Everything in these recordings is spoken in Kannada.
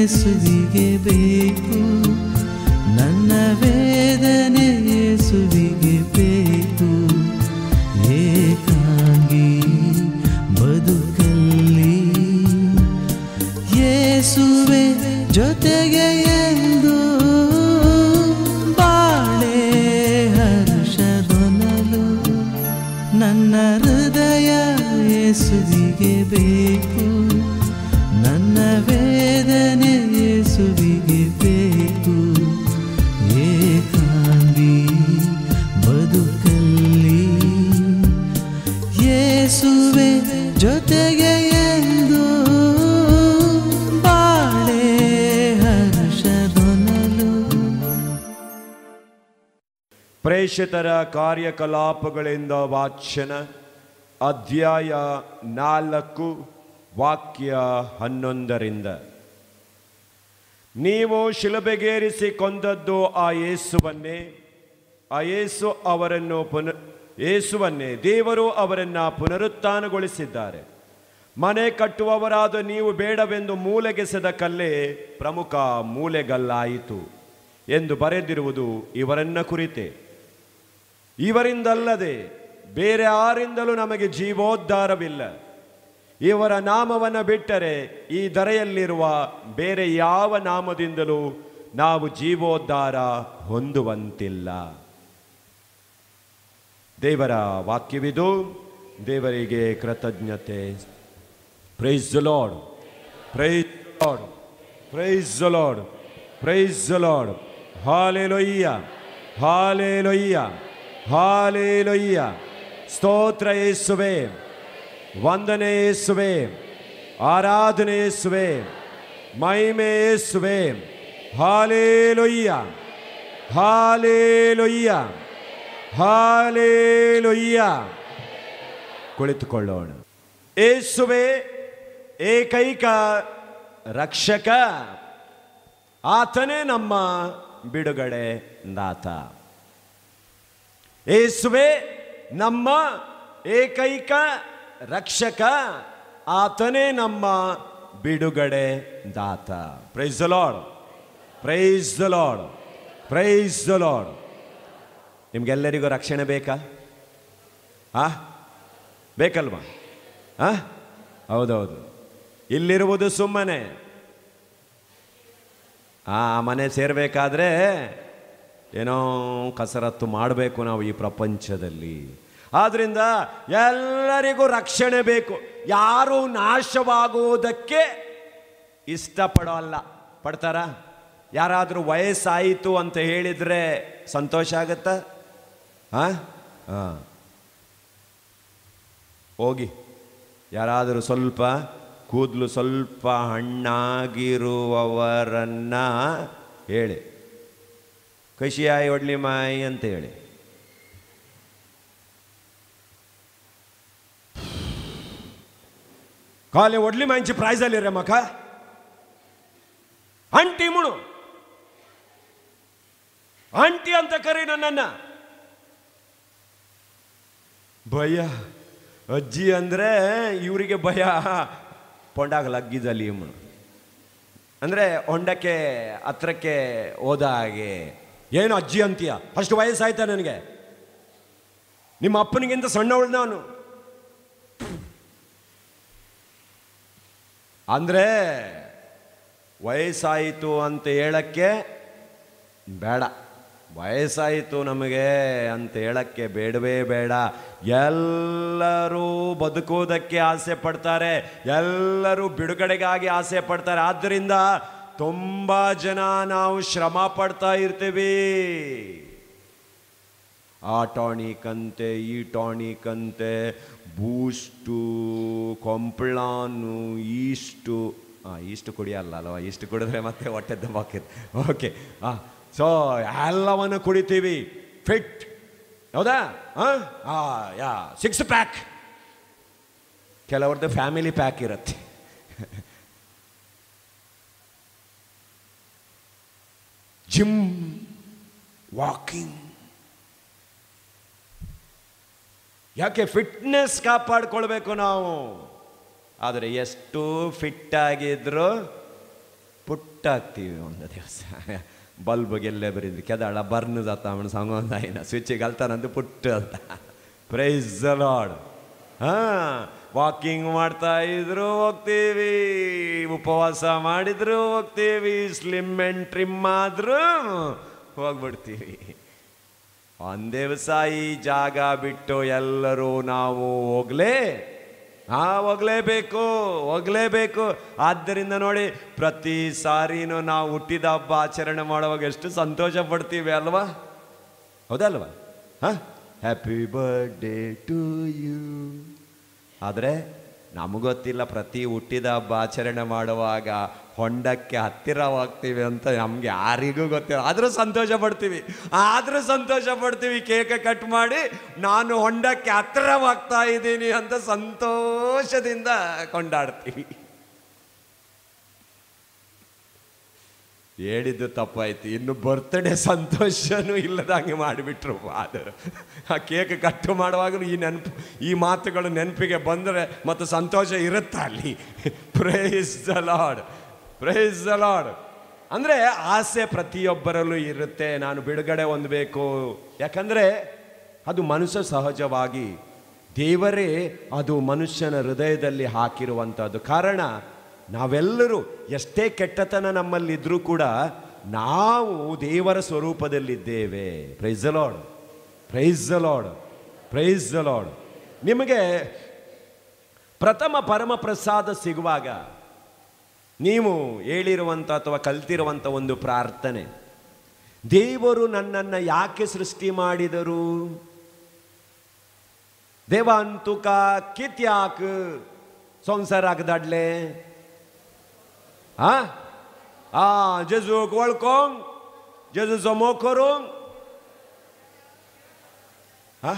ಯೇಸುವಿಗೆ ಬೇಕು ನನ್ನ ವೇದನೆ ಯೇಸುವಿಗೆ ಬೇಕು ಏಕಾಂಗಿ ಬದುಕಲ್ಲಿ ಯೇಸುವೆ ಜೊತೆಗೆ ಎಂದು ಬಾಳೆ ಹರ್ಷದೊನಲು ನನ್ನ ಹೃದಯ ಯೇಸುವಿಗೆ ಬೇಕು ನನ್ನ ವೇದನೆ ಯೇಸುವಿಗೆ ಬೇಕು ಏಕಾಂಗಿ ಬದುಕಲ್ಲಿ ಯೇಸುವೆ ಜೊತೆಗೆ ಎಂದು ಬಾಳೆ ಹರ್ಷದೊನಲು ಪ್ರೇಷಿತರ ಕಾರ್ಯಕಲಾಪಗಳಿಂದ ವಾಚನ ಅಧ್ಯಾಯ ನಾಲ್ಕು ವಾಕ್ಯ ಹನ್ನೊಂದರಿಂದ ನೀವು ಶಿಲುಬೆಗೇರಿಸಿ ಕೊಂದದ್ದು ಆ ಯೇಸುವನ್ನೇ ಆ ಯೇಸು ಅವರನ್ನು ಪುನ ಯೇಸುವನ್ನೇ ದೇವರು ಅವರನ್ನು ಪುನರುತ್ಥಾನಗೊಳಿಸಿದ್ದಾರೆ ಮನೆ ಕಟ್ಟುವವರಾದ ನೀವು ಬೇಡವೆಂದು ಮೂಲೆಗೆಸೆದ ಕಲ್ಲೇ ಪ್ರಮುಖ ಮೂಲೆಗಲ್ಲಾಯಿತು ಎಂದು ಬರೆದಿರುವುದು ಇವರನ್ನ ಕುರಿತೆ ಇವರಿಂದಲ್ಲದೆ ಬೇರೆ ಯಾರಿಂದಲೂ ನಮಗೆ ಜೀವೋದ್ಧಾರವಿಲ್ಲ ಇವರ ನಾಮವನ್ನು ಬಿಟ್ಟರೆ ಈ ಧರೆಯಲ್ಲಿರುವ ಬೇರೆ ಯಾವ ನಾಮದಿಂದಲೂ ನಾವು ಜೀವೋದ್ಧಾರ ಹೊಂದುವಂತಿಲ್ಲ ದೇವರ ವಾಕ್ಯವಿದು ದೇವರಿಗೆ ಕೃತಜ್ಞತೆ praise lord praise lord praise lord praise Lord hallelujah hallelujah hallelujah ಸ್ತೋತ್ರ ಯೇಸುವೆ ವಂದನೆ ಯೇಸುವೆ ಆರಾಧನೆ ಯೇಸುವೆ ಮಹಿಮೆ ಯೇಸುವೆ ಹಾಲೆಲೊಯ್ಯ ಹಾಲೆಲೊಯ್ಯ ಹಾಲೆಲೊಯ್ಯ ಕುಳಿತುಕೊಳ್ಳೋಣ ಏಸುವೆ ಏಕೈಕ ರಕ್ಷಕ ಆತನೇ ನಮ್ಮ ಬಿಡುಗಡೆ ದಾತ ಏಸುವೆ ನಮ್ಮ ಏಕೈಕ ರಕ್ಷಕ ಆತನೇ ನಮ್ಮ ಬಿಡುಗಡೆ ದಾತ praise the lord praise the lord praise the Lord ನಿಮ್ಗೆಲ್ಲರಿಗೂ ರಕ್ಷಣೆ ಬೇಕಾ ಆ ಬೇಕಲ್ವಾ ಆ ಹೌದೌದು ಇಲ್ಲಿರುವುದು ಸುಮ್ಮನೆ ಆ ಮನೆ ಸೇರಬೇಕಾದ್ರೆ ಏನೋ ಕಸರತ್ತು ಮಾಡಬೇಕು ನಾವು ಈ ಪ್ರಪಂಚದಲ್ಲಿ ಆದ್ರಿಂದ ಎಲ್ಲರಿಗೂ ರಕ್ಷಣೆ ಬೇಕು ಯಾರು ನಾಶವಾಗುವುದಕ್ಕೆ ಇಷ್ಟಪಡೋಲ್ಲ ಪಡ್ತಾರ ಯಾರಾದರೂ ವಯಸ್ಸಾಯಿತು ಅಂತ ಹೇಳಿದರೆ ಸಂತೋಷ ಆಗತ್ತಾ ಹಾಂ ಹಾಂ ಹೋಗಿ ಯಾರಾದರೂ ಸ್ವಲ್ಪ ಕೂದಲು ಸ್ವಲ್ಪ ಹಣ್ಣಾಗಿರುವವರನ್ನ ಹೇಳಿ ಕಷಿಯಾಯಿ ಒಡ್ಲಿ ಮಾಯಿ ಅಂತ ಹೇಳಿ ಕಾಲೆ ಒಡ್ಲಿ ಮಾಂಚಿ ಪ್ರೈಸಲ್ಲಿರ ಮಖ ಅಂಟಿ ಮುಣು ಅಂಟಿ ಅಂತ ಕರಿ ನನ್ನನ್ನ ಭಯ ಅಜ್ಜಿ ಅಂದ್ರೆ ಇವರಿಗೆ ಭಯ ಪೊಂಡಾಗ ಲಗ್ಗಿದಲ್ಲಿ ಇವ್ನು. ಅಂದ್ರೆ ಹೊಂಡಕ್ಕೆ ಹತ್ರಕ್ಕೆ ಹೋದ ಹಾಗೆ ಏನು ಅಜ್ಜಿ ಅಂತೀಯ ಅಷ್ಟು ವಯಸ್ಸಾಯ್ತಾ ನನಗೆ ನಿಮ್ಮ ಅಪ್ಪನಿಗಿಂತ ಸಣ್ಣವಳು ನಾನು ಅಂದ್ರೆ ವಯಸ್ಸಾಯಿತು ಅಂತ ಹೇಳಕ್ಕೆ ಬೇಡ ವಯಸ್ಸಾಯಿತು ನಮಗೆ ಅಂತ ಹೇಳಕ್ಕೆ ಬೇಡವೇ ಬೇಡ ಎಲ್ಲರೂ ಬದುಕುವುದಕ್ಕೆ ಆಸೆ ಪಡ್ತಾರೆ ಎಲ್ಲರೂ ಬಿಡುಗಡೆಗಾಗಿ ಆಸೆ ಪಡ್ತಾರೆ ಆದ್ದರಿಂದ ತುಂಬ ಜನ ನಾವು ಶ್ರಮ ಪಡ್ತಾ ಇರ್ತೀವಿ ಆ ಟಾನಿಕ್ ಅಂತೆ ಈ ಟಾನಿಕ್ ಅಂತೆ ಬೂಸ್ಟು ಕೊಂಪ್ಳಾನು ಈಸ್ಟು ಹಾಂ ಈಷ್ಟು ಕುಡಿಯಲ್ಲ ಅಲ್ವಾ ಇಷ್ಟು ಕುಡಿದ್ರೆ ಮತ್ತೆ ಹೊಟ್ಟೆ ದಬ್ಬಾಕಿದೆ ಓಕೆ ಹಾಂ ಸೊ ಎಲ್ಲವನ್ನು ಕುಡಿತೀವಿ ಫಿಟ್ ಹೌದಾ ಹಾಂ ಯಾ ಸಿಕ್ಸ್ ಪ್ಯಾಕ್ ಕೆಲವ್ರದ್ದು ಫ್ಯಾಮಿಲಿ ಪ್ಯಾಕ್ ಇರುತ್ತೆ ಜಿಮ್ ವಾಕಿಂಗ್ ಯಾಕೆ ಫಿಟ್ನೆಸ್ ಕಾಪಾಡ್ಕೊಳ್ಬೇಕು ನಾವು ಆದರೆ ಎಷ್ಟು ಫಿಟ್ ಆಗಿದ್ರು ಪುಟ್ಟಾಗ್ತೀವಿ ಒಂದು ದಿವಸ ಬಲ್ಬ್ಗೆಲ್ಲೇ ಬರೀದ್ವಿ ಕೆದಾಳ ಬರ್ನ್ ಜಾತ ಅವನು ಸಂಗೊಂದಾಯಿನ ಸ್ವಿಚ್ಚಿಗೆ ಅಲ್ತಾನಂದು ಪುಟ್ಟು ಅಂತ ಪ್ರೈಸ್ ಲಾರ್ಡ್ ಹಾ ವಾಕಿಂಗ್ ಮಾಡ್ತಾ ಇದ್ರು ಹೋಗ್ತೀವಿ ಉಪವಾಸ ಮಾಡಿದ್ರು ಹೋಗ್ತೀವಿ ಸ್ಲಿಮ್ ಆ್ಯಂಡ್ ಟ್ರಿಮ್ ಆದ್ರೂ ಹೋಗ್ಬಿಡ್ತೀವಿ ಒಂದ್ ದಿವಸ ಈ ಜಾಗ ಬಿಟ್ಟು ಎಲ್ಲರೂ ನಾವು ಹೋಗ್ಲೇ ಹಾ ಹೋಗ್ಲೇಬೇಕು ಹೋಗ್ಲೇಬೇಕು ಆದ್ದರಿಂದ ನೋಡಿ ಪ್ರತಿ ಸಾರಿನೂ ನಾವು ಹುಟ್ಟಿದ ಹಬ್ಬ ಆಚರಣೆ ಮಾಡುವಾಗ ಎಷ್ಟು ಸಂತೋಷ ಪಡ್ತೀವಿ ಅಲ್ವಾ ಹೌದಲ್ವಾ ಹಾ ಹ್ಯಾಪಿ ಬರ್ಡೇ ಟು ಯು ಆದರೆ ನಮಗೊತ್ತಿಲ್ಲ ಪ್ರತಿ ಹುಟ್ಟಿದ ಹಬ್ಬ ಆಚರಣೆ ಮಾಡುವಾಗ ಹೊಂಡಕ್ಕೆ ಹತ್ತಿರವಾಗ್ತೀವಿ ಅಂತ ನಮ್ಗೆ ಯಾರಿಗೂ ಗೊತ್ತಿಲ್ಲ ಆದರೂ ಸಂತೋಷ ಪಡ್ತೀವಿ ಆದರೂ ಸಂತೋಷ ಪಡ್ತೀವಿ ಕೇಕ್ ಕಟ್ ಮಾಡಿ ನಾನು ಹೊಂಡಕ್ಕೆ ಹತ್ತಿರವಾಗ್ತಾ ಇದ್ದೀನಿ ಅಂತ ಸಂತೋಷದಿಂದ ಕೊಂಡಾಡ್ತೀವಿ ಹೇಳಿದ್ದು ತಪ್ಪಾಯ್ತು ಇನ್ನು ಬರ್ತ್ಡೇ ಸಂತೋಷನೂ ಇಲ್ಲದಂಗೆ ಮಾಡಿಬಿಟ್ರು ಫಾದರ್ ಆ ಕೇಕ್ ಕಟ್ಟು ಮಾಡುವಾಗಲೂ ಈ ನೆನಪು ಈ ಮಾತುಗಳು ನೆನಪಿಗೆ ಬಂದರೆ ಮತ್ತು ಸಂತೋಷ ಇರುತ್ತಾ ಅಲ್ಲಿ praise the lord praise the Lord ಅಂದರೆ ಆಸೆ ಪ್ರತಿಯೊಬ್ಬರಲ್ಲೂ ಇರುತ್ತೆ ನಾನು ಬಿಡುಗಡೆ ಹೊಂದಬೇಕು ಯಾಕಂದರೆ ಅದು ಮನುಷ್ಯ ಸಹಜವಾಗಿ ದೇವರೇ ಅದು ಮನುಷ್ಯನ ಹೃದಯದಲ್ಲಿ ಹಾಕಿರುವಂಥದ್ದು ಕಾರಣ ನಾವೆಲ್ಲರೂ ಎಷ್ಟೇ ಕೆಟ್ಟತನ ನಮ್ಮಲ್ಲಿದ್ದರೂ ಕೂಡ ನಾವು ದೇವರ ಸ್ವರೂಪದಲ್ಲಿದ್ದೇವೆ praise the lord praise the lord praise the Lord ನಿಮಗೆ ಪ್ರಥಮ ಪರಮ ಪ್ರಸಾದ ಸಿಗುವಾಗ ನೀವು ಹೇಳಿರುವಂಥ ಅಥವಾ ಕಲ್ತಿರುವಂಥ ಒಂದು ಪ್ರಾರ್ಥನೆ ದೇವರು ನನ್ನನ್ನು ಯಾಕೆ ಸೃಷ್ಟಿ ಮಾಡಿದರು ದೇವ ಅಂತುಕ ಕಿತ್ಯಾಕ್ ಸಂಸಾರ ಆಗದಾಡ್ಲೆ ಆ ಆ ಜೆಜುಕ್ ಒಳ್ಕೊಂಗ್ ಜೆಜು ಜಮೋ ಕರೋಂಗ್ ಆ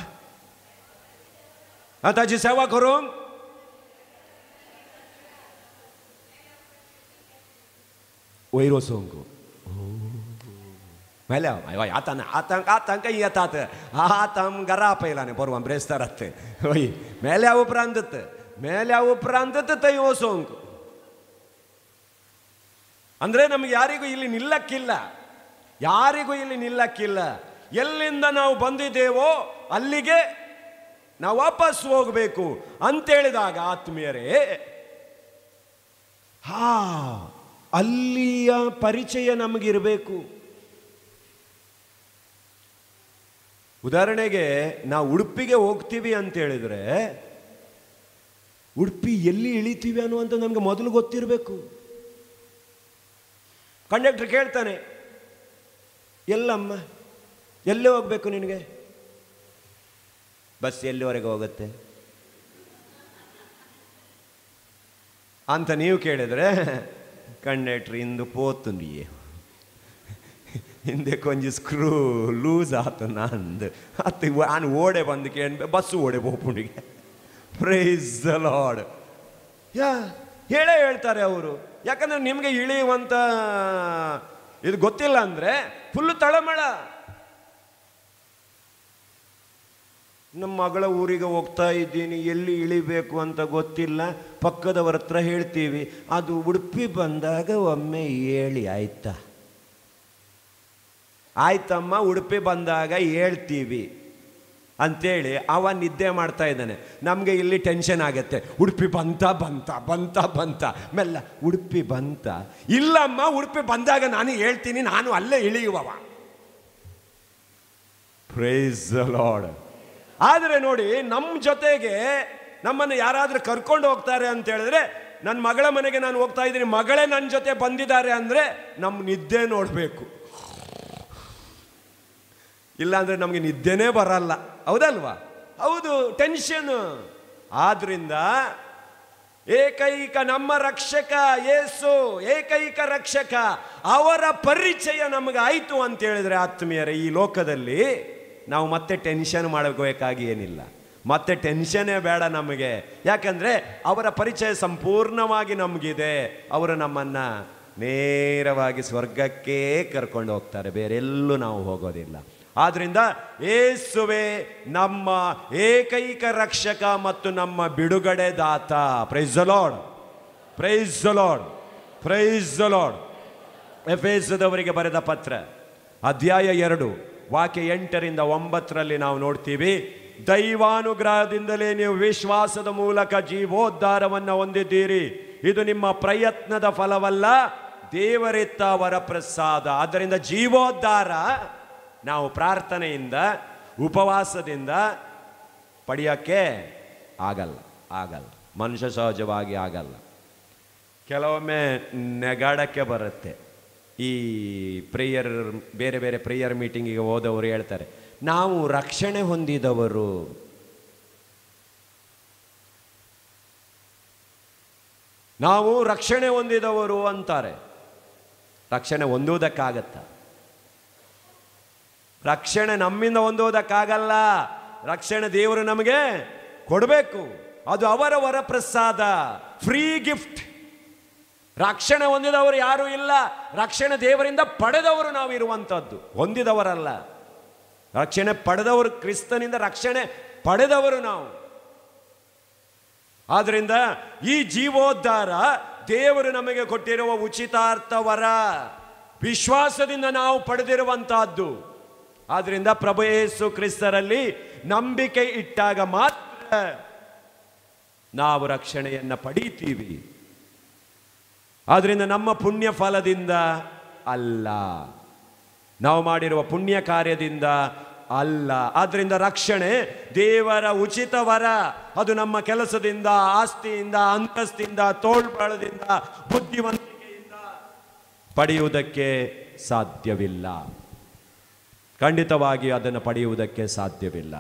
आ, ताची सेवा करूंक वयर वचोंक मेल्या हय आतां आतां आतां येतात आतां घरा पयलां परवा ब्रेस्तारात हय मेल्या उपरांत मेल्या उपरांत थंय वचोंक ಅಂದ್ರೆ ನಮ್ಗೆ ಯಾರಿಗೂ ಇಲ್ಲಿ ನಿಲ್ಲಕ್ಕಿಲ್ಲ ಯಾರಿಗೂ ಇಲ್ಲಿ ನಿಲ್ಲಕ್ಕಿಲ್ಲ ಎಲ್ಲಿಂದ ನಾವು ಬಂದಿದ್ದೇವೋ ಅಲ್ಲಿಗೆ ನಾವು ವಾಪಸ್ ಹೋಗಬೇಕು ಅಂತೇಳಿದಾಗ ಆತ್ಮೀಯರೇ ಹಾ ಅಲ್ಲಿಯ ಪರಿಚಯ ನಮಗಿರಬೇಕು ಉದಾಹರಣೆಗೆ ನಾವು ಉಡುಪಿಗೆ ಹೋಗ್ತೀವಿ ಅಂತ ಹೇಳಿದ್ರೆ ಉಡುಪಿ ಎಲ್ಲಿ ಇಳಿತೀವಿ ಅನ್ನುವಂಥ ನಮಗೆ ಮೊದಲು ಗೊತ್ತಿರಬೇಕು ಕಂಡಕ್ಟರ್ ಕೇಳ್ತಾನೆ ಎಲ್ಲಮ್ಮ ಎಲ್ಲಿ ಹೋಗ್ಬೇಕು ನಿನಗೆ ಬಸ್ ಎಲ್ಲಿವರೆಗೆ ಹೋಗುತ್ತೆ ಅಂತ ನೀವು ಕೇಳಿದ್ರೆ ಕಂಡಕ್ಟ್ರ್ ಇಂದು ಪೋತುಂಡಿ ಹಿಂದೆ ಕೊಂಚ ಸ್ಕ್ರೂ ಲೂಸ್ ಆತು ನಂದು ಅತ್ತು ನಾನು ಓಡೆ ಬಂದು ಕೇಳ ಬಸ್ಸು ಓಡೆ ಹೋಗ್ಪುಂಡಿಗೆ ಪ್ರೈಸ್ ದ ಲಾರ್ಡ್ ಯಾ ಹೇಳೇ ಹೇಳ್ತಾರೆ ಅವರು ಯಾಕಂದ್ರೆ ನಿಮಗೆ ಇಳಿಯುವಂಥ ಇದು ಗೊತ್ತಿಲ್ಲ ಅಂದರೆ ಫುಲ್ಲು ತಳಮಳ ನಮ್ಮ ಮಗಳ ಊರಿಗೆ ಹೋಗ್ತಾ ಇದ್ದೀನಿ ಎಲ್ಲಿ ಇಳಿಬೇಕು ಅಂತ ಗೊತ್ತಿಲ್ಲ ಪಕ್ಕದವರ ಹತ್ರ ಹೇಳ್ತೀವಿ ಅದು ಉಡುಪಿ ಬಂದಾಗ ಒಮ್ಮೆ ಹೇಳಿ ಆಯ್ತಾ ಆಯ್ತಮ್ಮ ಉಡುಪಿ ಬಂದಾಗ ಹೇಳ್ತೀವಿ ಅಂತೇಳಿ ಅವ ನಿದ್ದೆ ಮಾಡ್ತಾ ಇದ್ದಾನೆ ನಮಗೆ ಇಲ್ಲಿ ಟೆನ್ಷನ್ ಆಗತ್ತೆ ಉಡುಪಿ ಬಂತ ಬಂತ ಬಂತ ಬಂತ ಮೆಲ್ಲ ಉಡುಪಿ ಬಂತ ಇಲ್ಲಮ್ಮ ಉಡುಪಿ ಬಂದಾಗ ನಾನು ಹೇಳ್ತೀನಿ ನಾನು ಅಲ್ಲೇ ಇಳಿಯುವವ ಪ್ರೈಸ್ ಲಾರ್ಡ್ ಆದರೆ ನೋಡಿ ನಮ್ಮ ಜೊತೆಗೆ ನಮ್ಮನ್ನು ಯಾರಾದರೂ ಕರ್ಕೊಂಡು ಹೋಗ್ತಾರೆ ಅಂತ ಹೇಳಿದ್ರೆ ನನ್ನ ಮಗಳ ಮನೆಗೆ ನಾನು ಹೋಗ್ತಾ ಇದ್ದೀನಿ ಮಗಳೇ ನನ್ನ ಜೊತೆ ಬಂದಿದ್ದಾರೆ ಅಂದರೆ ನಮ್ಮ ನಿದ್ದೆ ನೋಡಬೇಕು ಇಲ್ಲಾಂದ್ರೆ ನಮಗೆ ನಿದ್ದೆನೇ ಬರಲ್ಲ ಹೌದಲ್ವಾ ಹೌದು ಟೆನ್ಷನ್ ಆದ್ರಿಂದ ಏಕೈಕ ನಮ್ಮ ರಕ್ಷಕ ಯೇಸು ಏಕೈಕ ರಕ್ಷಕ ಅವರ ಪರಿಚಯ ನಮಗೆ ಆಯಿತು ಅಂತ ಹೇಳಿದ್ರೆ ಆತ್ಮೀಯರೇ ಈ ಲೋಕದಲ್ಲಿ ನಾವು ಮತ್ತೆ ಟೆನ್ಷನ್ ಮಾಡಬೇಕಾಗಿ ಏನಿಲ್ಲ ಮತ್ತೆ ಟೆನ್ಷನ್ನೇ ಬೇಡ ನಮಗೆ ಯಾಕಂದ್ರೆ ಅವರ ಪರಿಚಯ ಸಂಪೂರ್ಣವಾಗಿ ನಮಗಿದೆ ಅವರು ನಮ್ಮನ್ನ ನೇರವಾಗಿ ಸ್ವರ್ಗಕ್ಕೆ ಕರ್ಕೊಂಡು ಹೋಗ್ತಾರೆ ಬೇರೆಲ್ಲೂ ನಾವು ಹೋಗೋದಿಲ್ಲ ಆದ್ರಿಂದ ಏಸುವೆ ನಮ್ಮ ಏಕೈಕ ರಕ್ಷಕ ಮತ್ತು ನಮ್ಮ ಬಿಡುಗಡೆ ದಾತ praise lord praise lord praise Lord ಎಫೇಸದವರಿಗೆ ಬರೆದ ಪತ್ರ ಅಧ್ಯಾಯ ಎರಡು ವಾಕ್ಯ ಎಂಟರಿಂದ ಒಂಬತ್ತರಲ್ಲಿ ನಾವು ನೋಡ್ತೀವಿ ದೈವಾನುಗ್ರಹದಿಂದಲೇ ನೀವು ವಿಶ್ವಾಸದ ಮೂಲಕ ಜೀವೋದ್ಧಾರವನ್ನು ಹೊಂದಿದ್ದೀರಿ ಇದು ನಿಮ್ಮ ಪ್ರಯತ್ನದ ಫಲವಲ್ಲ ದೇವರಿತ್ತ ವರಪ್ರಸಾದ ಆದ್ದರಿಂದ ಜೀವೋದ್ಧಾರ ನಾವು ಪ್ರಾರ್ಥನೆಯಿಂದ ಉಪವಾಸದಿಂದ ಪಡೆಯೋಕ್ಕೆ ಆಗಲ್ಲ ಆಗಲ್ಲ ಮನುಷ್ಯ ಸಹಜವಾಗಿ ಆಗಲ್ಲ ಕೆಲವೊಮ್ಮೆ ನೆಗಾಡಕ್ಕೆ ಬರುತ್ತೆ ಈ ಪ್ರೇಯರ್ ಬೇರೆ ಬೇರೆ ಪ್ರೇಯರ್ ಮೀಟಿಂಗಿಗೆ ಹೋದವರು ಹೇಳ್ತಾರೆ ನಾವು ರಕ್ಷಣೆ ಹೊಂದಿದವರು ನಾವು ರಕ್ಷಣೆ ಹೊಂದಿದವರು ಅಂತಾರೆ ರಕ್ಷಣೆ ಹೊಂದುವುದಕ್ಕಾಗತ್ತ ರಕ್ಷಣೆ ನಮ್ಮಿಂದ ಹೊಂದುವುದಕ್ಕಾಗಲ್ಲ ರಕ್ಷಣೆ ದೇವರು ನಮಗೆ ಕೊಡಬೇಕು ಅದು ಅವರ ವರಪ್ರಸಾದ ಫ್ರೀ ಗಿಫ್ಟ್ ರಕ್ಷಣೆ ಹೊಂದಿದವರು ಯಾರೂ ಇಲ್ಲ ರಕ್ಷಣೆ ದೇವರಿಂದ ಪಡೆದವರು ನಾವು ಇರುವಂಥದ್ದು ಹೊಂದಿದವರಲ್ಲ ರಕ್ಷಣೆ ಪಡೆದವರು ಕ್ರಿಸ್ತನಿಂದ ರಕ್ಷಣೆ ಪಡೆದವರು ನಾವು ಆದ್ರಿಂದ ಈ ಜೀವೋದ್ಧಾರ ದೇವರು ನಮಗೆ ಕೊಟ್ಟಿರುವ ಉಚಿತಾರ್ಥ ವರ ವಿಶ್ವಾಸದಿಂದ ನಾವು ಪಡೆದಿರುವಂತಹದ್ದು ಆದ್ರಿಂದ ಪ್ರಭು ಯೇಸು ಕ್ರಿಸ್ತರಲ್ಲಿ ನಂಬಿಕೆ ಇಟ್ಟಾಗ ಮಾತ್ರ ನಾವು ರಕ್ಷಣೆಯನ್ನ ಪಡೀತೀವಿ ಆದ್ರಿಂದ ನಮ್ಮ ಪುಣ್ಯ ಫಲದಿಂದ ಅಲ್ಲ ನಾವು ಮಾಡಿರುವ ಪುಣ್ಯ ಕಾರ್ಯದಿಂದ ಅಲ್ಲ ಆದ್ರಿಂದ ರಕ್ಷಣೆ ದೇವರ ಉಚಿತ ವರ ಅದು ನಮ್ಮ ಕೆಲಸದಿಂದ ಆಸ್ತಿಯಿಂದ ಅಂತಸ್ತಿಂದ ತೋಳ್ಬಳದಿಂದ ಬುದ್ಧಿವಂತಿಕೆಯಿಂದ ಪಡೆಯುವುದಕ್ಕೆ ಸಾಧ್ಯವಿಲ್ಲ ಖಂಡಿತವಾಗಿ ಅದನ್ನು ಪಡೆಯುವುದಕ್ಕೆ ಸಾಧ್ಯವಿಲ್ಲ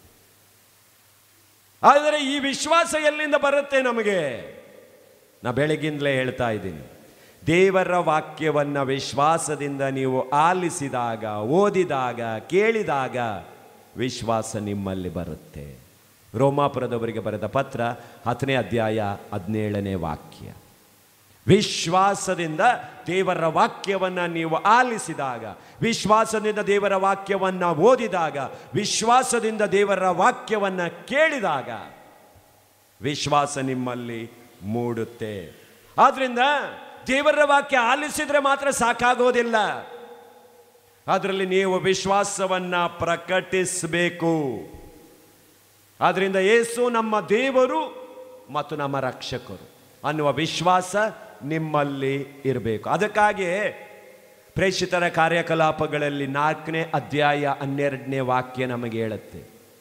ಆದರೆ ಈ ವಿಶ್ವಾಸ ಎಲ್ಲಿಂದ ಬರುತ್ತೆ ನಮಗೆ ನಾ ಬೆಳಗಿಂದಲೇ ಹೇಳ್ತಾ ಇದ್ದೀನಿ ದೇವರ ವಾಕ್ಯವನ್ನು ವಿಶ್ವಾಸದಿಂದ ನೀವು ಆಲಿಸಿದಾಗ ಓದಿದಾಗ ಕೇಳಿದಾಗ ವಿಶ್ವಾಸ ನಿಮ್ಮಲ್ಲಿ ಬರುತ್ತೆ ರೋಮಾಪುರದವರಿಗೆ ಬರೆದ ಪತ್ರ ಹತ್ತನೇ ಅಧ್ಯಾಯ ಹದಿನೇಳನೇ ವಾಕ್ಯ ವಿಶ್ವಾಸದಿಂದ ದೇವರ ವಾಕ್ಯವನ್ನು ನೀವು ಆಲಿಸಿದಾಗ ವಿಶ್ವಾಸದಿಂದ ದೇವರ ವಾಕ್ಯವನ್ನು ಓದಿದಾಗ ವಿಶ್ವಾಸದಿಂದ ದೇವರ ವಾಕ್ಯವನ್ನು ಕೇಳಿದಾಗ ವಿಶ್ವಾಸ ನಿಮ್ಮಲ್ಲಿ ಮೂಡುತ್ತೆ ಆದ್ರಿಂದ ದೇವರ ವಾಕ್ಯ ಆಲಿಸಿದ್ರೆ ಮಾತ್ರ ಸಾಕಾಗೋದಿಲ್ಲ ಅದರಲ್ಲಿ ನೀವು ವಿಶ್ವಾಸವನ್ನ ಪ್ರಕಟಿಸಬೇಕು ಆದ್ರಿಂದ ಯೇಸು ನಮ್ಮ ದೇವರು ಮತ್ತು ನಮ್ಮ ರಕ್ಷಕರು ಅನ್ನುವ ವಿಶ್ವಾಸ ನಿಮ್ಮಲ್ಲಿ ಇರಬೇಕು ಅದಕ್ಕಾಗಿಯೇ ಪ್ರೇಷಿತರ ಕಾರ್ಯಕಲಾಪಗಳಲ್ಲಿ ನಾಲ್ಕನೇ ಅಧ್ಯಾಯ ಹನ್ನೆರಡನೇ ವಾಕ್ಯ ನಮಗೆ ಹೇಳುತ್ತೆ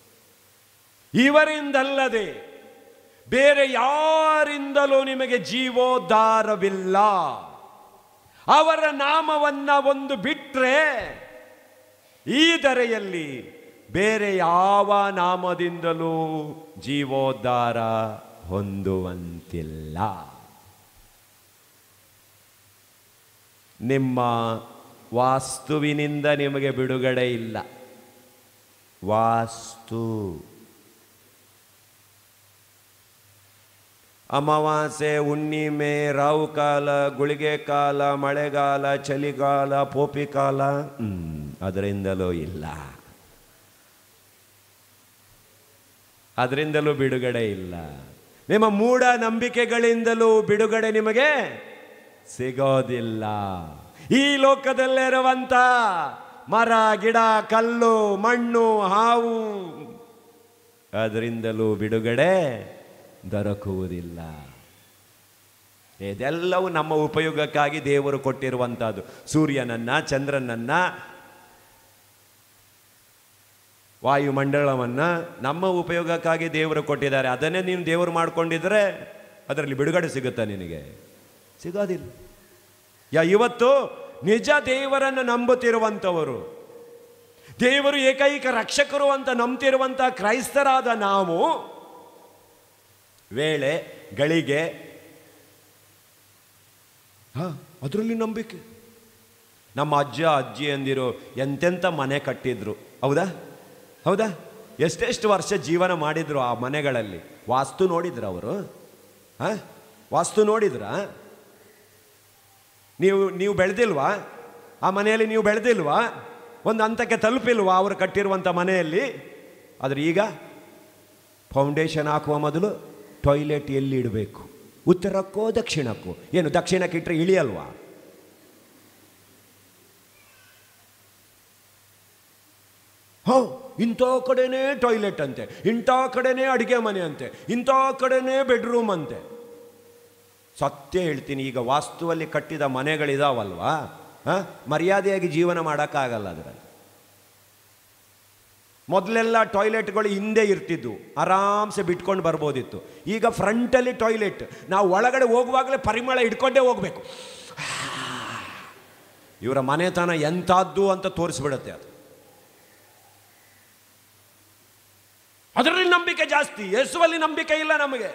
ಇವರಿಂದಲ್ಲದೆ ಬೇರೆ ಯಾರಿಂದಲೂ ನಿಮಗೆ ಜೀವೋದ್ಧಾರವಿಲ್ಲ ಅವರ ನಾಮವನ್ನ ಒಂದು ಬಿಟ್ರೆ ಈ ಧರೆಯಲ್ಲಿ ಬೇರೆ ಯಾವ ನಾಮದಿಂದಲೂ ಜೀವೋದ್ಧಾರ ಹೊಂದುವಂತಿಲ್ಲ ನಿಮ್ಮ ವಾಸ್ತುವಿನಿಂದ ನಿಮಗೆ ಬಿಡುಗಡೆ ಇಲ್ಲ ವಾಸ್ತು ಅಮಾವಾಸ್ಯೆ ಹುಣ್ಣಿಮೆ ರಾವು ಕಾಲ ಗುಳಿಗೆ ಕಾಲ ಮಳೆಗಾಲ ಚಳಿಗಾಲ ಪೋಪಿ ಕಾಲ ಹ್ಮ್, ಅದರಿಂದಲೂ ಇಲ್ಲ ಅದರಿಂದಲೂ ಬಿಡುಗಡೆ ಇಲ್ಲ ನಿಮ್ಮ ಮೂಢ ನಂಬಿಕೆಗಳಿಂದಲೂ ಬಿಡುಗಡೆ ನಿಮಗೆ ಸಿಗೋದಿಲ್ಲ ಈ ಲೋಕದಲ್ಲಿರುವಂತ ಮರ ಗಿಡ ಕಲ್ಲು ಮಣ್ಣು ಹಾವು ಅದರಿಂದಲೂ ಬಿಡುಗಡೆ ದೊರಕುವುದಿಲ್ಲ ಇದೆಲ್ಲವೂ ನಮ್ಮ ಉಪಯೋಗಕ್ಕಾಗಿ ದೇವರು ಕೊಟ್ಟಿರುವಂಥದ್ದು ಸೂರ್ಯನನ್ನ ಚಂದ್ರನನ್ನ ವಾಯುಮಂಡಲವನ್ನ ನಮ್ಮ ಉಪಯೋಗಕ್ಕಾಗಿ ದೇವರು ಕೊಟ್ಟಿದ್ದಾರೆ ಅದನ್ನೇ ನೀನು ದೇವರು ಮಾಡ್ಕೊಂಡಿದ್ರೆ ಅದರಲ್ಲಿ ಬಿಡುಗಡೆ ಸಿಗುತ್ತಾ ನಿನಗೆ ಸಿಗೋದಿಲ್ಲ ಯಾ ಇವತ್ತು ನಿಜ ದೇವರನ್ನು ನಂಬುತ್ತಿರುವಂಥವರು ದೇವರು ಏಕೈಕ ರಕ್ಷಕರು ಅಂತ ನಂಬ್ತಿರುವಂಥ ಕ್ರೈಸ್ತರಾದ ನಾವು ವೇಳೆ ಗಳಿಗೆ ಹಾ ಅದರಲ್ಲಿ ನಂಬಿಕೆ ನಮ್ಮ ಅಜ್ಜ ಅಜ್ಜಿ ಅಂದಿರು ಎಂತೆಂಥ ಮನೆ ಕಟ್ಟಿದ್ರು ಹೌದಾ ಹೌದಾ ಎಷ್ಟೆಷ್ಟು ವರ್ಷ ಜೀವನ ಮಾಡಿದ್ರು ಆ ಮನೆಗಳಲ್ಲಿ ವಾಸ್ತು ನೋಡಿದ್ರ ಅವರು ಹಾ ವಾಸ್ತು ನೋಡಿದ್ರ ನೀವು ನೀವು ಬೆಳೆದಿಲ್ವಾ ಆ ಮನೆಯಲ್ಲಿ ನೀವು ಬೆಳೆದಿಲ್ವಾ ಒಂದು ಹಂತಕ್ಕೆ ತಲುಪಿಲ್ವಾ ಅವರು ಕಟ್ಟಿರುವಂಥ ಮನೆಯಲ್ಲಿ ಆದರೆ ಈಗ ಫೌಂಡೇಶನ್ ಹಾಕುವ ಮೊದಲು ಟಾಯ್ಲೆಟ್ ಎಲ್ಲಿ ಇಡಬೇಕು ಉತ್ತರಕ್ಕೋ ದಕ್ಷಿಣಕ್ಕೋ ಏನು ದಕ್ಷಿಣಕ್ಕೆ ಇಟ್ಟರೆ ಇಳಿಯಲ್ವಾ ಹೋ ಇಂಥ ಕಡೆನೇ ಟಾಯ್ಲೆಟ್ ಅಂತೆ ಇಂಥ ಕಡೆನೇ ಅಡುಗೆ ಮನೆ ಅಂತೆ ಇಂಥ ಕಡೆನೇ ಬೆಡ್ರೂಮ್ ಅಂತೆ ಸತ್ಯ ಹೇಳ್ತೀನಿ ಈಗ ವಾಸ್ತುವಲ್ಲಿ ಕಟ್ಟಿದ ಮನೆಗಳಿದಾವಲ್ವಾ ಹಾಂ ಮರ್ಯಾದೆಯಾಗಿ ಜೀವನ ಮಾಡೋಕ್ಕಾಗಲ್ಲ ಅದರಲ್ಲಿ ಮೊದಲೆಲ್ಲ ಟಾಯ್ಲೆಟ್ಗಳು ಹಿಂದೆ ಇರ್ತಿದ್ವು ಆರಾಮ್ಸೆ ಬಿಟ್ಕೊಂಡು ಬರ್ಬೋದಿತ್ತು ಈಗ ಫ್ರಂಟಲ್ಲಿ ಟಾಯ್ಲೆಟ್ ನಾವು ಒಳಗಡೆ ಹೋಗುವಾಗಲೇ ಪರಿಮಳ ಹಿಡ್ಕೊಂಡೇ ಹೋಗಬೇಕು ಇವರ ಮನೆತನ ಎಂಥದ್ದು ಅಂತ ತೋರಿಸ್ಬಿಡುತ್ತೆ ಅದು ಅದರಲ್ಲಿ ನಂಬಿಕೆ ಜಾಸ್ತಿ ಯೇಸುವಲ್ಲಿ ನಂಬಿಕೆ ಇಲ್ಲ ನಮಗೆ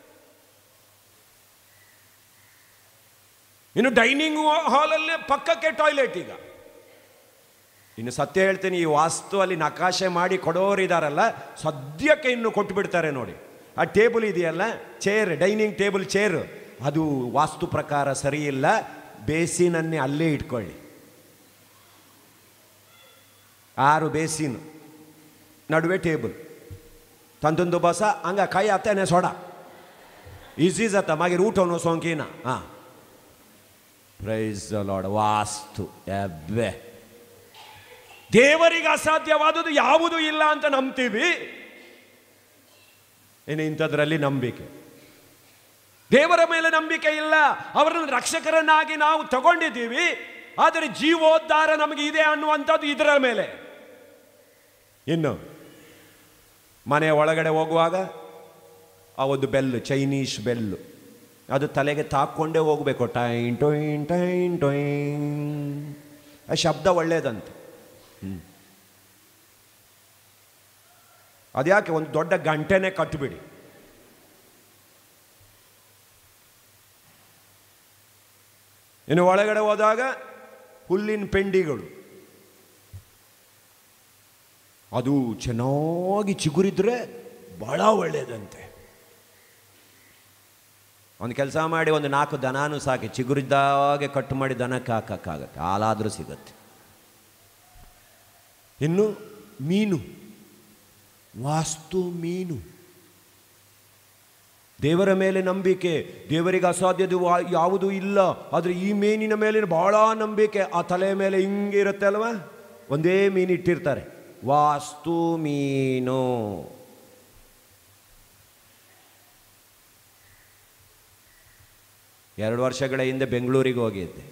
ಇನ್ನು ಡೈನಿಂಗ್ ಹಾಲಲ್ಲಿ ಪಕ್ಕಕ್ಕೆ ಟಾಯ್ಲೆಟ್ ಈಗ ಇನ್ನು ಸತ್ಯ ಹೇಳ್ತೀನಿ ಈ ವಾಸ್ತು ಅಲ್ಲಿ ನಕಾಶೆ ಮಾಡಿ ಕೊಡೋರಿದಾರಲ್ಲ ಸದ್ಯಕ್ಕೆ ಇನ್ನು ಕೊಟ್ಟು ಬಿಡ್ತಾರೆ ನೋಡಿ ಆ ಟೇಬಲ್ ಇದೆಯಲ್ಲ ಚೇರ್ ಡೈನಿಂಗ್ ಟೇಬಲ್ ಚೇರ್ ಅದು ವಾಸ್ತು ಪ್ರಕಾರ ಸರಿ ಇಲ್ಲ ಬೇಸಿನನ್ನೇ ಅಲ್ಲೇ ಇಟ್ಕೊಳ್ಳಿ ಆರು ಬೇಸಿನ್ ನಡುವೆ ಟೇಬಲ್ ತಂತೊಂದು ಬಸ ಹಂಗ ಕೈ ಅತ್ತೇನೆ ಸೋಡ ಈಸೀಸತ್ತ ಮಾಗಿರ್ ಊಟವನ್ನು ಸೋಂಕಿನ ಹಾಂ ಪ್ರೈಸ್ ಲಾರ್ಡ್ ವಾಸ್ತು ಎಬ್ಬೆ ದೇವರಿಗೆ ಅಸಾಧ್ಯವಾದುದು ಯಾವುದೂ ಇಲ್ಲ ಅಂತ ನಂಬ್ತೀವಿ ಇನ್ನು ಇಂಥದ್ರಲ್ಲಿ ನಂಬಿಕೆ ದೇವರ ಮೇಲೆ ನಂಬಿಕೆ ಇಲ್ಲ ಅವರನ್ನು ರಕ್ಷಕರನ್ನಾಗಿ ನಾವು ತಗೊಂಡಿದ್ದೀವಿ ಆದರೆ ಜೀವೋದ್ಧಾರ ನಮಗೆ ಇದೆ ಅನ್ನುವಂಥದ್ದು ಇದರ ಮೇಲೆ ಇನ್ನು ಮನೆ ಒಳಗಡೆ ಹೋಗುವಾಗ ಆ ಒಂದು ಬೆಲ್ಲು ಚೈನೀಸ್ ಬೆಲ್ಲು ಅದು ತಲೆಗೆ ತಾಕೊಂಡೇ ಹೋಗಬೇಕು ಟೈನ್ ಟೊಯ್ನ್ ಟೈನ್ ಟೊಯ್ನ್ ಆ ಶಬ್ದ ಒಳ್ಳೇದಂತೆ ಹ್ಮ್. ಅದ್ಯಾಕೆ ಒಂದು ದೊಡ್ಡ ಗಂಟೆನೇ ಕಟ್ಟಿಬಿಡಿ ಇನ್ನು ಒಳಗಡೆ ಹೋದಾಗ ಹುಲ್ಲಿನ ಪೆಂಡಿಗಳು ಅದು ಚೆನ್ನಾಗಿ ಚಿಗುರಿದ್ರೆ ಬಹಳ ಒಳ್ಳೆಯದಂತೆ ಒಂದು ಕೆಲಸ ಮಾಡಿ ಒಂದು ನಾಲ್ಕು ದನಾನು ಸಾಕಿ ಚಿಗುರಿದ್ದಾಗೆ ಕಟ್ ಮಾಡಿ ದನಕ್ಕೆ ಹಾಕಕ್ಕಾಗತ್ತೆ ಹಾಲಾದರೂ ಸಿಗತ್ತೆ ಇನ್ನು ಮೀನು ವಾಸ್ತು ಮೀನು ದೇವರ ಮೇಲೆ ನಂಬಿಕೆ ದೇವರಿಗೆ ಅಸಾಧ್ಯದು ವಾ- ಯಾವುದೂ ಇಲ್ಲ ಆದರೆ ಈ ಮೀನಿನ ಮೇಲೆ ಬಹಳ ನಂಬಿಕೆ ಆ ತಲೆ ಮೇಲೆ ಹಿಂಗೆ ಇರುತ್ತೆ ಅಲ್ವಾ ಒಂದೇ ಮೀನು ಇಟ್ಟಿರ್ತಾರೆ ವಾಸ್ತು ಮೀನು ಎರಡು ವರ್ಷಗಳ ಹಿಂದೆ ಬೆಂಗಳೂರಿಗೆ ಹೋಗಿದ್ದೆ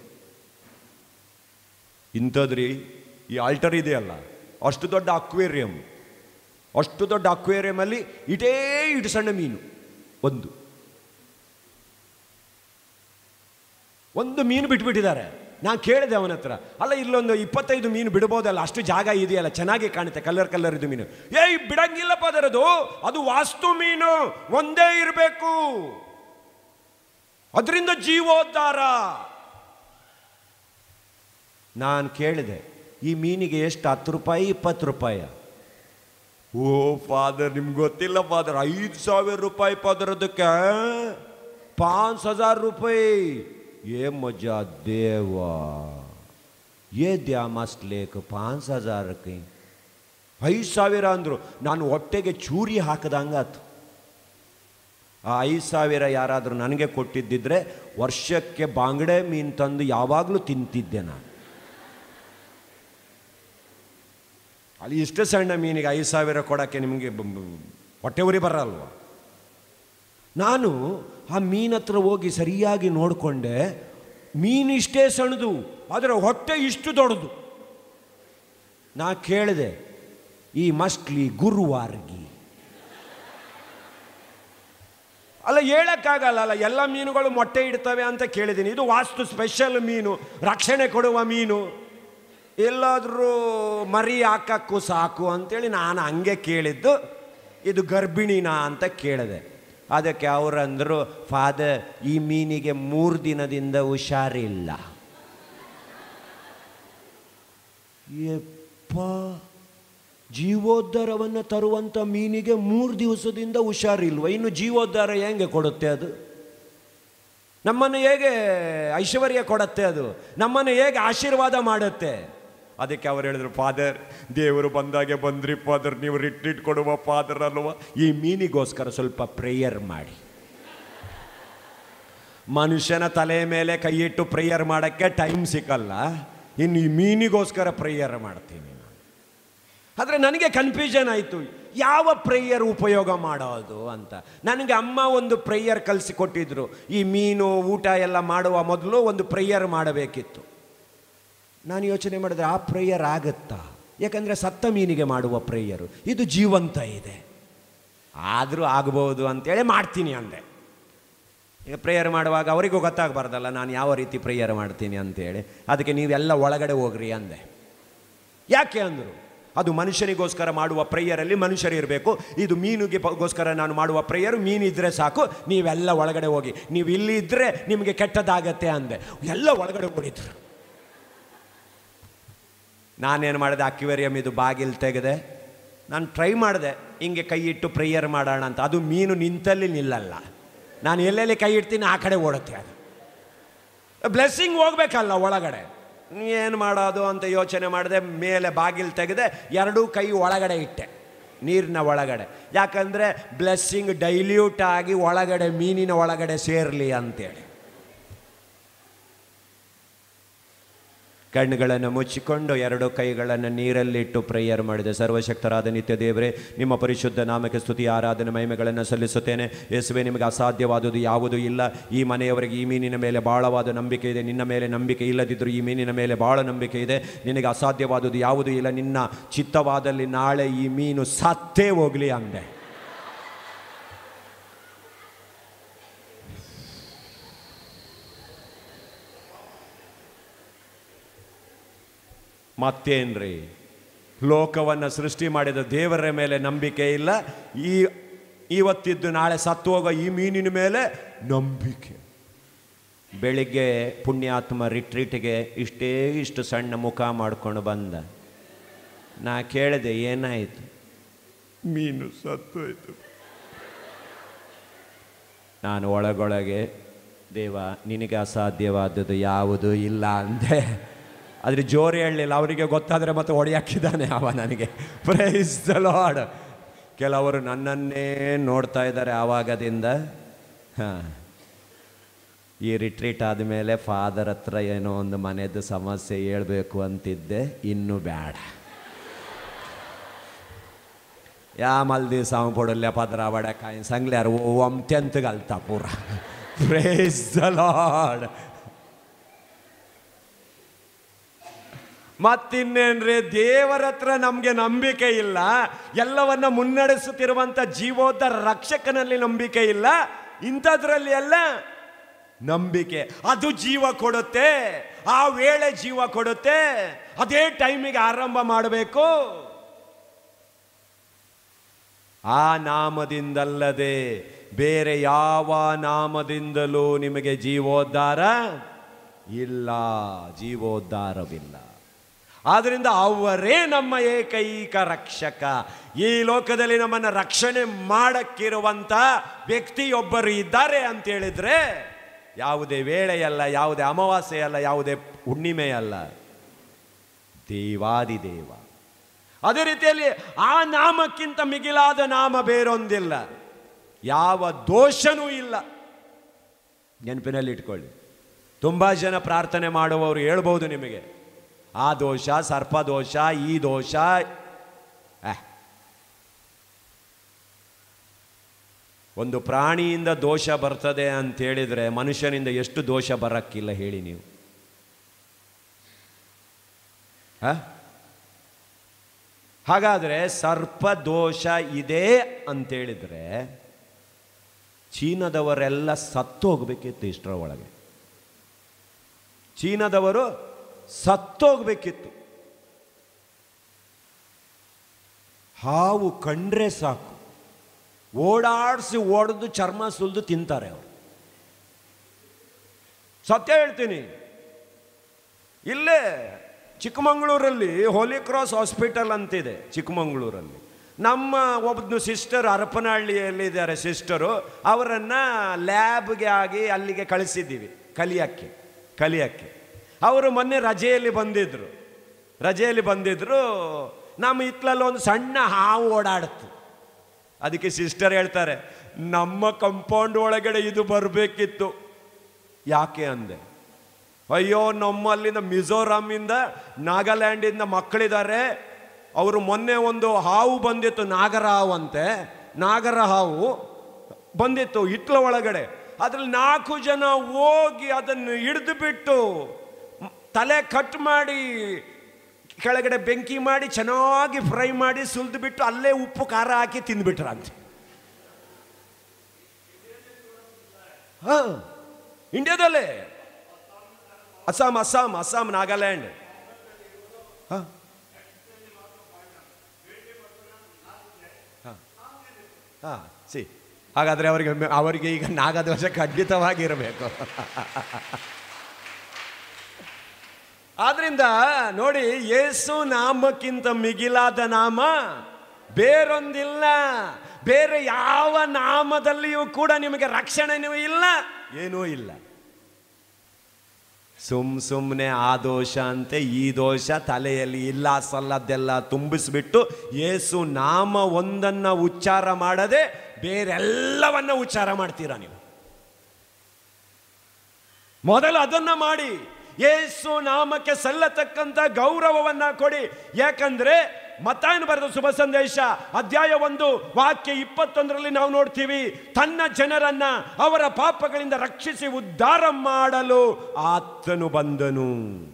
ಇಂಥದ್ರಿ ಈ ಆಲ್ಟರ್ ಇದೆಯಲ್ಲ ಅಷ್ಟು ದೊಡ್ಡ ಅಕ್ವೇರಿಯಂ ಅಷ್ಟು ದೊಡ್ಡ ಅಕ್ವೇರಿಯಮಲ್ಲಿ ಇಟೇ ಇటు ಸಣ್ಣ ಮೀನು ಒಂದು ಒಂದು ಮೀನು ಬಿಟ್ಬಿಟ್ಟಿದ್ದಾರೆ ನಾನು ಕೇಳಿದೆ ಅವನ ಹತ್ರ ಅಲ್ಲ ಇಲ್ಲೊಂದು ಇಪ್ಪತ್ತೈದು ಮೀನು ಬಿಡ್ಬೋದಲ್ಲ ಅಷ್ಟು ಜಾಗ ಇದೆಯಲ್ಲ ಚೆನ್ನಾಗಿ ಕಾಣುತ್ತೆ ಕಲರ್ ಕಲರ್ ಇದು ಮೀನು ಏಯ್ ಬಿಡಂಗಿಲ್ಲಪ್ಪ ಅದರದು ಅದು ವಾಸ್ತು ಮೀನು ಒಂದೇ ಇರಬೇಕು ಅದರಿಂದ ಜೀವೋದ್ಧಾರ ನಾನು ಕೇಳಿದೆ ಈ ಮೀನಿಗೆ ಎಷ್ಟು ಹತ್ತು ರೂಪಾಯಿ ಇಪ್ಪತ್ತು ರೂಪಾಯಿ ಓ ಫಾದರ್ ನಿಮ್ಗೆ ಗೊತ್ತಿಲ್ಲ ಫಾದರ್ ಐದು ಸಾವಿರ ರೂಪಾಯಿ ಫಾದರ್ ಅದಕ್ಕೆ ಪಾಂಚ್ ಹಜಾರ್ ರೂಪಾಯಿ ಏ ಮಜಾ ದೇವಾ ಏ ದ್ಯಾ ಮಸ್ತ್ ಲೇಕ್ ಪಾಂಚ್ ಹಜಾರಕ್ಕೆ ಐದು ಸಾವಿರ ಅಂದರು ನಾನು ಹೊಟ್ಟೆಗೆ ಚೂರಿ ಹಾಕದಂಗಾತು ಆ ಐದು ಸಾವಿರ ಯಾರಾದರೂ ನನಗೆ ಕೊಟ್ಟಿದ್ದಿದ್ರೆ ವರ್ಷಕ್ಕೆ ಬಾಂಗಡೆ ಮೀನು ತಂದು ಯಾವಾಗಲೂ ತಿಂತಿದ್ದೆ ನಾನು ಅಲ್ಲಿ ಇಷ್ಟು ಸಣ್ಣ ಮೀನಿಗೆ ಐದು ಸಾವಿರ ಕೊಡೋಕ್ಕೆ ನಿಮಗೆ ಬ- ಬ- ಹೊಟ್ಟೆ ಉರಿ ಬರಲ್ವ ನಾನು ಆ ಮೀನ ಹತ್ರ ಹೋಗಿ ಸರಿಯಾಗಿ ನೋಡಿಕೊಂಡೆ ಮೀನು ಇಷ್ಟೇ ಸಣ್ಣದು ಆದರೆ ಹೊಟ್ಟೆ ಇಷ್ಟು ದೊಡ್ಡದು ನಾ ಕೇಳಿದೆ ಈ ಮಸ್ಟ್ಲಿ ಗುರುವಾರ್ಗಿ ಅಲ್ಲ ಹೇಳಕ್ಕಾಗಲ್ಲ ಅಲ್ಲ ಎಲ್ಲ ಮೀನುಗಳು ಮೊಟ್ಟೆ ಇಡ್ತವೆ ಅಂತ ಕೇಳಿದ್ದೀನಿ ಇದು ವಾಸ್ತು ಸ್ಪೆಷಲ್ ಮೀನು ರಕ್ಷಣೆ ಕೊಡುವ ಮೀನು ಎಲ್ಲಾದರೂ ಮರಿ ಹಾಕಕ್ಕೂ ಸಾಕು ಅಂತೇಳಿ ನಾನು ಹಂಗೆ ಕೇಳಿದ್ದು ಇದು ಗರ್ಭಿಣಿನಾ ಅಂತ ಕೇಳಿದೆ ಅದಕ್ಕೆ ಅವರಂದರು ಫಾದರ್ ಈ ಮೀನಿಗೆ ಮೂರು ದಿನದಿಂದ ಹುಷಾರಿಲ್ಲ ಯಪ್ಪ ಜೀವೋದ್ಧಾರವನ್ನು ತರುವಂಥ ಮೀನಿಗೆ ಮೂರು ದಿವಸದಿಂದ ಹುಷಾರಿಲ್ವ ಇನ್ನು ಜೀವೋದ್ಧಾರ ಹೆಂಗೆ ಕೊಡುತ್ತೆ ಅದು ನಮ್ಮನ್ನು ಹೇಗೆ ಐಶ್ವರ್ಯ ಕೊಡುತ್ತೆ ಅದು ನಮ್ಮನ್ನು ಹೇಗೆ ಆಶೀರ್ವಾದ ಮಾಡುತ್ತೆ ಅದಕ್ಕೆ ಅವ್ರು ಹೇಳಿದ್ರು ಫಾದರ್ ದೇವರು ಬಂದಾಗೆ ಬಂದ್ರಿ ಫಾದರ್ ನೀವು ರಿಟ್ರೀಟ್ ಕೊಡುವ ಫಾದರ್ ಅಲ್ವಾ ಈ ಮೀನಿಗೋಸ್ಕರ ಸ್ವಲ್ಪ ಪ್ರೇಯರ್ ಮಾಡಿ ಮನುಷ್ಯನ ತಲೆ ಮೇಲೆ ಕೈ ಇಟ್ಟು ಪ್ರೇಯರ್ ಮಾಡೋಕ್ಕೆ ಟೈಮ್ ಸಿಕ್ಕಲ್ಲ ಇನ್ನು ಈ ಮೀನಿಗೋಸ್ಕರ ಪ್ರೇಯರ್ ಮಾಡ್ತೀನಿ ನಾನು ಆದರೆ ನನಗೆ ಕನ್ಫ್ಯೂಷನ್ ಆಯಿತು ಯಾವ ಪ್ರೇಯರ್ ಉಪಯೋಗ ಮಾಡೋದು ಅಂತ ನನಗೆ ಅಮ್ಮ ಒಂದು ಪ್ರೇಯರ್ ಕಲಿಸಿಕೊಟ್ಟಿದ್ರು ಈ ಮೀನು ಊಟ ಎಲ್ಲ ಮಾಡುವ ಮೊದಲು ಒಂದು ಪ್ರೇಯರ್ ಮಾಡಬೇಕಿತ್ತು ನಾನು ಯೋಚನೆ ಮಾಡಿದ್ರೆ ಆ ಪ್ರೇಯರ್ ಆಗುತ್ತಾ ಯಾಕಂದರೆ ಸತ್ತ ಮೀನಿಗೆ ಮಾಡುವ ಪ್ರೇಯರು ಇದು ಜೀವಂತ ಇದೆ ಆದರೂ ಆಗ್ಬೋದು ಅಂತೇಳಿ ಮಾಡ್ತೀನಿ ಅಂದೆ ಈಗ ಪ್ರೇಯರ್ ಮಾಡುವಾಗ ಅವರಿಗೂ ಗೊತ್ತಾಗಬಾರ್ದಲ್ಲ ನಾನು ಯಾವ ರೀತಿ ಪ್ರೇಯರ್ ಮಾಡ್ತೀನಿ ಅಂತೇಳಿ ಅದಕ್ಕೆ ನೀವೆಲ್ಲ ಒಳಗಡೆ ಹೋಗ್ರಿ ಅಂದೆ ಯಾಕೆ ಅಂದರು ಅದು ಮನುಷ್ಯನಿಗೋಸ್ಕರ ಮಾಡುವ ಪ್ರೇಯರಲ್ಲಿ ಮನುಷ್ಯರು ಇರಬೇಕು ಇದು ಮೀನಿಗೆ ಗೋಸ್ಕರ ನಾನು ಮಾಡುವ ಪ್ರೇಯರು ಮೀನಿದ್ರೆ ಸಾಕು ನೀವೆಲ್ಲ ಒಳಗಡೆ ಹೋಗಿ ನೀವು ಇಲ್ಲಿ ಇದ್ದರೆ ನಿಮಗೆ ಕೆಟ್ಟದಾಗತ್ತೆ ಅಂದೆ ಎಲ್ಲ ಒಳಗಡೆ ಓಡಿದ್ರು ನಾನೇನು ಮಾಡಿದೆ ಅಕ್ವೇರಿಯಂ ಇದು ಬಾಗಿಲು ತೆಗೆದೆ ನಾನು ಟ್ರೈ ಮಾಡಿದೆ ಹಿಂಗೆ ಕೈ ಇಟ್ಟು ಪ್ರೇಯರ್ ಮಾಡೋಣ ಅಂತ ಅದು ಮೀನು ನಿಂತಲ್ಲಿ ನಿಲ್ಲಲ್ಲ ನಾನು ಎಲ್ಲೆಲ್ಲಿ ಕೈ ಇಡ್ತೀನಿ ಆ ಕಡೆ ಓಡುತ್ತೆ ಅದು ಬ್ಲೆಸ್ಸಿಂಗ್ ಹೋಗ್ಬೇಕಲ್ಲ ಒಳಗಡೆ ಏನು ಮಾಡೋದು ಅಂತ ಯೋಚನೆ ಮಾಡಿದೆ ಮೇಲೆ ಬಾಗಿಲು ತೆಗೆದೆ ಎರಡೂ ಕೈ ಒಳಗಡೆ ಇಟ್ಟೆ ನೀರಿನ ಒಳಗಡೆ ಯಾಕಂದರೆ ಬ್ಲೆಸ್ಸಿಂಗ್ ಡೈಲ್ಯೂಟ್ ಆಗಿ ಒಳಗಡೆ ಮೀನಿನ ಒಳಗಡೆ ಸೇರಲಿ ಅಂತೇಳಿ ಕಣ್ಣುಗಳನ್ನು ಮುಚ್ಚಿಕೊಂಡು ಎರಡು ಕೈಗಳನ್ನು ನೀರಲ್ಲಿಟ್ಟು ಪ್ರೇಯರ್ ಮಾಡಿದೆ ಸರ್ವಶಕ್ತರಾದ ನಿತ್ಯ ದೇವರೇ ನಿಮ್ಮ ಪರಿಶುದ್ಧ ನಾಮಕ್ಕೆ ಸ್ತುತಿ ಆರಾಧನೆ ಮಹಿಮೆಗಳನ್ನು ಸಲ್ಲಿಸುತ್ತೇನೆ ಯೇಸುವೆ ನಿಮಗೆ ಅಸಾಧ್ಯವಾದುದು ಯಾವುದೂ ಇಲ್ಲ ಈ ಮನೆಯವರಿಗೆ ಈ ಮೀನಿನ ಮೇಲೆ ಭಾಳವಾದ ನಂಬಿಕೆ ಇದೆ ನಿನ್ನ ಮೇಲೆ ನಂಬಿಕೆ ಇಲ್ಲದಿದ್ದರೂ ಈ ಮೀನಿನ ಮೇಲೆ ಭಾಳ ನಂಬಿಕೆ ಇದೆ ನಿನಗೆ ಅಸಾಧ್ಯವಾದುದು ಯಾವುದೂ ಇಲ್ಲ ನಿನ್ನ ಚಿತ್ತವಾದಲ್ಲಿ ನಾಳೆ ಈ ಮೀನು ಸತ್ತೇ ಹೋಗಲಿ ಅಂದೆ ಮತ್ತೇನ್ರಿ ಲೋಕವನ್ನು ಸೃಷ್ಟಿ ಮಾಡಿದ ದೇವರ ಮೇಲೆ ನಂಬಿಕೆ ಇಲ್ಲ ಈ ಇವತ್ತಿದ್ದು ನಾಳೆ ಸತ್ತು ಹೋಗೋ ಈ ಮೀನಿನ ಮೇಲೆ ನಂಬಿಕೆ ಬೆಳಿಗ್ಗೆ ಪುಣ್ಯಾತ್ಮ ರಿಟ್ರೀಟ್ಗೆ ಇಷ್ಟೇ ಇಷ್ಟು ಸಣ್ಣ ಮುಖ ಮಾಡ್ಕೊಂಡು ಬಂದ ನಾ ಕೇಳಿದೆ ಏನಾಯಿತು ಮೀನು ಸತ್ತೋಯ್ತು ನಾನು ಒಳಗೊಳಗೆ ದೇವ ನಿನಗೆ ಅಸಾಧ್ಯವಾದದ್ದು ಯಾವುದೂ ಇಲ್ಲ ಅಂದೆ ಆದರೆ ಜೋರು ಹೇಳಲಿಲ್ಲ ಅವರಿಗೆ ಗೊತ್ತಾದರೆ ಮತ್ತೆ ಹೊಡೆಯಾಕಿದ್ದಾನೆ ಅವ ನನಗೆ ಪ್ರೈಸ್ ದ ಲಾರ್ಡ್ ಕೆಲವರು ನನ್ನನ್ನೇ ನೋಡ್ತಾ ಇದ್ದಾರೆ ಆವಾಗದಿಂದ ಹಾಂ ಈ ರಿಟ್ರೀಟ್ ಆದಮೇಲೆ ಫಾದರ್ ಹತ್ರ ಏನೋ ಒಂದು ಮನೆಯದ್ದು ಸಮಸ್ಯೆ ಹೇಳ್ಬೇಕು ಅಂತಿದ್ದೆ ಇನ್ನೂ ಬೇಡ ಯಾ ಮಲ್ದಿ ಸಾಂಗ್ ಪೊಡಲ್ಯ ಪದ್ರ ಬಡ ಕಾಯಿ ಸಂಗ್ಲ್ಯಾರ ಒಮ್ತೆಂತ ಗಲ್ತ ಪೂರ ಪ್ರೇಸ್ ದ ಲಾರ್ಡ್ ಮತ್ತಿನ್ನೇನ್ರಿ ದೇವರ ಹತ್ರ ನಮಗೆ ನಂಬಿಕೆ ಇಲ್ಲ ಎಲ್ಲವನ್ನ ಮುನ್ನಡೆಸುತ್ತಿರುವಂತ ಜೀವೋದ್ಧ ರಕ್ಷಕನಲ್ಲಿ ನಂಬಿಕೆ ಇಲ್ಲ ಇಂಥದ್ರಲ್ಲಿ ಎಲ್ಲ ನಂಬಿಕೆ ಅದು ಜೀವ ಕೊಡುತ್ತೆ ಆ ವೇಳೆ ಜೀವ ಕೊಡುತ್ತೆ ಅದೇ ಟೈಮಿಗೆ ಆರಂಭ ಮಾಡಬೇಕು ಆ ನಾಮದಿಂದಲ್ಲದೆ ಬೇರೆ ಯಾವ ನಾಮದಿಂದಲೂ ನಿಮಗೆ ಜೀವೋದ್ಧಾರ ಇಲ್ಲ ಜೀವೋದ್ಧಾರವಿಲ್ಲ ಆದ್ರಿಂದ ಅವರೇ ನಮ್ಮ ಏಕೈಕ ರಕ್ಷಕ ಈ ಲೋಕದಲ್ಲಿ ನಮ್ಮನ್ನು ರಕ್ಷಣೆ ಮಾಡಕ್ಕಿರುವಂಥ ವ್ಯಕ್ತಿಯೊಬ್ಬರು ಇದ್ದಾರೆ ಅಂತ ಹೇಳಿದ್ರೆ ಯಾವುದೇ ವೇಳೆಯಲ್ಲ ಯಾವುದೇ ಅಮಾವಾಸ್ಯೆ ಅಲ್ಲ ಯಾವುದೇ ಹುಣ್ಣಿಮೆಯಲ್ಲ ದೇವಾದಿದೇವ ಅದೇ ರೀತಿಯಲ್ಲಿ ಆ ನಾಮಕ್ಕಿಂತ ಮಿಗಿಲಾದ ನಾಮ ಬೇರೊಂದಿಲ್ಲ ಯಾವ ದೋಷನೂ ಇಲ್ಲ ನೆನಪಿನಲ್ಲಿ ಇಟ್ಕೊಳ್ಳಿ ತುಂಬ ಜನ ಪ್ರಾರ್ಥನೆ ಮಾಡುವವರು ಹೇಳ್ಬೋದು ನಿಮಗೆ ಆ ದೋಷ ಸರ್ಪ ದೋಷ ಈ ದೋಷ ಆಹ್. ಒಂದು ಪ್ರಾಣಿಯಿಂದ ದೋಷ ಬರ್ತದೆ ಅಂತ ಹೇಳಿದ್ರೆ ಮನುಷ್ಯನಿಂದ ಎಷ್ಟು ದೋಷ ಬರಕ್ಕಿಲ್ಲ ಹೇಳಿ ನೀವು ಆ? ಹಾಗಾದ್ರೆ ಸರ್ಪ ದೋಷ ಇದೆ ಅಂತೇಳಿದ್ರೆ ಚೀನಾದವರೆಲ್ಲ ಸತ್ತು ಹೋಗ್ಬೇಕಿತ್ತು ಇಷ್ಟರ ಒಳಗೆ ಚೀನಾದವರು ಸತ್ತೋಗ್ಬೇಕಿತ್ತು ಹಾವು ಕಂಡ್ರೆ ಸಾಕು ಓಡಾಡಿಸಿ ಓಡಿದು ಚರ್ಮ ಸುಲಿದು ತಿಂತಾರೆ ಅವರು ಸತ್ಯ ಹೇಳ್ತೀನಿ ಇಲ್ಲೇ ಚಿಕ್ಕಮಂಗ್ಳೂರಲ್ಲಿ ಹೋಲಿ ಕ್ರಾಸ್ ಹಾಸ್ಪಿಟಲ್ ಅಂತಿದೆ ಚಿಕ್ಕಮಂಗ್ಳೂರಲ್ಲಿ ನಮ್ಮ ಒಬ್ಬನು ಸಿಸ್ಟರ್ ಹರಪನಹಳ್ಳಿಯಲ್ಲಿದ್ದಾರೆ ಸಿಸ್ಟರು ಅವರನ್ನು ಲ್ಯಾಬ್ಗೆ ಆಗಿ ಅಲ್ಲಿಗೆ ಕಳಿಸಿದ್ದೀವಿ ಕಲಿಯಕ್ಕೆ ಕಲಿಯಕ್ಕೆ ಅವರು ಮೊನ್ನೆ ರಜೆಯಲ್ಲಿ ಬಂದಿದ್ರು ರಜೆಯಲ್ಲಿ ಬಂದಿದ್ರು ನಮ್ಮ ಇತ್ಲಲ್ಲಿ ಒಂದು ಸಣ್ಣ ಹಾವು ಓಡಾಡ್ತು ಅದಕ್ಕೆ ಸಿಸ್ಟರ್ ಹೇಳ್ತಾರೆ ನಮ್ಮ ಕಂಪೌಂಡ್ ಒಳಗಡೆ ಇದು ಬರಬೇಕಿತ್ತು ಯಾಕೆ ಅಂದೆ ಅಯ್ಯೋ ನಮ್ಮಲ್ಲಿಂದ ಮಿಜೋರಾಮಿಂದ ನಾಗಾಲ್ಯಾಂಡಿಂದ ಮಕ್ಕಳಿದ್ದಾರೆ ಅವರು ಮೊನ್ನೆ ಒಂದು ಹಾವು ಬಂದಿತ್ತು ನಾಗರ ಹಾವು ಅಂತೆ ನಾಗರ ಹಾವು ಬಂದಿತ್ತು ಹಿಟ್ಲ ಒಳಗಡೆ ಅದ್ರಲ್ಲಿ ನಾಲ್ಕು ಜನ ಹೋಗಿ ಅದನ್ನು ಹಿಡಿದು ಬಿಟ್ಟು ಮ್- ತಲೆ ಕಟ್ ಮಾಡಿ ಕೆಳಗಡೆ ಬೆಂಕಿ ಮಾಡಿ ಚೆನ್ನಾಗಿ ಫ್ರೈ ಮಾಡಿ ಸುಲಿದು ಬಿಟ್ಟು ಅಲ್ಲೇ ಉಪ್ಪು ಖಾರ ಹಾಕಿ ತಿಂದ್ಬಿಟ್ರಂತೆ ಹಾ ಇಂಡಿಯಾದಲ್ಲೇ ಅಸ್ಸಾಂ ಅಸ್ಸಾಂ ಅಸ್ಸಾಂ ನಾಗಾಲ್ಯಾಂಡ್ ಹಾ ಹಾ ಸಿ ಹಾಗಾದ್ರೆ ಅವರಿಗೆ ಅವರಿಗೆ ಈಗ ನಾಗದೋಷ ಖಂಡಿತವಾಗಿರಬೇಕು ಆದ್ರಿಂದ ನೋಡಿ ಯೇಸು ನಾಮಕ್ಕಿಂತ ಮಿಗಿಲಾದ ನಾಮ ಬೇರೊಂದಿಲ್ಲ ಬೇರೆ ಯಾವ ನಾಮದಲ್ಲಿಯೂ ಕೂಡ ನಿಮಗೆ ರಕ್ಷಣೆಯೂ ಇಲ್ಲ ಏನೂ ಇಲ್ಲ ಸುಮ್ ಸುಮ್ಮನೆ ಆ ದೋಷ ಅಂತೆ ಈ ದೋಷ ತಲೆಯಲ್ಲಿ ಇಲ್ಲ ಸಲ್ಲದ್ದೆಲ್ಲ ತುಂಬಿಸ್ಬಿಟ್ಟು ಯೇಸು ನಾಮ ಒಂದನ್ನ ಉಚ್ಚಾರ ಮಾಡದೆ ಬೇರೆಲ್ಲವನ್ನ ಉಚ್ಚಾರ ಮಾಡ್ತೀರಾ ನೀವು ಮೊದಲು ಅದನ್ನ ಮಾಡಿ ಯೇಸು ನಾಮಕ್ಕೆ ಸಲ್ಲತಕ್ಕಂತ ಗೌರವವನ್ನ ಕೊಡಿ ಯಾಕಂದ್ರೆ ಮತ್ತಾಯನು ಬರೆದ ಶುಭ ಸಂದೇಶ ಅಧ್ಯಾಯ ಒಂದು ವಾಕ್ಯ ಇಪ್ಪತ್ತೊಂದರಲ್ಲಿ ನಾವು ನೋಡ್ತೀವಿ ತನ್ನ ಜನರನ್ನ ಅವರ ಪಾಪಗಳಿಂದ ರಕ್ಷಿಸಿ ಉದ್ಧಾರ ಮಾಡಲು ಆತನು ಬಂದನು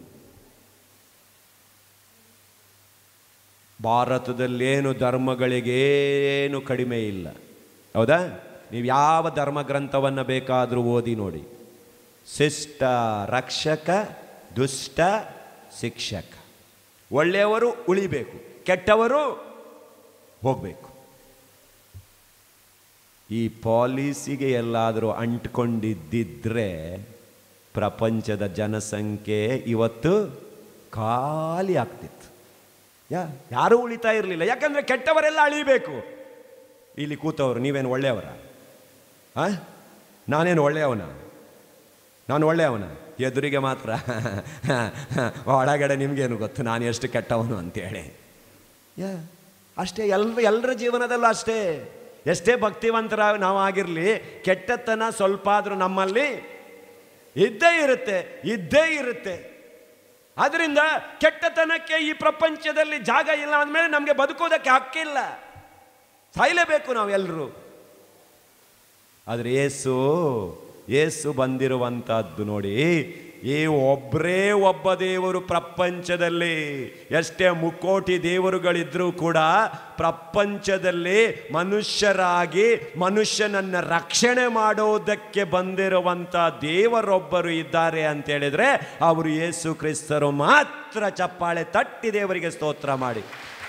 ಭಾರತದಲ್ಲೇನು ಧರ್ಮಗಳಿಗೇನು ಕಡಿಮೆ ಇಲ್ಲ ಹೌದಾ ನೀವು ಯಾವ ಧರ್ಮ ಗ್ರಂಥವನ್ನು ಬೇಕಾದರೂ ಓದಿ ನೋಡಿ ಶಿಷ್ಟ ರಕ್ಷಕ ದುಷ್ಟ ಶಿಕ್ಷಕ ಒಳ್ಳೆಯವರು ಉಳಿಬೇಕು ಕೆಟ್ಟವರು ಹೋಗಬೇಕು ಈ ಪಾಲಿಸಿಗೆ ಎಲ್ಲಾದರೂ ಅಂಟ್ಕೊಂಡಿದ್ದಿದ್ರೆ ಪ್ರಪಂಚದ ಜನಸಂಖ್ಯೆ ಇವತ್ತು ಖಾಲಿ ಆಗ್ತಿತ್ತು ಯಾ ಯಾರೂ ಉಳಿತಾ ಇರಲಿಲ್ಲ ಯಾಕಂದ್ರೆ ಕೆಟ್ಟವರೆಲ್ಲ ಅಳಿಬೇಕು ಇಲ್ಲಿ ಕೂತವರು ನೀವೇನು ಒಳ್ಳೆಯವರ ಆ ನಾನೇನು ಒಳ್ಳೆಯವನ ನಾನು ಒಳ್ಳೆಯವನ ಎದುರಿಗೆ ಮಾತ್ರ ಒಳಗಡೆ ನಿಮಗೇನು ಗೊತ್ತು ನಾನು ಎಷ್ಟು ಕೆಟ್ಟವನು ಅಂತೇಳಿ ಯಾ ಅಷ್ಟೇ ಎಲ್ರ ಎಲ್ಲರ ಜೀವನದಲ್ಲೂ ಅಷ್ಟೇ ಎಷ್ಟೇ ಭಕ್ತಿವಂತರ ನಾವು ಆಗಿರಲಿ ಕೆಟ್ಟತನ ಸ್ವಲ್ಪ ಆದರೂ ನಮ್ಮಲ್ಲಿ ಇದ್ದೇ ಇರುತ್ತೆ ಇದ್ದೇ ಇರುತ್ತೆ ಅದರಿಂದ ಕೆಟ್ಟತನಕ್ಕೆ ಈ ಪ್ರಪಂಚದಲ್ಲಿ ಜಾಗ ಇಲ್ಲ ಅಂದಮೇಲೆ ನಮಗೆ ಬದುಕೋದಕ್ಕೆ ಹಕ್ಕಿಲ್ಲ ಸಾಯಲೇಬೇಕು ನಾವೆಲ್ಲರೂ ಆದರೆ ಏಸು ಏಸು ಬಂದಿರುವಂತಹದ್ದು ನೋಡಿ ಈ ಒಬ್ಬರೇ ಒಬ್ಬ ದೇವರು ಪ್ರಪಂಚದಲ್ಲಿ ಎಷ್ಟೇ ಮುಕ್ಕೋಟಿ ದೇವರುಗಳಿದ್ರೂ ಕೂಡ ಪ್ರಪಂಚದಲ್ಲಿ ಮನುಷ್ಯರಾಗಿ ಮನುಷ್ಯನನ್ನ ರಕ್ಷಣೆ ಮಾಡೋದಕ್ಕೆ ಬಂದಿರುವಂತ ದೇವರೊಬ್ಬರು ಇದ್ದಾರೆ ಅಂತ ಹೇಳಿದ್ರೆ ಅವರು ಯೇಸು ಕ್ರಿಸ್ತರು ಮಾತ್ರ ಚಪ್ಪಾಳೆ ತಟ್ಟಿ ದೇವರಿಗೆ ಸ್ತೋತ್ರ ಮಾಡಿ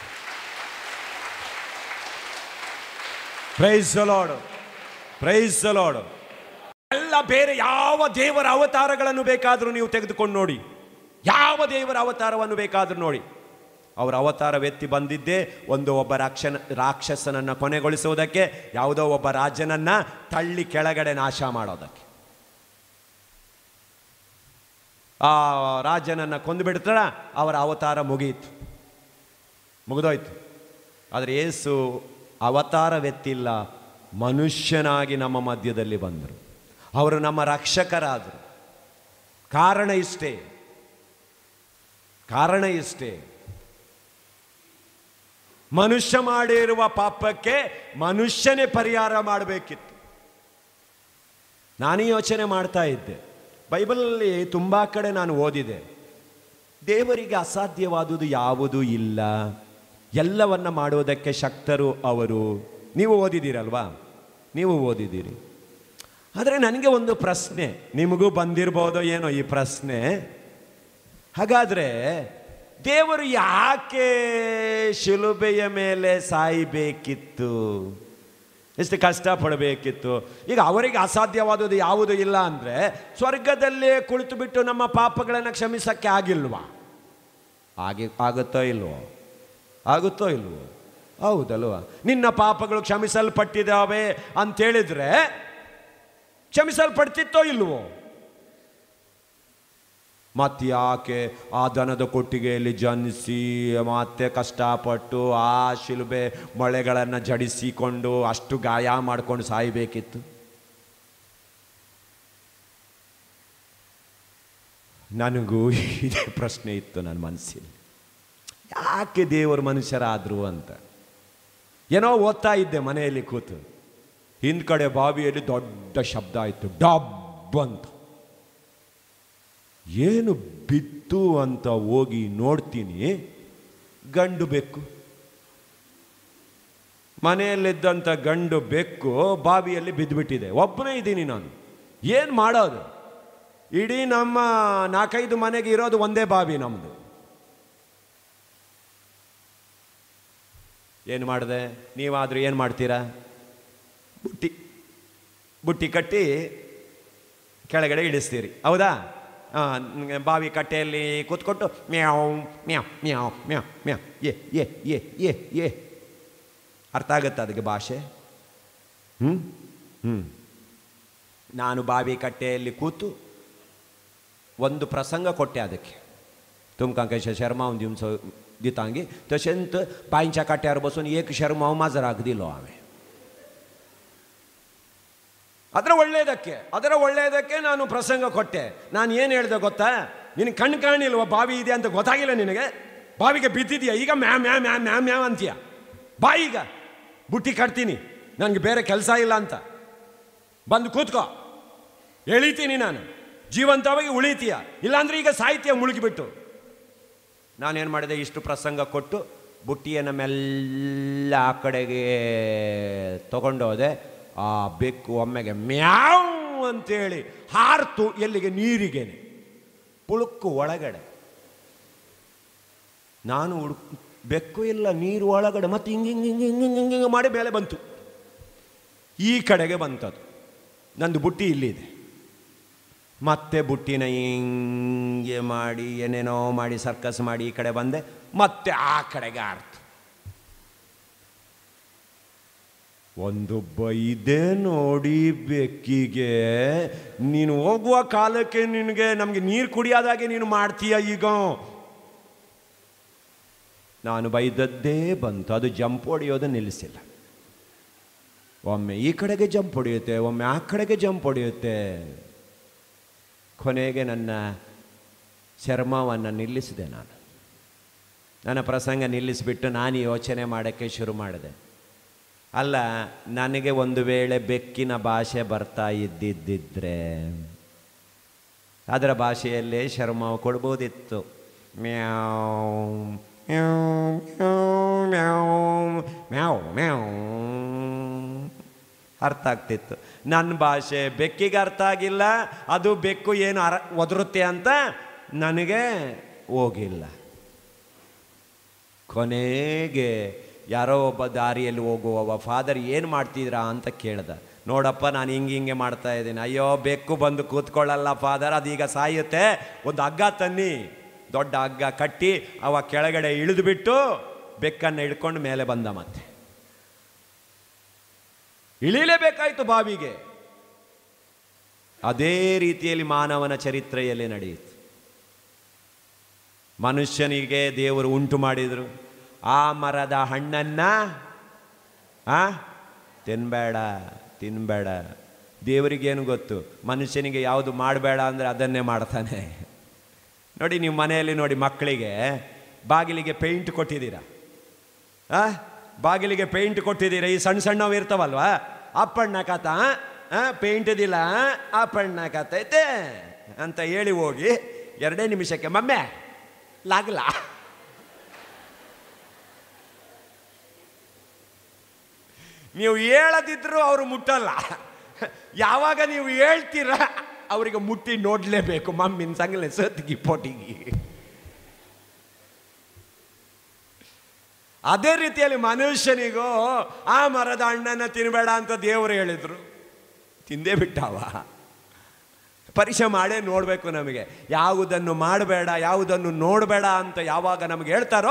ಪ್ರೈಸ್ ಲಾರ್ಡ್ ಪ್ರೈಸ್ ಲಾರ್ಡ್ ಎಲ್ಲ ಬೇರೆ ಯಾವ ದೇವರ ಅವತಾರಗಳನ್ನು ಬೇಕಾದರೂ ನೀವು ತೆಗೆದುಕೊಂಡು ನೋಡಿ ಯಾವ ದೇವರ ಅವತಾರವನ್ನು ಬೇಕಾದರೂ ನೋಡಿ ಅವರ ಅವತಾರವೆತ್ತಿ ಬಂದಿದ್ದೇ ಒಂದು ಒಬ್ಬ ರಾಕ್ಷನ ರಾಕ್ಷಸನನ್ನು ಕೊನೆಗೊಳಿಸುವುದಕ್ಕೆ ಯಾವುದೋ ಒಬ್ಬ ರಾಜನನ್ನ ತಳ್ಳಿ ಕೆಳಗಡೆ ನಾಶ ಮಾಡೋದಕ್ಕೆ ಆ ರಾಜನನ್ನ ಕೊಂದು ಬಿಡ್ತಾರ ಅವರ ಅವತಾರ ಮುಗಿಯಿತು ಮುಗಿದೋಯ್ತು ಆದರೆ ಏಸು ಅವತಾರವೆತ್ತಿಲ್ಲ ಮನುಷ್ಯನಾಗಿ ನಮ್ಮ ಮಧ್ಯದಲ್ಲಿ ಬಂದರು ಅವರು ನಮ್ಮ ರಕ್ಷಕರಾದರು ಕಾರಣ ಇಷ್ಟೇ ಕಾರಣ ಇಷ್ಟೇ ಮನುಷ್ಯ ಮಾಡಿರುವ ಪಾಪಕ್ಕೆ ಮನುಷ್ಯನೇ ಪರಿಹಾರ ಮಾಡಬೇಕಿತ್ತು ನಾನು ಯೋಚನೆ ಮಾಡ್ತಾ ಇದ್ದೆ ಬೈಬಲಲ್ಲಿ ತುಂಬ ಕಡೆ ನಾನು ಓದಿದೆ ದೇವರಿಗೆ ಅಸಾಧ್ಯವಾದುದು ಯಾವುದೂ ಇಲ್ಲ ಎಲ್ಲವನ್ನ ಮಾಡುವುದಕ್ಕೆ ಶಕ್ತರು ಅವರು ನೀವು ಓದಿದ್ದೀರಲ್ವಾ ನೀವು ಓದಿದ್ದೀರಿ ಆದರೆ ನನಗೆ ಒಂದು ಪ್ರಶ್ನೆ ನಿಮಗೂ ಬಂದಿರ್ಬೋದೋ ಏನೋ ಈ ಪ್ರಶ್ನೆ ಹಾಗಾದ್ರೆ ದೇವರು ಯಾಕೆ ಶಿಲುಬೆಯ ಮೇಲೆ ಸಾಯಬೇಕಿತ್ತು ಎಷ್ಟು ಕಷ್ಟಪಡಬೇಕಿತ್ತು ಈಗ ಅವರಿಗೆ ಅಸಾಧ್ಯವಾದುದು ಯಾವುದೂ ಇಲ್ಲ ಅಂದರೆ ಸ್ವರ್ಗದಲ್ಲೇ ಕುಳಿತು ಬಿಟ್ಟು ನಮ್ಮ ಪಾಪಗಳನ್ನು ಕ್ಷಮಿಸಕ್ಕೆ ಆಗಿಲ್ವಾ ಆಗಿ ಆಗುತ್ತೋ ಇಲ್ವೋ ಆಗುತ್ತೋ ಇಲ್ವೋ ಹೌದಲ್ವಾ ನಿನ್ನ ಪಾಪಗಳು ಕ್ಷಮಿಸಲ್ಪಟ್ಟಿದ್ದಾವೆ ಅಂತೇಳಿದ್ರೆ ಕ್ಷಮಿಸಲ್ಪಡ್ತಿತ್ತೋ ಇಲ್ವೋ ಮತ್ತೆ ಯಾಕೆ ಆ ದನದ ಕೊಟ್ಟಿಗೆಯಲ್ಲಿ ಜನಿಸಿ ಮತ್ತೆ ಕಷ್ಟಪಟ್ಟು ಆ ಶಿಲುಬೆ ಮೊಳೆಗಳನ್ನು ಜಡಿಸಿಕೊಂಡು ಅಷ್ಟು ಗಾಯ ಮಾಡ್ಕೊಂಡು ಸಾಯಬೇಕಿತ್ತು ನನಗೂ ಇದೇ ಪ್ರಶ್ನೆ ಇತ್ತು ನನ್ನ ಮನಸ್ಸಲ್ಲಿ ಯಾಕೆ ದೇವರು ಮನುಷ್ಯರಾದರು ಅಂತ ಏನೋ ಓದ್ತಾ ಇದ್ದೆ ಮನೆಯಲ್ಲಿ ಕೂತು ಹಿಂದ್ಕಡೆ ಬಾವಿಯಲ್ಲಿ ದೊಡ್ಡ ಶಬ್ದ ಆಯಿತು ಡಬ್ ಅಂತ ಏನು ಬಿತ್ತು ಅಂತ ಹೋಗಿ ನೋಡ್ತೀನಿ ಗಂಡು ಬೆಕ್ಕು ಮನೆಯಲ್ಲಿದ್ದಂಥ ಗಂಡು ಬೆಕ್ಕು ಬಾವಿಯಲ್ಲಿ ಬಿದ್ದುಬಿಟ್ಟಿದೆ ಒಬ್ಬನೇ ಇದ್ದೀನಿ ನಾನು ಏನು ಮಾಡೋದು ಇಡೀ ನಮ್ಮ ನಾಲ್ಕೈದು ಮನೆಗೆ ಇರೋದು ಒಂದೇ ಬಾವಿ ನಮ್ಮದು ಏನು ಮಾಡಿದೆ ನೀವಾದರೂ ಏನು ಮಾಡ್ತೀರಾ ಬುಟ್ಟಿ ಬುಟ್ಟಿ ಕಟ್ಟಿ ಕೆಳಗಡೆ ಇಳಿಸ್ತೀರಿ ಹೌದಾ ಆ, ನ್- ಬಾವಿ ಕಟ್ಟೆಯಲ್ಲಿ ಕೂತ್ಕೊಟ್ಟು ಮ್ಯಾವ್ ಮ್ಯಾವ್ ಮ್ಯಾವ್ ಮ್ಯಾವ್ ಮ್ಯಾವ್ ಏ ಏ ಏ ಏ ಏ ಅರ್ಥ ಆಗುತ್ತೆ ಅದಕ್ಕೆ ಭಾಷೆ ಹ್ಞೂ ಹ್ಞೂ ನಾನು ಬಾವಿ ಕಟ್ಟೆಯಲ್ಲಿ ಕೂತು ಒಂದು ಪ್ರಸಂಗ ಕೊಟ್ಟೆ ಅದಕ್ಕೆ तुमकां कशें शर्मावन दिवचो दितांगी तशेंच बांयच्या काट्यार बसून एक शर्म हांव माजराक दिलो हांवें ಅದರ ಒಳ್ಳೆಯದಕ್ಕೆ ಅದರ ಒಳ್ಳೆಯದಕ್ಕೆ ನಾನು ಪ್ರಸಂಗ ಕೊಟ್ಟೆ ನಾನು ಏನು ಹೇಳಿದೆ ಗೊತ್ತಾ ನಿನಗೆ ಕಣ್ಣು ಕಾಣಿಲ್ವ ಬಾವಿ ಇದೆ ಅಂತ ಗೊತ್ತಾಗಿಲ್ಲ ನಿನಗೆ ಬಾವಿಗೆ ಬಿದ್ದಿದ್ಯಾ ಈಗ ಮ್ಯಾ ಮ್ಯಾ ಮ್ಯಾ ಮ್ಯಾ ಮ್ಯಾವ್ ಅಂತೀಯ ಬಾ ಈಗ ಬುಟ್ಟಿ ಕಟ್ತೀನಿ ನನಗೆ ಬೇರೆ ಕೆಲಸ ಇಲ್ಲ ಅಂತ ಬಂದು ಕೂತ್ಕೋ ಎಳಿತೀನಿ ನಾನು ಜೀವಂತವಾಗಿ ಉಳಿತೀಯ ಇಲ್ಲಾಂದ್ರೆ ಈಗ ಸಾಹಿತ್ಯ ಮುಳುಗಿಬಿಟ್ಟು ನಾನೇನು ಮಾಡಿದೆ ಇಷ್ಟು ಪ್ರಸಂಗ ಕೊಟ್ಟು ಬುಟ್ಟಿಯನ್ನು ಮೆಲ್ಲ ಆ ಕಡೆಗೆ ತಗೊಂಡೋದೆ ಆ ಬೆಕ್ಕು ಒಮ್ಮೆಗೆ ಮ್ಯಾವ್ ಅಂತೇಳಿ ಹಾರ್ತು ಎಲ್ಲಿಗೆ ನೀರಿಗೇನೆ ಪುಳುಕ್ಕು ಒಳಗಡೆ ನಾನು ಹುಡುಕ್ ಬೆಕ್ಕು ಇಲ್ಲ ನೀರು ಒಳಗಡೆ ಮತ್ತೆ ಹಿಂಗೆ ಹಿಂಗೆ ಹಿಂಗೆ ಹಿಂಗೆ ಹಿಂಗೆ ಹಿಂಗೆ ಮಾಡಿ ಮೇಲೆ ಬಂತು ಈ ಕಡೆಗೆ ಬಂತದು ನಂದು ಬುಟ್ಟಿ ಇಲ್ಲಿದೆ ಮತ್ತೆ ಬುಟ್ಟಿನ ಹಿಂಗೆ ಮಾಡಿ ಏನೇನೋ ಮಾಡಿ ಸರ್ಕಸ್ ಮಾಡಿ ಈ ಕಡೆ ಬಂದೆ ಮತ್ತೆ ಆ ಕಡೆಗೆ ಆರ್ತು ಒಂದು ಬೈದೆ ನೋಡಿ ಬೆಕ್ಕಿಗೆ ನೀನು ಹೋಗುವ ಕಾಲಕ್ಕೆ ನಿನಗೆ ನಮಗೆ ನೀರು ಕುಡಿಯೋದಾಗೆ ನೀನು ಮಾಡ್ತೀಯ ಈಗ ನಾನು ಬೈದದ್ದೇ ಬಂತು ಅದು ಜಂಪ್ ಹೊಡೆಯೋದು ನಿಲ್ಲಿಸಿಲ್ಲ ಒಮ್ಮೆ ಈ ಕಡೆಗೆ ಜಂಪ್ ಹೊಡೆಯುತ್ತೆ ಒಮ್ಮೆ ಆ ಕಡೆಗೆ ಜಂಪ್ ಹೊಡೆಯುತ್ತೆ ಕೊನೆಗೆ ನನ್ನ ಚರ್ಮವನ್ನು ನಿಲ್ಲಿಸಿದೆ ನಾನು ನನ್ನ ಪ್ರಸಂಗ ನಿಲ್ಲಿಸಿಬಿಟ್ಟು ನಾನು ಯೋಚನೆ ಮಾಡೋಕ್ಕೆ ಶುರು ಮಾಡಿದೆ ಅಲ್ಲ ನನಗೆ ಒಂದು ವೇಳೆ ಬೆಕ್ಕಿನ ಭಾಷೆ ಬರ್ತಾ ಇದ್ದಿದ್ದಿದ್ರೆ ಅದರ ಭಾಷೆಯಲ್ಲೇ ಶರ್ಮ ಕೊಡ್ಬೋದಿತ್ತು ಮ್ಯಾವ್ ಮ್ಯಾವ್ ಮ್ಯಾವ್ ಮ್ಯಾವ್ ಮ್ಯಾವ್ ಅರ್ಥ ಆಗ್ತಿತ್ತು ನನ್ನ ಭಾಷೆ ಬೆಕ್ಕಿಗೆ ಅರ್ಥ ಆಗಿಲ್ಲ ಅದು ಬೆಕ್ಕು ಏನು ಅರ ಒದರುತ್ತೆ ಅಂತ ನನಗೆ ಹೋಗಿಲ್ಲ ಕೊನೆಗೆ ಯಾರೋ ಒಬ್ಬ ದಾರಿಯಲ್ಲಿ ಹೋಗುವವ ಫಾದರ್ ಏನು ಮಾಡ್ತಿದ್ರಾ ಅಂತ ಕೇಳ್ದ ನೋಡಪ್ಪ ನಾನು ಹಿಂಗೆ ಹಿಂಗೆ ಮಾಡ್ತಾ ಇದ್ದೀನಿ ಅಯ್ಯೋ ಬೆಕ್ಕು ಬಂದು ಕೂತ್ಕೊಳ್ಳಲ್ಲ ಫಾದರ್ ಅದೀಗ ಸಾಯುತ್ತೆ ಒಂದು ಹಗ್ಗ ತನ್ನಿ ದೊಡ್ಡ ಹಗ್ಗ ಕಟ್ಟಿ ಅವ ಕೆಳಗಡೆ ಇಳಿದುಬಿಟ್ಟು ಬೆಕ್ಕನ್ನು ಹಿಡ್ಕೊಂಡು ಮೇಲೆ ಬಂದ ಮತ್ತೆ ಇಳಿಲೇಬೇಕಾಯ್ತು ಬಾವಿಗೆ ಅದೇ ರೀತಿಯಲ್ಲಿ ಮಾನವನ ಚರಿತ್ರೆಯಲ್ಲಿ ನಡೆಯಿತು ಮನುಷ್ಯನಿಗೆ ದೇವರು ಉಂಟು ಮಾಡಿದರು ಆ ಮರದ ಹಣ್ಣನ್ನ ಆ ತಿನ್ಬೇಡ ತಿನ್ಬೇಡ ದೇವರಿಗೇನು ಗೊತ್ತು ಮನುಷ್ಯನಿಗೆ ಯಾವುದು ಮಾಡಬೇಡ ಅಂದರೆ ಅದನ್ನೇ ಮಾಡ್ತಾನೆ ನೋಡಿ ನೀವು ಮನೆಯಲ್ಲಿ ನೋಡಿ ಮಕ್ಕಳಿಗೆ ಬಾಗಿಲಿಗೆ ಪೇಂಟ್ ಕೊಟ್ಟಿದ್ದೀರಾ ಆ ಬಾಗಿಲಿಗೆ ಪೇಂಟ್ ಕೊಟ್ಟಿದ್ದೀರಾ ಈ ಸಣ್ಣ ಸಣ್ಣವು ಇರ್ತಾವಲ್ವಾ ಅಪ್ಪಣ್ಣ ಕಥ ಪೇಂಟ್ ಇದಿಲ್ಲ ಅಪ್ಪಣ್ಣ ಕಥೈತೆ ಅಂತ ಹೇಳಿ ಹೋಗಿ ಎರಡೇ ನಿಮಿಷಕ್ಕೆ ಮಮ್ಮೆ ಲಾಗ್ಲಾ ನೀವು ಹೇಳದಿದ್ರು ಅವರು ಮುಟ್ಟಲ್ಲ ಯಾವಾಗ ನೀವು ಹೇಳ್ತೀರ ಅವರಿಗೆ ಮುಟ್ಟಿ ನೋಡಲೇಬೇಕು ಮಮ್ಮಿನ ಸಂಗಲೆ ಸತ್ತಿಗೆ ಪೋಟಿಗೆ ಅದೇ ರೀತಿಯಲ್ಲಿ ಮನುಷ್ಯನಿಗೂ ಆ ಮರದ ಹಣ್ಣನ್ನು ತಿನ್ನಬೇಡ ಅಂತ ದೇವರು ಹೇಳಿದ್ರು ತಿಂದೇ ಬಿಟ್ಟಾವ ಪರೀಕ್ಷೆ ಮಾಡೇ ನೋಡಬೇಕು ನಮಗೆ ಯಾವುದನ್ನು ಮಾಡಬೇಡ ಯಾವುದನ್ನು ನೋಡಬೇಡ ಅಂತ ಯಾವಾಗ ನಮಗೆ ಹೇಳ್ತಾರೋ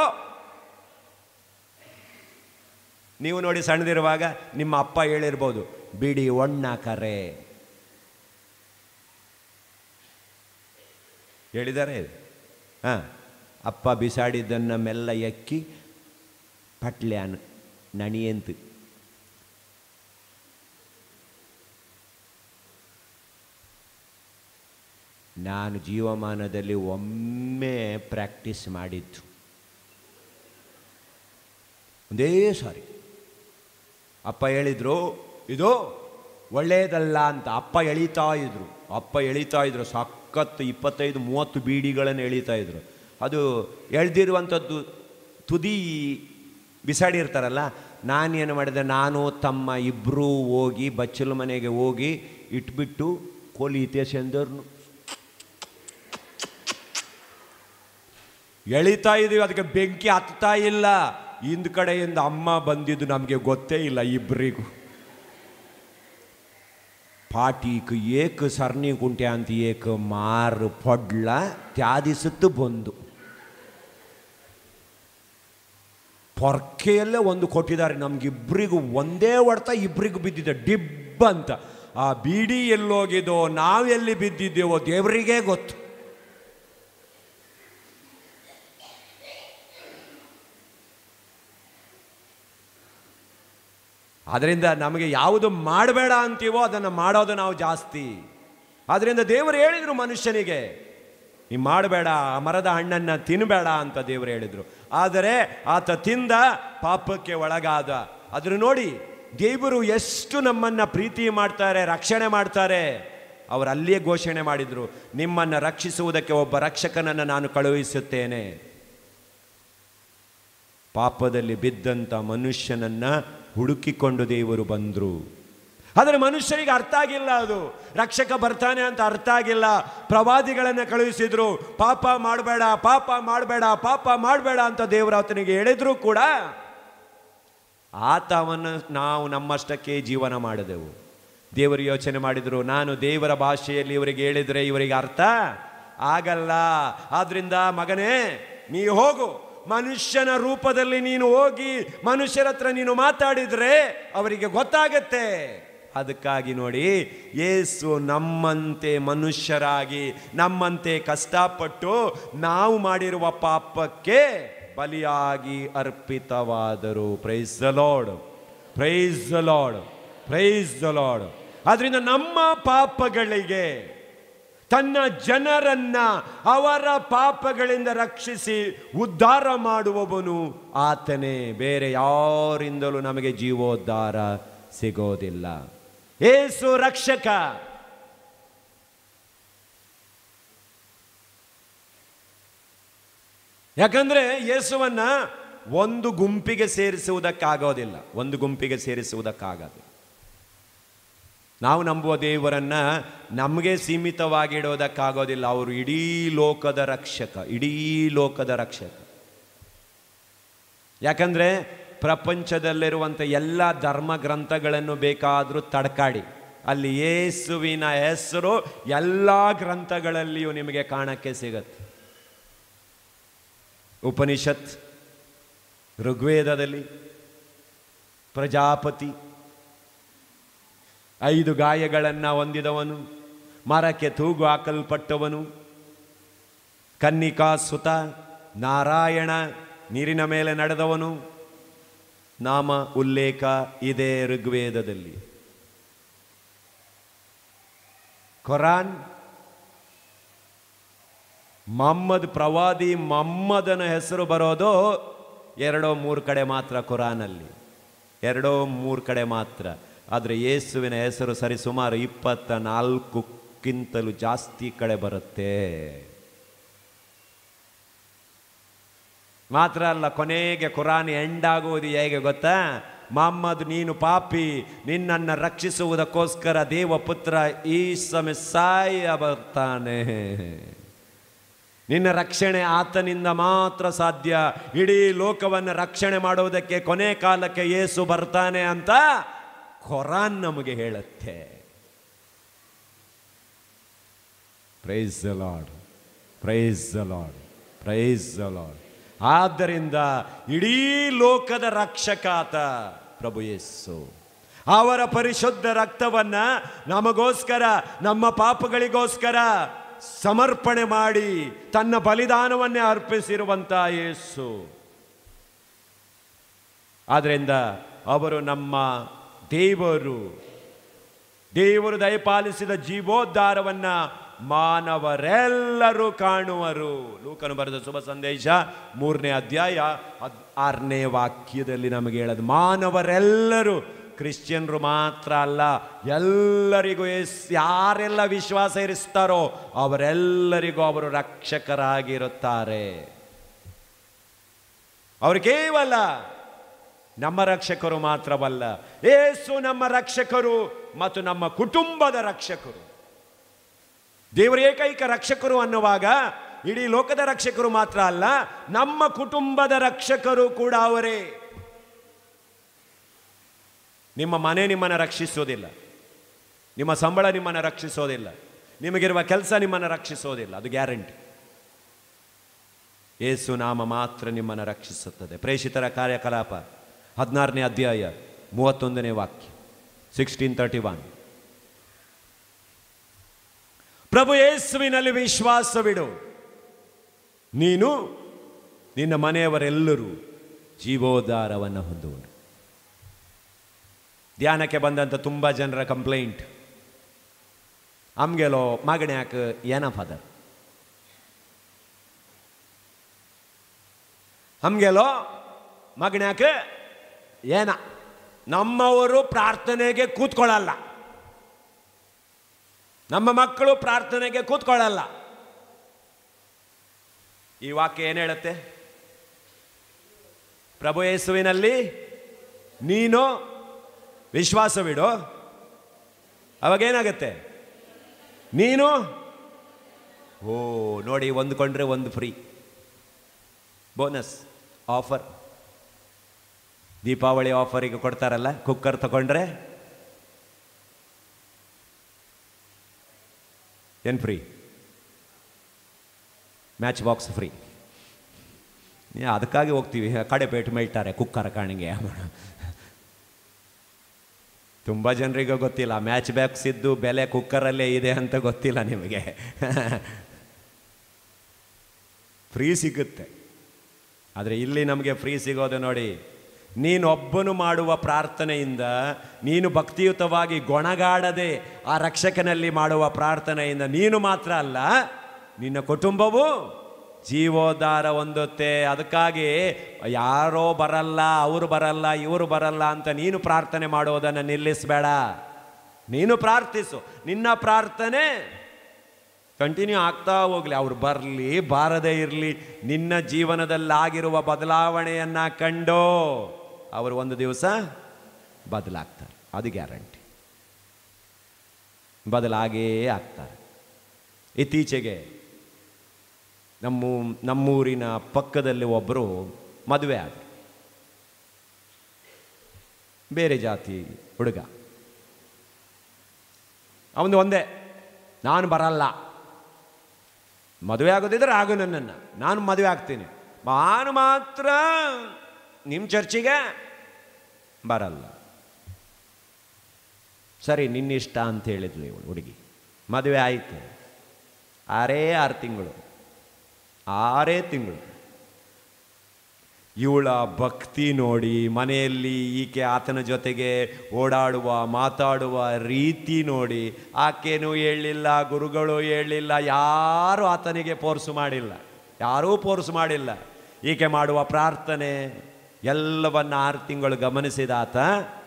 ನೀವು ನೋಡಿ ಸಣ್ಣದಿರುವಾಗ ನಿಮ್ಮ ಅಪ್ಪ ಹೇಳಿರ್ಬೋದು ಬಿಡಿ ಒಣ್ಣ ಕರೆ ಹೇಳಿದ್ದಾರೆ ಹಾಂ ಅಪ್ಪ ಬಿಸಾಡಿದ್ದನ್ನು ಮೆಲ್ಲ ಎಕ್ಕಿ ಪಟ್ಲ್ಯಾನ್ ನಣಿಯಂತು ನಾನು ಜೀವಮಾನದಲ್ಲಿ ಒಮ್ಮೆ ಪ್ರಾಕ್ಟೀಸ್ ಮಾಡಿದ್ದು ಒಂದೇ ಸಾರಿ ಅಪ್ಪ ಹೇಳಿದ್ರು ಇದು ಒಳ್ಳೆಯದಲ್ಲ ಅಂತ ಅಪ್ಪ ಎಳಿತಾ ಇದ್ರು ಅಪ್ಪ ಎಳಿತಾ ಇದ್ರು ಸಖತ್ತು ಇಪ್ಪತ್ತೈದು ಮೂವತ್ತು ಬೀಡಿಗಳನ್ನು ಎಳಿತಾ ಇದ್ರು ಅದು ಎಳ್ದಿರುವಂಥದ್ದು ತುದಿ ಬಿಸಾಡಿರ್ತಾರಲ್ಲ ನಾನೇನು ಮಾಡಿದೆ ನಾನು ತಮ್ಮ ಇಬ್ಬರೂ ಹೋಗಿ ಬಚ್ಚಲು ಮನೆಗೆ ಹೋಗಿ ಇಟ್ಬಿಟ್ಟು ಕೋಲಿ ಇತಿಹಾಸಂದವ್ರನ್ನು ಎಳಿತಾ ಇದೀವಿ ಅದಕ್ಕೆ ಬೆಂಕಿ ಹತ್ತಾ ಇಲ್ಲ ಹಿಂದ್ ಕಡೆಯಿಂದ ಅಮ್ಮ ಬಂದಿದ್ದು ನಮಗೆ ಗೊತ್ತೇ ಇಲ್ಲ ಇಬ್ಬರಿಗೂ ಪಾಟೀಕ್ ಏಕ್ ಸರ್ನಿ ಕುಂಟೆ ಅಂತ ಏಕ್ ಮಾರು ಪೊಡ್ಲ ತ್ಯಾದಿಸುತ್ತು ಬಂದು ಪೊರ್ಕೆಯಲ್ಲೇ ಒಂದು ಕೊಟ್ಟಿದ್ದಾರೆ ನಮ್ಗಿಬ್ರಿಗೂ ಒಂದೇ ಹೊಡ್ತಾ ಇಬ್ರಿಗೂ ಬಿದ್ದಿದೆ ಡಿಬ್ ಅಂತ ಆ ಬೀಡಿ ಎಲ್ಲೋಗಿದೋ ನಾವೆಲ್ಲಿ ಬಿದ್ದಿದ್ದೇವೋ ದೇವರಿಗೇ ಗೊತ್ತು ಅದರಿಂದ ನಮಗೆ ಯಾವುದು ಮಾಡಬೇಡ ಅಂತೀವೋ ಅದನ್ನು ಮಾಡೋದು ನಾವು ಜಾಸ್ತಿ ಆದ್ದರಿಂದ ದೇವರು ಹೇಳಿದರು ಮನುಷ್ಯನಿಗೆ ನೀ ಮಾಡಬೇಡ ಆ ಮರದ ಹಣ್ಣನ್ನು ತಿನ್ನಬೇಡ ಅಂತ ದೇವರು ಹೇಳಿದರು ಆದರೆ ಆತ ತಿಂದ ಪಾಪಕ್ಕೆ ಒಳಗಾದ ಅದ್ರ ನೋಡಿ ದೇವರು ಎಷ್ಟು ನಮ್ಮನ್ನು ಪ್ರೀತಿ ಮಾಡ್ತಾರೆ ರಕ್ಷಣೆ ಮಾಡ್ತಾರೆ ಅವರು ಅಲ್ಲಿಯೇ ಘೋಷಣೆ ಮಾಡಿದರು ನಿಮ್ಮನ್ನು ರಕ್ಷಿಸುವುದಕ್ಕೆ ಒಬ್ಬ ರಕ್ಷಕನನ್ನು ನಾನು ಕಳುಹಿಸುತ್ತೇನೆ ಪಾಪದಲ್ಲಿ ಬಿದ್ದಂಥ ಮನುಷ್ಯನನ್ನ ಹುಡುಕಿಕೊಂಡು ದೇವರು ಬಂದರು ಆದರೆ ಮನುಷ್ಯರಿಗೆ ಅರ್ಥ ಆಗಿಲ್ಲ ಅದು ರಕ್ಷಕ ಬರ್ತಾನೆ ಅಂತ ಅರ್ಥ ಆಗಿಲ್ಲ ಪ್ರವಾದಿಗಳನ್ನು ಕಳುಹಿಸಿದ್ರು ಪಾಪ ಮಾಡಬೇಡ ಪಾಪ ಮಾಡಬೇಡ ಪಾಪ ಮಾಡಬೇಡ ಅಂತ ದೇವರು ಆತನಿಗೆ ಹೇಳಿದ್ರು ಕೂಡ ಆತ ಅವನು ನಾವು ನಮ್ಮಷ್ಟಕ್ಕೆ ಜೀವನ ಮಾಡಿದೆವು ದೇವರು ಯೋಚನೆ ಮಾಡಿದರು ನಾನು ದೇವರ ಭಾಷೆಯಲ್ಲಿ ಇವರಿಗೆ ಹೇಳಿದರೆ ಇವರಿಗೆ ಅರ್ಥ ಆಗಲ್ಲ ಆದ್ರಿಂದ ಮಗನೇ ನೀ ಹೋಗು ಮನುಷ್ಯನ ರೂಪದಲ್ಲಿ ನೀನು ಹೋಗಿ ಮನುಷ್ಯರ ಹತ್ರ ನೀನು ಮಾತಾಡಿದ್ರೆ ಅವರಿಗೆ ಗೊತ್ತಾಗತ್ತೆ ಅದಕ್ಕಾಗಿ ನೋಡಿ ಯೇಸು ನಮ್ಮಂತೆ ಮನುಷ್ಯರಾಗಿ ನಮ್ಮಂತೆ ಕಷ್ಟಪಟ್ಟು ನಾವು ಮಾಡಿರುವ ಪಾಪಕ್ಕೆ ಬಲಿಯಾಗಿ ಅರ್ಪಿತವಾದರು praise the lord praise the lord praise the lord ಆದ್ರಿಂದ ನಮ್ಮ ಪಾಪಗಳಿಗೆ ತನ್ನ ಜನರನ್ನ ಅವರ ಪಾಪಗಳಿಂದ ರಕ್ಷಿಸಿ ಉದ್ಧಾರ ಮಾಡುವವನು ಆತನೇ ಬೇರೆ ಯಾರಿಂದಲೂ ನಮಗೆ ಜೀವೋದ್ಧಾರ ಸಿಗೋದಿಲ್ಲ ಏಸು ರಕ್ಷಕ ಯಾಕಂದ್ರೆ ಯೇಸುವನ್ನ ಒಂದು ಗುಂಪಿಗೆ ಸೇರಿಸುವುದಕ್ಕಾಗೋದಿಲ್ಲ ಒಂದು ಗುಂಪಿಗೆ ಸೇರಿಸುವುದಕ್ಕಾಗದು ನಾವು ನಂಬುವ ದೇವರನ್ನ ನಮಗೆ ಸೀಮಿತವಾಗಿಡೋದಕ್ಕಾಗೋದಿಲ್ಲ ಅವರು ಇಡೀ ಲೋಕದ ರಕ್ಷಕ ಇಡೀ ಲೋಕದ ರಕ್ಷಕ ಯಾಕಂದ್ರೆ ಪ್ರಪಂಚದಲ್ಲಿರುವಂಥ ಎಲ್ಲ ಧರ್ಮ ಗ್ರಂಥಗಳನ್ನು ಬೇಕಾದರೂ ತಡ್ಕಾಡಿ ಅಲ್ಲಿ ಯೇಸುವಿನ ಹೆಸರು ಎಲ್ಲ ಗ್ರಂಥಗಳಲ್ಲಿಯೂ ನಿಮಗೆ ಕಾಣಕ್ಕೆ ಸಿಗತ್ತೆ ಉಪನಿಷತ್ ಋಗ್ವೇದದಲ್ಲಿ ಪ್ರಜಾಪತಿ ಐದು ಗಾಯಗಳನ್ನು ಹೊಂದಿದವನು ಮರಕ್ಕೆ ತೂಗು ಹಾಕಲ್ಪಟ್ಟವನು ಕನ್ನಿಕಾ ಸುತ ನಾರಾಯಣ ನೀರಿನ ಮೇಲೆ ನಡೆದವನು ನಾಮ ಉಲ್ಲೇಖ ಇದೆ ಋಗ್ವೇದದಲ್ಲಿ ಖುರಾನ್ ಮಮ್ಮದ್ ಪ್ರವಾದಿ ಮಮ್ಮದನ ಹೆಸರು ಬರೋದು ಎರಡೋ ಮೂರು ಕಡೆ ಮಾತ್ರ ಖುರಾನಲ್ಲಿ ಎರಡೋ ಮೂರು ಕಡೆ ಮಾತ್ರ ಆದರೆ ಯೇಸುವಿನ ಹೆಸರು ಸರಿ ಸುಮಾರು ಇಪ್ಪತ್ತ ನಾಲ್ಕಕ್ಕಿಂತಲೂ ಜಾಸ್ತಿ ಕಡೆ ಬರುತ್ತೆ ಮಾತ್ರ ಅಲ್ಲ ಕೊನೆಗೆ ಕುರಾನ್ ಎಂಡ್ ಆಗುವುದು ಹೇಗೆ ಗೊತ್ತಾ ಮೊಹಮ್ಮದ್ ನೀನು ಪಾಪಿ ನಿನ್ನನ್ನು ರಕ್ಷಿಸುವುದಕ್ಕೋಸ್ಕರ ದೇವಪುತ್ರ ಈ ಸಮಯ ಸಾಯ ಬರ್ತಾನೆ ನಿನ್ನ ರಕ್ಷಣೆ ಆತನಿಂದ ಮಾತ್ರ ಸಾಧ್ಯ ಇಡೀ ಲೋಕವನ್ನು ರಕ್ಷಣೆ ಮಾಡುವುದಕ್ಕೆ ಕೊನೆ ಕಾಲಕ್ಕೆ ಯೇಸು ಬರ್ತಾನೆ ಅಂತ ಖುರಾನ್ ನಮಗೆ ಹೇಳುತ್ತೆ praise the lord praise the lord praise the lord ಆದ್ದರಿಂದ ಇಡೀ ಲೋಕದ ರಕ್ಷಕಾತ ಪ್ರಭು ಯೇಸು ಅವರ ಪರಿಶುದ್ಧ ರಕ್ತವನ್ನ ನಮಗೋಸ್ಕರ ನಮ್ಮ ಪಾಪಗಳಿಗೋಸ್ಕರ ಸಮರ್ಪಣೆ ಮಾಡಿ ತನ್ನ ಬಲಿದಾನವನ್ನೇ ಅರ್ಪಿಸಿರುವಂತ ಯೇಸು ಆದ್ರಿಂದ ಅವರು ನಮ್ಮ ದೇವರು ದೇವರು ದಯಪಾಲಿಸಿದ ಜೀವೋದ್ಧಾರವನ್ನ ಮಾನವರೆಲ್ಲರೂ ಕಾಣುವರು ಲೂಕನು ಬರೆದ ಶುಭ ಸಂದೇಶ ಮೂರನೇ ಅಧ್ಯಾಯ ಹದ್ ಆರನೇ ವಾಕ್ಯದಲ್ಲಿ ನಮಗೆ ಹೇಳೋದು ಮಾನವರೆಲ್ಲರೂ ಕ್ರಿಶ್ಚಿಯನ್ರು ಮಾತ್ರ ಅಲ್ಲ ಎಲ್ಲರಿಗೂ ಎಸ್ ಯಾರೆಲ್ಲ ವಿಶ್ವಾಸ ಇರಿಸ್ತಾರೋ ಅವರೆಲ್ಲರಿಗೂ ಅವರು ರಕ್ಷಕರಾಗಿರುತ್ತಾರೆ ಅವರು ಕೇವಲ ನಮ್ಮ ರಕ್ಷಕರು ಮಾತ್ರವಲ್ಲ ಏಸು ನಮ್ಮ ರಕ್ಷಕರು ಮತ್ತು ನಮ್ಮ ಕುಟುಂಬದ ರಕ್ಷಕರು ದೇವರ ಏಕೈಕ ರಕ್ಷಕರು ಅನ್ನುವಾಗ ಇಡೀ ಲೋಕದ ರಕ್ಷಕರು ಮಾತ್ರ ಅಲ್ಲ ನಮ್ಮ ಕುಟುಂಬದ ರಕ್ಷಕರು ಕೂಡ ಅವರೇ ನಿಮ್ಮ ಮನೆ ನಿಮ್ಮನ್ನು ರಕ್ಷಿಸೋದಿಲ್ಲ ನಿಮ್ಮ ಸಂಬಳ ನಿಮ್ಮನ್ನು ರಕ್ಷಿಸೋದಿಲ್ಲ ನಿಮಗಿರುವ ಕೆಲಸ ನಿಮ್ಮನ್ನು ರಕ್ಷಿಸೋದಿಲ್ಲ ಅದು ಗ್ಯಾರಂಟಿ ಏಸು ನಾಮ ಮಾತ್ರ ನಿಮ್ಮನ್ನು ರಕ್ಷಿಸುತ್ತದೆ ಪ್ರೇಷಿತರ ಕಾರ್ಯಕಲಾಪ ಹದಿನಾರನೇ ಅಧ್ಯಾಯ ಮೂವತ್ತೊಂದನೇ ವಾಕ್ಯ ಸಿಕ್ಸ್ಟೀನ್ ತರ್ಟಿ ಒನ್ ಪ್ರಭು ಯೇಸುವಿನಲ್ಲಿ ವಿಶ್ವಾಸವಿಡು ನೀನು ನಿನ್ನ ಮನೆಯವರೆಲ್ಲರೂ ಜೀವೋದ್ಧಾರವನ್ನು ಹೊಂದುವರು ಧ್ಯಾನಕ್ಕೆ ಬಂದಂಥ ತುಂಬ ಜನರ ಕಂಪ್ಲೇಂಟ್ ಅಮ್ಗೆಲೋ ಮಗಣ್ಯಾಕ ಏನ ಫಾದರ್ ಹಮ್ಗೆಲೋ ಮಗಣ್ಯಾಕ ಏನ ನಮ್ಮವರು ಪ್ರಾರ್ಥನೆಗೆ ಕೂತ್ಕೊಳ್ಳಲ್ಲ ನಮ್ಮ ಮಕ್ಕಳು ಪ್ರಾರ್ಥನೆಗೆ ಕೂತ್ಕೊಳ್ಳಲ್ಲ ಈ ವಾಕ್ಯ ಏನು ಹೇಳುತ್ತೆ ಪ್ರಭು ಯೇಸುವಿನಲ್ಲಿ ನೀನು ವಿಶ್ವಾಸವಿಡು ಅವಾಗೇನಾಗತ್ತೆ ನೀನು ಓ ನೋಡಿ ಒಂದು ಕೊಂಡ್ರೆ ಒಂದು ಫ್ರೀ ಬೋನಸ್ ಆಫರ್ ದೀಪಾವಳಿ ಆಫರಿಗೆ ಕೊಡ್ತಾರಲ್ಲ ಕುಕ್ಕರ್ ತಗೊಂಡ್ರೆ ಏನು ಫ್ರೀ ಮ್ಯಾಚ್ ಬಾಕ್ಸ್ ಫ್ರೀ ಅದಕ್ಕಾಗಿ ಹೋಗ್ತೀವಿ ಕಡೆ ಪೇಟು ಮೇಳ್ತಾರೆ ಕುಕ್ಕರ್ ಕಾಣಿಗೆ ತುಂಬ ಜನರಿಗೆ ಗೊತ್ತಿಲ್ಲ ಮ್ಯಾಚ್ ಬ್ಯಾಕ್ಸ್ ಇದ್ದು ಬೆಲೆ ಕುಕ್ಕರಲ್ಲೇ ಇದೆ ಅಂತ ಗೊತ್ತಿಲ್ಲ ನಿಮಗೆ ಫ್ರೀ ಸಿಗುತ್ತೆ ಆದರೆ ಇಲ್ಲಿ ನಮಗೆ ಫ್ರೀ ಸಿಗೋದು ನೋಡಿ ನೀನೊಬ್ಬನು ಮಾಡುವ ಪ್ರಾರ್ಥನೆಯಿಂದ ನೀನು ಭಕ್ತಿಯುತವಾಗಿ ಗೊಣಗಾಡದೆ ಆ ರಕ್ಷಕನಲ್ಲಿ ಮಾಡುವ ಪ್ರಾರ್ಥನೆಯಿಂದ ನೀನು ಮಾತ್ರ ಅಲ್ಲ ನಿನ್ನ ಕುಟುಂಬವು ಜೀವೋದ್ಧಾರ ಹೊಂದುತ್ತೆ ಅದಕ್ಕಾಗಿ ಯಾರೋ ಬರಲ್ಲ ಅವರು ಬರಲ್ಲ ಇವರು ಬರಲ್ಲ ಅಂತ ನೀನು ಪ್ರಾರ್ಥನೆ ಮಾಡೋದನ್ನು ನಿಲ್ಲಿಸಬೇಡ ನೀನು ಪ್ರಾರ್ಥಿಸು ನಿನ್ನ ಪ್ರಾರ್ಥನೆ ಕಂಟಿನ್ಯೂ ಆಗ್ತಾ ಹೋಗ್ಲಿ ಅವ್ರು ಬರಲಿ ಬಾರದೇ ಇರಲಿ ನಿನ್ನ ಜೀವನದಲ್ಲಾಗಿರುವ ಬದಲಾವಣೆಯನ್ನು ಕಂಡು ಅವರು ಒಂದು ದಿವಸ ಬದಲಾಗ್ತಾರೆ ಅದು ಗ್ಯಾರಂಟಿ ಬದಲಾಗೇ ಆಗ್ತಾರೆ ಇತ್ತೀಚೆಗೆ ನಮ್ಮ ನಮ್ಮೂರಿನ ಪಕ್ಕದಲ್ಲಿ ಒಬ್ಬರು ಮದುವೆ ಆದರು ಬೇರೆ ಜಾತಿ ಹುಡುಗ ಅವನು ಒಂದೇ ನಾನು ಬರಲ್ಲ ಮದುವೆ ಆಗೋದಿದ್ರೆ ಆಗು ನನ್ನನ್ನು ನಾನು ಮದುವೆ ಆಗ್ತೀನಿ ನಾನು ಮಾತ್ರ ನಿಮ್ಮ ಚರ್ಚಿಗೆ ಬರಲ್ಲ ಸರಿ ನಿನ್ನಿಷ್ಟ ಅಂತ ಹೇಳಿದ್ಲು ಇವಳು ಹುಡುಗಿ ಮದುವೆ ಆಯಿತು ಆರೇ ಆರು ತಿಂಗಳು ಆರೇ ತಿಂಗಳು ಇವಳ ಭಕ್ತಿ ನೋಡಿ ಮನೆಯಲ್ಲಿ ಈಕೆ ಆತನ ಜೊತೆಗೆ ಓಡಾಡುವ ಮಾತಾಡುವ ರೀತಿ ನೋಡಿ ಆಕೆನೂ ಹೇಳಲಿಲ್ಲ ಗುರುಗಳು ಹೇಳಲಿಲ್ಲ ಯಾರೂ ಆತನಿಗೆ ಫೋರ್ಸು ಮಾಡಿಲ್ಲ ಯಾರೂ ಫೋರ್ಸ್ ಮಾಡಿಲ್ಲ ಈಕೆ ಮಾಡುವ ಪ್ರಾರ್ಥನೆ ಎಲ್ಲವನ್ನ ಆರು ತಿಂಗಳು ಗಮನಿಸಿದ ಆತ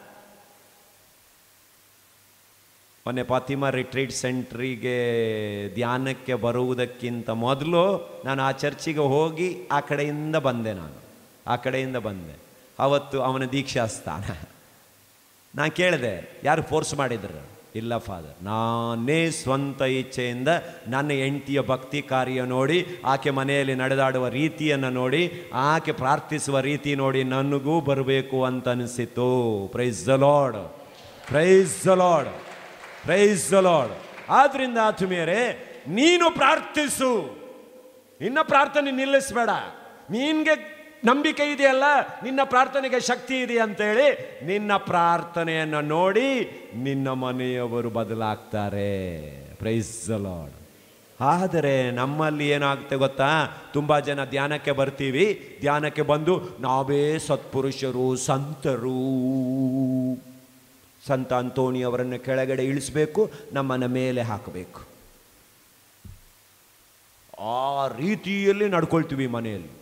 ಮೊನ್ನೆ ಫಾತಿಮಾ ರಿಟ್ರೀಟ್ ಸೆಂಟ್ರಿಗೆ ಧ್ಯಾನಕ್ಕೆ ಬರುವುದಕ್ಕಿಂತ ಮೊದಲು ನಾನು ಆ ಚರ್ಚಿಗೆ ಹೋಗಿ ಆ ಕಡೆಯಿಂದ ಬಂದೆ ನಾನು ಆ ಕಡೆಯಿಂದ ಬಂದೆ ಅವತ್ತು ಅವನ ದೀಕ್ಷಾ ಸ್ಥಾನ ನಾನು ಕೇಳಿದೆ ಯಾರು ಫೋರ್ಸ್ ಮಾಡಿದ್ರು ಇಲ್ಲ ಫಾದರ್ ನಾನೇ ಸ್ವಂತ ಇಚ್ಛೆಯಿಂದ ನನ್ನ ಹೆಂಡತಿಯ ಭಕ್ತಿ ಕಾರ್ಯ ನೋಡಿ ಆಕೆ ಮನೆಯಲ್ಲಿ ನಡೆದಾಡುವ ರೀತಿಯನ್ನು ನೋಡಿ ಆಕೆ ಪ್ರಾರ್ಥಿಸುವ ರೀತಿ ನೋಡಿ ನನಗೂ ಬರಬೇಕು ಅಂತ ಅನಿಸಿತು praise the lord praise the lord praise the lord ಆದ್ರಿಂದ ಆತ್ಮೀಯರೇ ನೀನು ಪ್ರಾರ್ಥಿಸು ನಿನ್ನ ಪ್ರಾರ್ಥನೆ ನಿಲ್ಲಿಸಬೇಡ ನಿನ್ಗೆ ನಂಬಿಕೆ ಇದೆಯಲ್ಲ ನಿನ್ನ ಪ್ರಾರ್ಥನೆಗೆ ಶಕ್ತಿ ಇದೆ ಅಂತೇಳಿ ನಿನ್ನ ಪ್ರಾರ್ಥನೆಯನ್ನು ನೋಡಿ ನಿನ್ನ ಮನೆಯವರು ಬದಲಾಗ್ತಾರೆ ಪ್ರೈಸ್ ದ ಲಾರ್ಡ್ ಆದರೆ ನಮ್ಮಲ್ಲಿ ಏನಾಗುತ್ತೆ ಗೊತ್ತಾ ತುಂಬ ಜನ ಧ್ಯಾನಕ್ಕೆ ಬರ್ತೀವಿ ಧ್ಯಾನಕ್ಕೆ ಬಂದು ನಾವೇ ಸತ್ಪುರುಷರು ಸಂತರು ಸಂತ ಅಂತೋಣಿ ಅವರನ್ನು ಕೆಳಗಡೆ ಇಳಿಸಬೇಕು ನಮ್ಮನ್ನು ಮೇಲೆ ಹಾಕಬೇಕು ಆ ರೀತಿಯಲ್ಲಿ ನಡ್ಕೊಳ್ತೀವಿ ಮನೆಯಲ್ಲಿ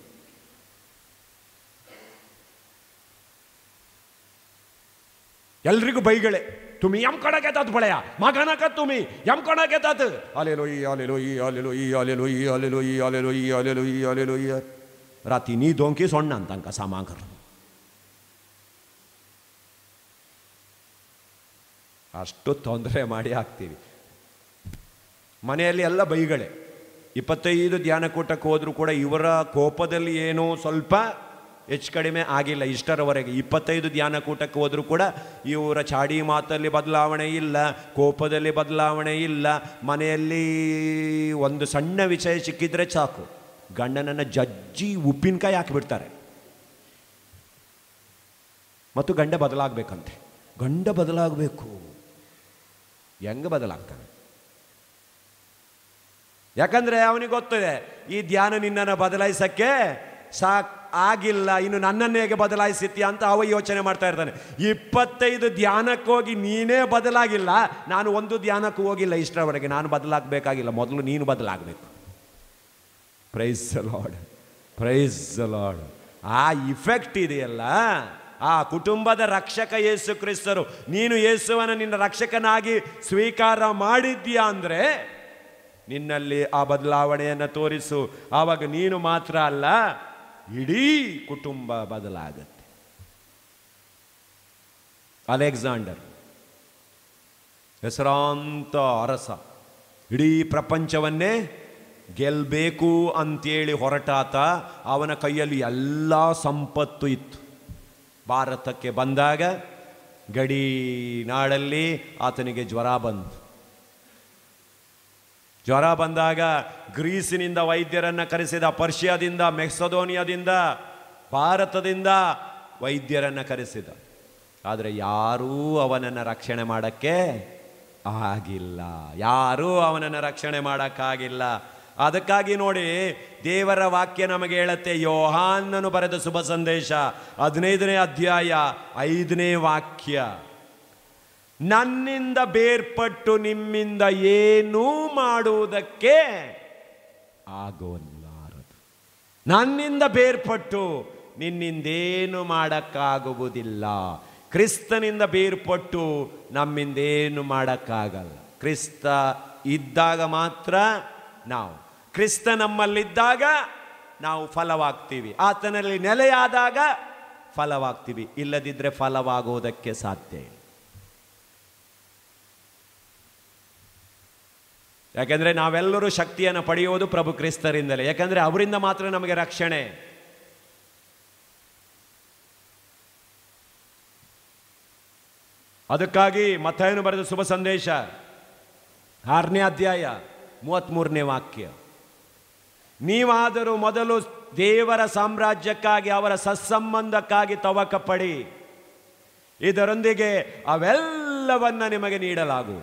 ಎಲ್ರಿಗೂ ಬೈಗಳೇ ತುಮಿ ಎಂ ಕಣ ಗೆತಾತ್ ಬಳೆಯ ಮಗನಕ ತುಮಿ ಎಂ ಕಣ ಗೆತಾತ್ ಅಲೆಲೋ ಈ ಅಲೆಲೋ ಈ ಅಲೆಲೋ ಈ ಅಲೆಲೋ ಈ ಅಲೆಲೋ ಈ ಅಲೆಲೋ ಈ ಅಲೆಲೋ ಈ ಅಲೆಲೋ ಈ ರಾತಿ ನೀ ದೊಂಕಿ ಸೊಣ್ಣ ಅಂತಂಕ ಸಾಮಾಂಕರ್ ಅಷ್ಟು ತೊಂದರೆ ಮಾಡಿ ಹಾಕ್ತೀವಿ ಮನೆಯಲ್ಲಿ ಎಲ್ಲ ಬೈಗಳೇ ಇಪ್ಪತ್ತೈದು ಧ್ಯಾನಕೂಟಕ್ಕೆ ಹೋದರೂ ಕೂಡ ಇವರ ಕೋಪದಲ್ಲಿ ಏನೋ ಸ್ವಲ್ಪ ಹೆಚ್ಚು ಕಡಿಮೆ ಆಗಿಲ್ಲ ಇಷ್ಟರವರೆಗೆ ಇಪ್ಪತ್ತೈದು ಧ್ಯಾನಕೂಟಕ್ಕೆ ಹೋದರೂ ಕೂಡ ಇವರ ಚಾಡಿ ಮಾತಲ್ಲಿ ಬದಲಾವಣೆ ಇಲ್ಲ ಕೋಪದಲ್ಲಿ ಬದಲಾವಣೆ ಇಲ್ಲ ಮನೆಯಲ್ಲಿ ಒಂದು ಸಣ್ಣ ವಿಷಯ ಸಿಕ್ಕಿದ್ರೆ ಸಾಕು ಗಂಡನನ್ನು ಜಜ್ಜಿ ಉಪ್ಪಿನಕಾಯಿ ಹಾಕಿಬಿಡ್ತಾರೆ ಮತ್ತು ಗಂಡ ಬದಲಾಗಬೇಕಂತೆ ಗಂಡ ಬದಲಾಗಬೇಕು ಹೆಂಗೆ ಬದಲಾಗ್ತಾನೆ ಯಾಕಂದ್ರೆ ಅವನಿಗೆ ಗೊತ್ತಿದೆ ಈ ಧ್ಯಾನ ನಿನ್ನನ್ನು ಬದಲಾಯಿಸಕ್ಕೆ ಸಾಕ್ ಆಗಿಲ್ಲ ಇನ್ನು ನನ್ನನ್ನು ಹೇಗೆ ಬದಲಾಯಿಸಿತ್ಯ ಅಂತ ಅವ ಯೋಚನೆ ಮಾಡ್ತಾ ಇರ್ತಾನೆ ಇಪ್ಪತ್ತೈದು ಧ್ಯಾನಕ್ಕೆ ಹೋಗಿ ನೀನೇ ಬದಲಾಗಿಲ್ಲ ನಾನು ಒಂದು ಧ್ಯಾನಕ್ಕೂ ಹೋಗಿಲ್ಲ ಇಷ್ಟರವರೆಗೆ ನಾನು ಬದಲಾಗಬೇಕಾಗಿಲ್ಲ ಮೊದಲು ನೀನು ಬದಲಾಗಬೇಕು ಪ್ರೈಸ್ ಲಾರ್ಡ್ ಪ್ರೈಸ್ ಲಾರ್ಡ್ ಆ ಇಫೆಕ್ಟ್ ಇದೆಯಲ್ಲ ಆ ಕುಟುಂಬದ ರಕ್ಷಕ ಯೇಸು ಕ್ರಿಸ್ತರು ನೀನು ಯೇಸುವನ ನಿನ್ನ ರಕ್ಷಕನಾಗಿ ಸ್ವೀಕಾರ ಮಾಡಿದ್ಯಾ ಅಂದರೆ ನಿನ್ನಲ್ಲಿ ಆ ಬದಲಾವಣೆಯನ್ನು ತೋರಿಸು ಆವಾಗ ನೀನು ಮಾತ್ರ ಅಲ್ಲ ಇಡೀ ಕುಟುಂಬ ಬದಲಾಗತ್ತೆ ಅಲೆಕ್ಸಾಂಡರ್ ಹೆಸರಾಂತ ಅರಸ ಇಡೀ ಪ್ರಪಂಚವನ್ನೇ ಗೆಲ್ಲಬೇಕು ಅಂತೇಳಿ ಹೊರಟಾತ ಅವನ ಕೈಯಲ್ಲಿ ಎಲ್ಲ ಸಂಪತ್ತು ಇತ್ತು ಭಾರತಕ್ಕೆ ಬಂದಾಗ ಗಡಿ ನಾಡಲ್ಲಿ ಆತನಿಗೆ ಜ್ವರ ಬಂತು ಜ್ವರ ಬಂದಾಗ ಗ್ರೀಸಿನಿಂದ ವೈದ್ಯರನ್ನು ಕರೆಸಿದ ಪರ್ಷಿಯಾದಿಂದ ಮೆಕ್ಸದೋನಿಯಾದಿಂದ ಭಾರತದಿಂದ ವೈದ್ಯರನ್ನು ಕರೆಸಿದ ಆದರೆ ಯಾರೂ ಅವನನ್ನು ರಕ್ಷಣೆ ಮಾಡೋಕ್ಕೆ ಆಗಿಲ್ಲ ಯಾರೂ ಅವನನ್ನು ರಕ್ಷಣೆ ಮಾಡೋಕ್ಕಾಗಿಲ್ಲ ಅದಕ್ಕಾಗಿ ನೋಡಿ ದೇವರ ವಾಕ್ಯ ನಮಗೆ ಹೇಳುತ್ತೆ ಯೋಹಾನನು ಬರೆದ ಶುಭ ಸಂದೇಶ ಹದಿನೈದನೇ ಅಧ್ಯಾಯ ಐದನೇ ವಾಕ್ಯ ನನ್ನಿಂದ ಬೇರ್ಪಟ್ಟು ನಿಮ್ಮಿಂದ ಏನೂ ಮಾಡುವುದಕ್ಕೆ ಆಗೋಲ್ಲಾರದು ನನ್ನಿಂದ ಬೇರ್ಪಟ್ಟು ನಿನ್ನಿಂದೇನು ಮಾಡೋಕ್ಕಾಗುವುದಿಲ್ಲ ಕ್ರಿಸ್ತನಿಂದ ಬೇರ್ಪಟ್ಟು ನಮ್ಮಿಂದೇನು ಮಾಡೋಕ್ಕಾಗಲ್ಲ ಕ್ರಿಸ್ತ ಇದ್ದಾಗ ಮಾತ್ರ ನಾವು ಕ್ರಿಸ್ತ ನಮ್ಮಲ್ಲಿದ್ದಾಗ ನಾವು ಫಲವಾಗ್ತೀವಿ ಆತನಲ್ಲಿ ನೆಲೆಯಾದಾಗ ಫಲವಾಗ್ತೀವಿ ಇಲ್ಲದಿದ್ದರೆ ಫಲವಾಗುವುದಕ್ಕೆ ಸಾಧ್ಯ ಇಲ್ಲ ಯಾಕೆಂದರೆ ನಾವೆಲ್ಲರೂ ಶಕ್ತಿಯನ್ನು ಪಡೆಯುವುದು ಪ್ರಭು ಕ್ರಿಸ್ತರಿಂದಲೇ ಯಾಕಂದರೆ ಅವರಿಂದ ಮಾತ್ರ ನಮಗೆ ರಕ್ಷಣೆ ಅದಕ್ಕಾಗಿ ಮತ್ತಾಯನು ಬರೆದ ಶುಭ ಸಂದೇಶ ಆರನೇ ಅಧ್ಯಾಯ ಮೂವತ್ತ್ಮೂರನೇ ವಾಕ್ಯ ನೀವಾದರೂ ಮೊದಲು ದೇವರ ಸಾಮ್ರಾಜ್ಯಕ್ಕಾಗಿ ಅವರ ಸತ್ಸಂಬಂಧಕ್ಕಾಗಿ ತವಕ ಪಡಿ ಇದರೊಂದಿಗೆ ಅವೆಲ್ಲವನ್ನ ನಿಮಗೆ ನೀಡಲಾಗುವುದು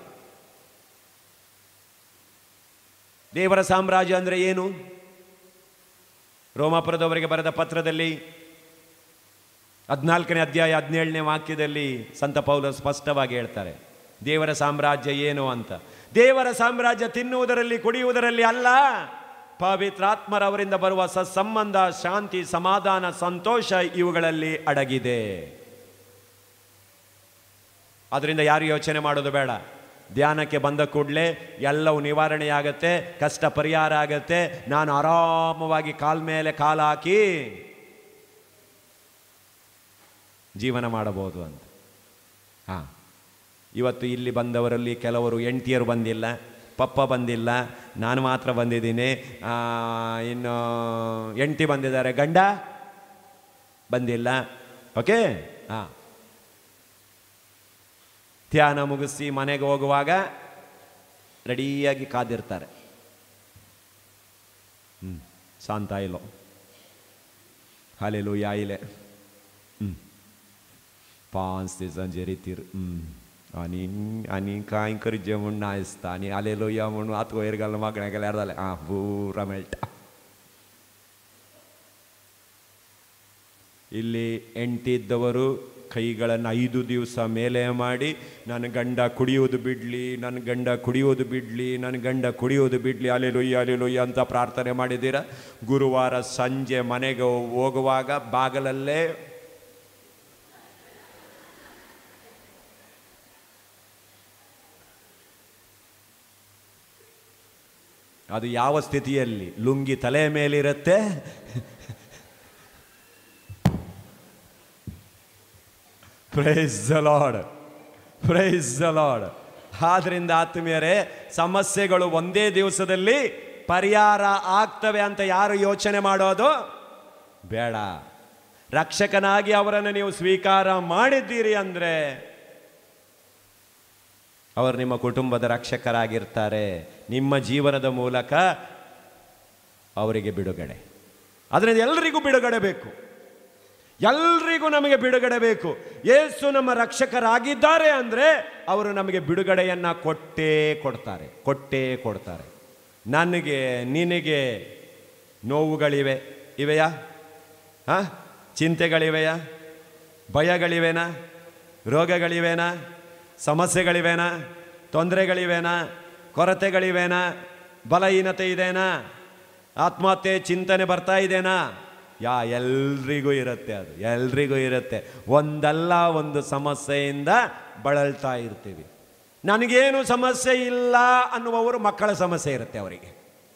ದೇವರ ಸಾಮ್ರಾಜ್ಯ ಅಂದರೆ ಏನು ರೋಮಾಪುರದವರಿಗೆ ಬರೆದ ಪತ್ರದಲ್ಲಿ ಹದಿನಾಲ್ಕನೇ ಅಧ್ಯಾಯ ಹದಿನೇಳನೇ ವಾಕ್ಯದಲ್ಲಿ ಸಂತ ಪೌಲ ಸ್ಪಷ್ಟವಾಗಿ ಹೇಳ್ತಾರೆ ದೇವರ ಸಾಮ್ರಾಜ್ಯ ಏನು ಅಂತ ದೇವರ ಸಾಮ್ರಾಜ್ಯ ತಿನ್ನುವುದರಲ್ಲಿ ಕುಡಿಯುವುದರಲ್ಲಿ ಅಲ್ಲ ಪವಿತ್ರಾತ್ಮರವರಿಂದ ಬರುವ ಸತ್ಸಂಬಂಧ ಶಾಂತಿ ಸಮಾಧಾನ ಸಂತೋಷ ಇವುಗಳಲ್ಲಿ ಅಡಗಿದೆ ಅದರಿಂದ ಯಾರು ಯೋಚನೆ ಮಾಡೋದು ಬೇಡ ಧ್ಯಾನಕ್ಕೆ ಬಂದ ಕೂಡಲೇ ಎಲ್ಲವೂ ನಿವಾರಣೆಯಾಗತ್ತೆ ಕಷ್ಟ ಪರಿಹಾರ ಆಗತ್ತೆ ನಾನು ಆರಾಮವಾಗಿ ಕಾಲ್ ಮೇಲೆ ಕಾಲು ಹಾಕಿ ಜೀವನ ಮಾಡಬಹುದು ಅಂತ ಹಾಂ ಇವತ್ತು ಇಲ್ಲಿ ಬಂದವರಲ್ಲಿ ಕೆಲವರು ಹೆಂಡ್ತಿಯರು ಬಂದಿಲ್ಲ ಪಪ್ಪ ಬಂದಿಲ್ಲ ನಾನು ಮಾತ್ರ ಬಂದಿದ್ದೀನಿ ಆ, ಇನ್ನು ಹೆಂಡ್ತಿ ಬಂದಿದ್ದಾರೆ ಗಂಡ ಬಂದಿಲ್ಲ ಓಕೆ ಹಾಂ ಧ್ಯಾನ ಮುಗಿಸಿ ಮನೆಗೆ ಹೋಗುವಾಗ ರೆಡಿಯಾಗಿ ಕಾದಿರ್ತಾರೆ ಹ್ಞೂ ಶಾಂತ ಇಲ್ಲೋ ಹಾಲೆಲು ಯಾಯಿಲೆ ಹ್ಞೂ पाच दिवसांचे रितीर आणि आणि काय कर जेवण नासता आणि आलेलो या म्हणून आत वयर घालून मागण्या केल्यार जालें आं बुरा मेळटा ಇಲ್ಲಿ ಹೆಂಡತಿ ಇದ್ದವರು ಕೈಗಳನ್ನು ಐದು ದಿವಸ ಮೇಲೆ ಮಾಡಿ ನನ್ನ ಗಂಡ ಕುಡಿಯೋದು ಬಿಡಲಿ ನನ್ನ ಗಂಡ ಕುಡಿಯೋದು ಬಿಡಲಿ ನನ್ನ ಗಂಡ ಕುಡಿಯೋದು ಬಿಡಲಿ ಅಲೆಲುಯ್ಯ ಅಲೆಲುಯ್ಯ ಅಂತ ಪ್ರಾರ್ಥನೆ ಮಾಡಿದ್ದೀರ ಗುರುವಾರ ಸಂಜೆ ಮನೆಗೆ ಹೋಗುವಾಗ ಬಾಗಲಲ್ಲೇ ಅದು ಯಾವ ಸ್ಥಿತಿಯಲ್ಲಿ ಲುಂಗಿ ತಲೆ ಮೇಲಿರುತ್ತೆ praise the lord praise the lord ಆದ್ರಿಂದ ಆತ್ಮೀಯರೇ ಸಮಸ್ಯೆಗಳು ಒಂದೇ ದಿವಸದಲ್ಲಿ ಪರಿಹಾರ ಆಗ್ತವೆ ಅಂತ ಯಾರು ಯೋಚನೆ ಮಾಡೋದು ಬೇಡ ರಕ್ಷಕನಾಗಿ ಅವರನ್ನು ನೀವು ಸ್ವೀಕಾರ ಮಾಡಿದ್ದೀರಿ ಅಂದರೆ ಅವರು ನಿಮ್ಮ ಕುಟುಂಬದ ರಕ್ಷಕರಾಗಿರ್ತಾರೆ ನಿಮ್ಮ ಜೀವನದ ಮೂಲಕ ಅವರಿಗೆ ಬಿಡುಗಡೆ ಅದರಿಂದ ಎಲ್ಲರಿಗೂ ಬಿಡುಗಡೆ ಬೇಕು ಎಲ್ರಿಗೂ ನಮಗೆ ಬಿಡುಗಡೆ ಬೇಕು ಯೇಸು ನಮ್ಮ ರಕ್ಷಕರಾಗಿದ್ದಾರೆ ಅಂದರೆ ಅವರು ನಮಗೆ ಬಿಡುಗಡೆಯನ್ನು ಕೊಟ್ಟೇ ಕೊಡ್ತಾರೆ ಕೊಟ್ಟೇ ಕೊಡ್ತಾರೆ ನನಗೆ ನಿನಗೆ ನೋವುಗಳಿವೆ ಇವೆಯಾ ಹಾಂ ಚಿಂತೆಗಳಿವೆಯಾ ಭಯಗಳಿವೆನಾ ರೋಗಗಳಿವೆನಾ ಸಮಸ್ಯೆಗಳಿವೆನಾ ತೊಂದರೆಗಳಿವೆನಾ ಕೊರತೆಗಳಿವೆನಾ ಬಲಹೀನತೆ ಇದೆನಾ ಆತ್ಮಹತ್ಯೆ ಚಿಂತನೆ ಬರ್ತಾ ಇದೆನಾ ಯಾ ಎಲ್ರಿಗೂ ಇರುತ್ತೆ ಅದು ಎಲ್ರಿಗೂ ಇರುತ್ತೆ ಒಂದಲ್ಲ ಒಂದು ಸಮಸ್ಯೆಯಿಂದ ಬಳಲ್ತಾ ಇರ್ತೀವಿ ನನಗೇನು ಸಮಸ್ಯೆ ಇಲ್ಲ ಅನ್ನುವವರು ಮಕ್ಕಳ ಸಮಸ್ಯೆ ಇರುತ್ತೆ ಅವರಿಗೆ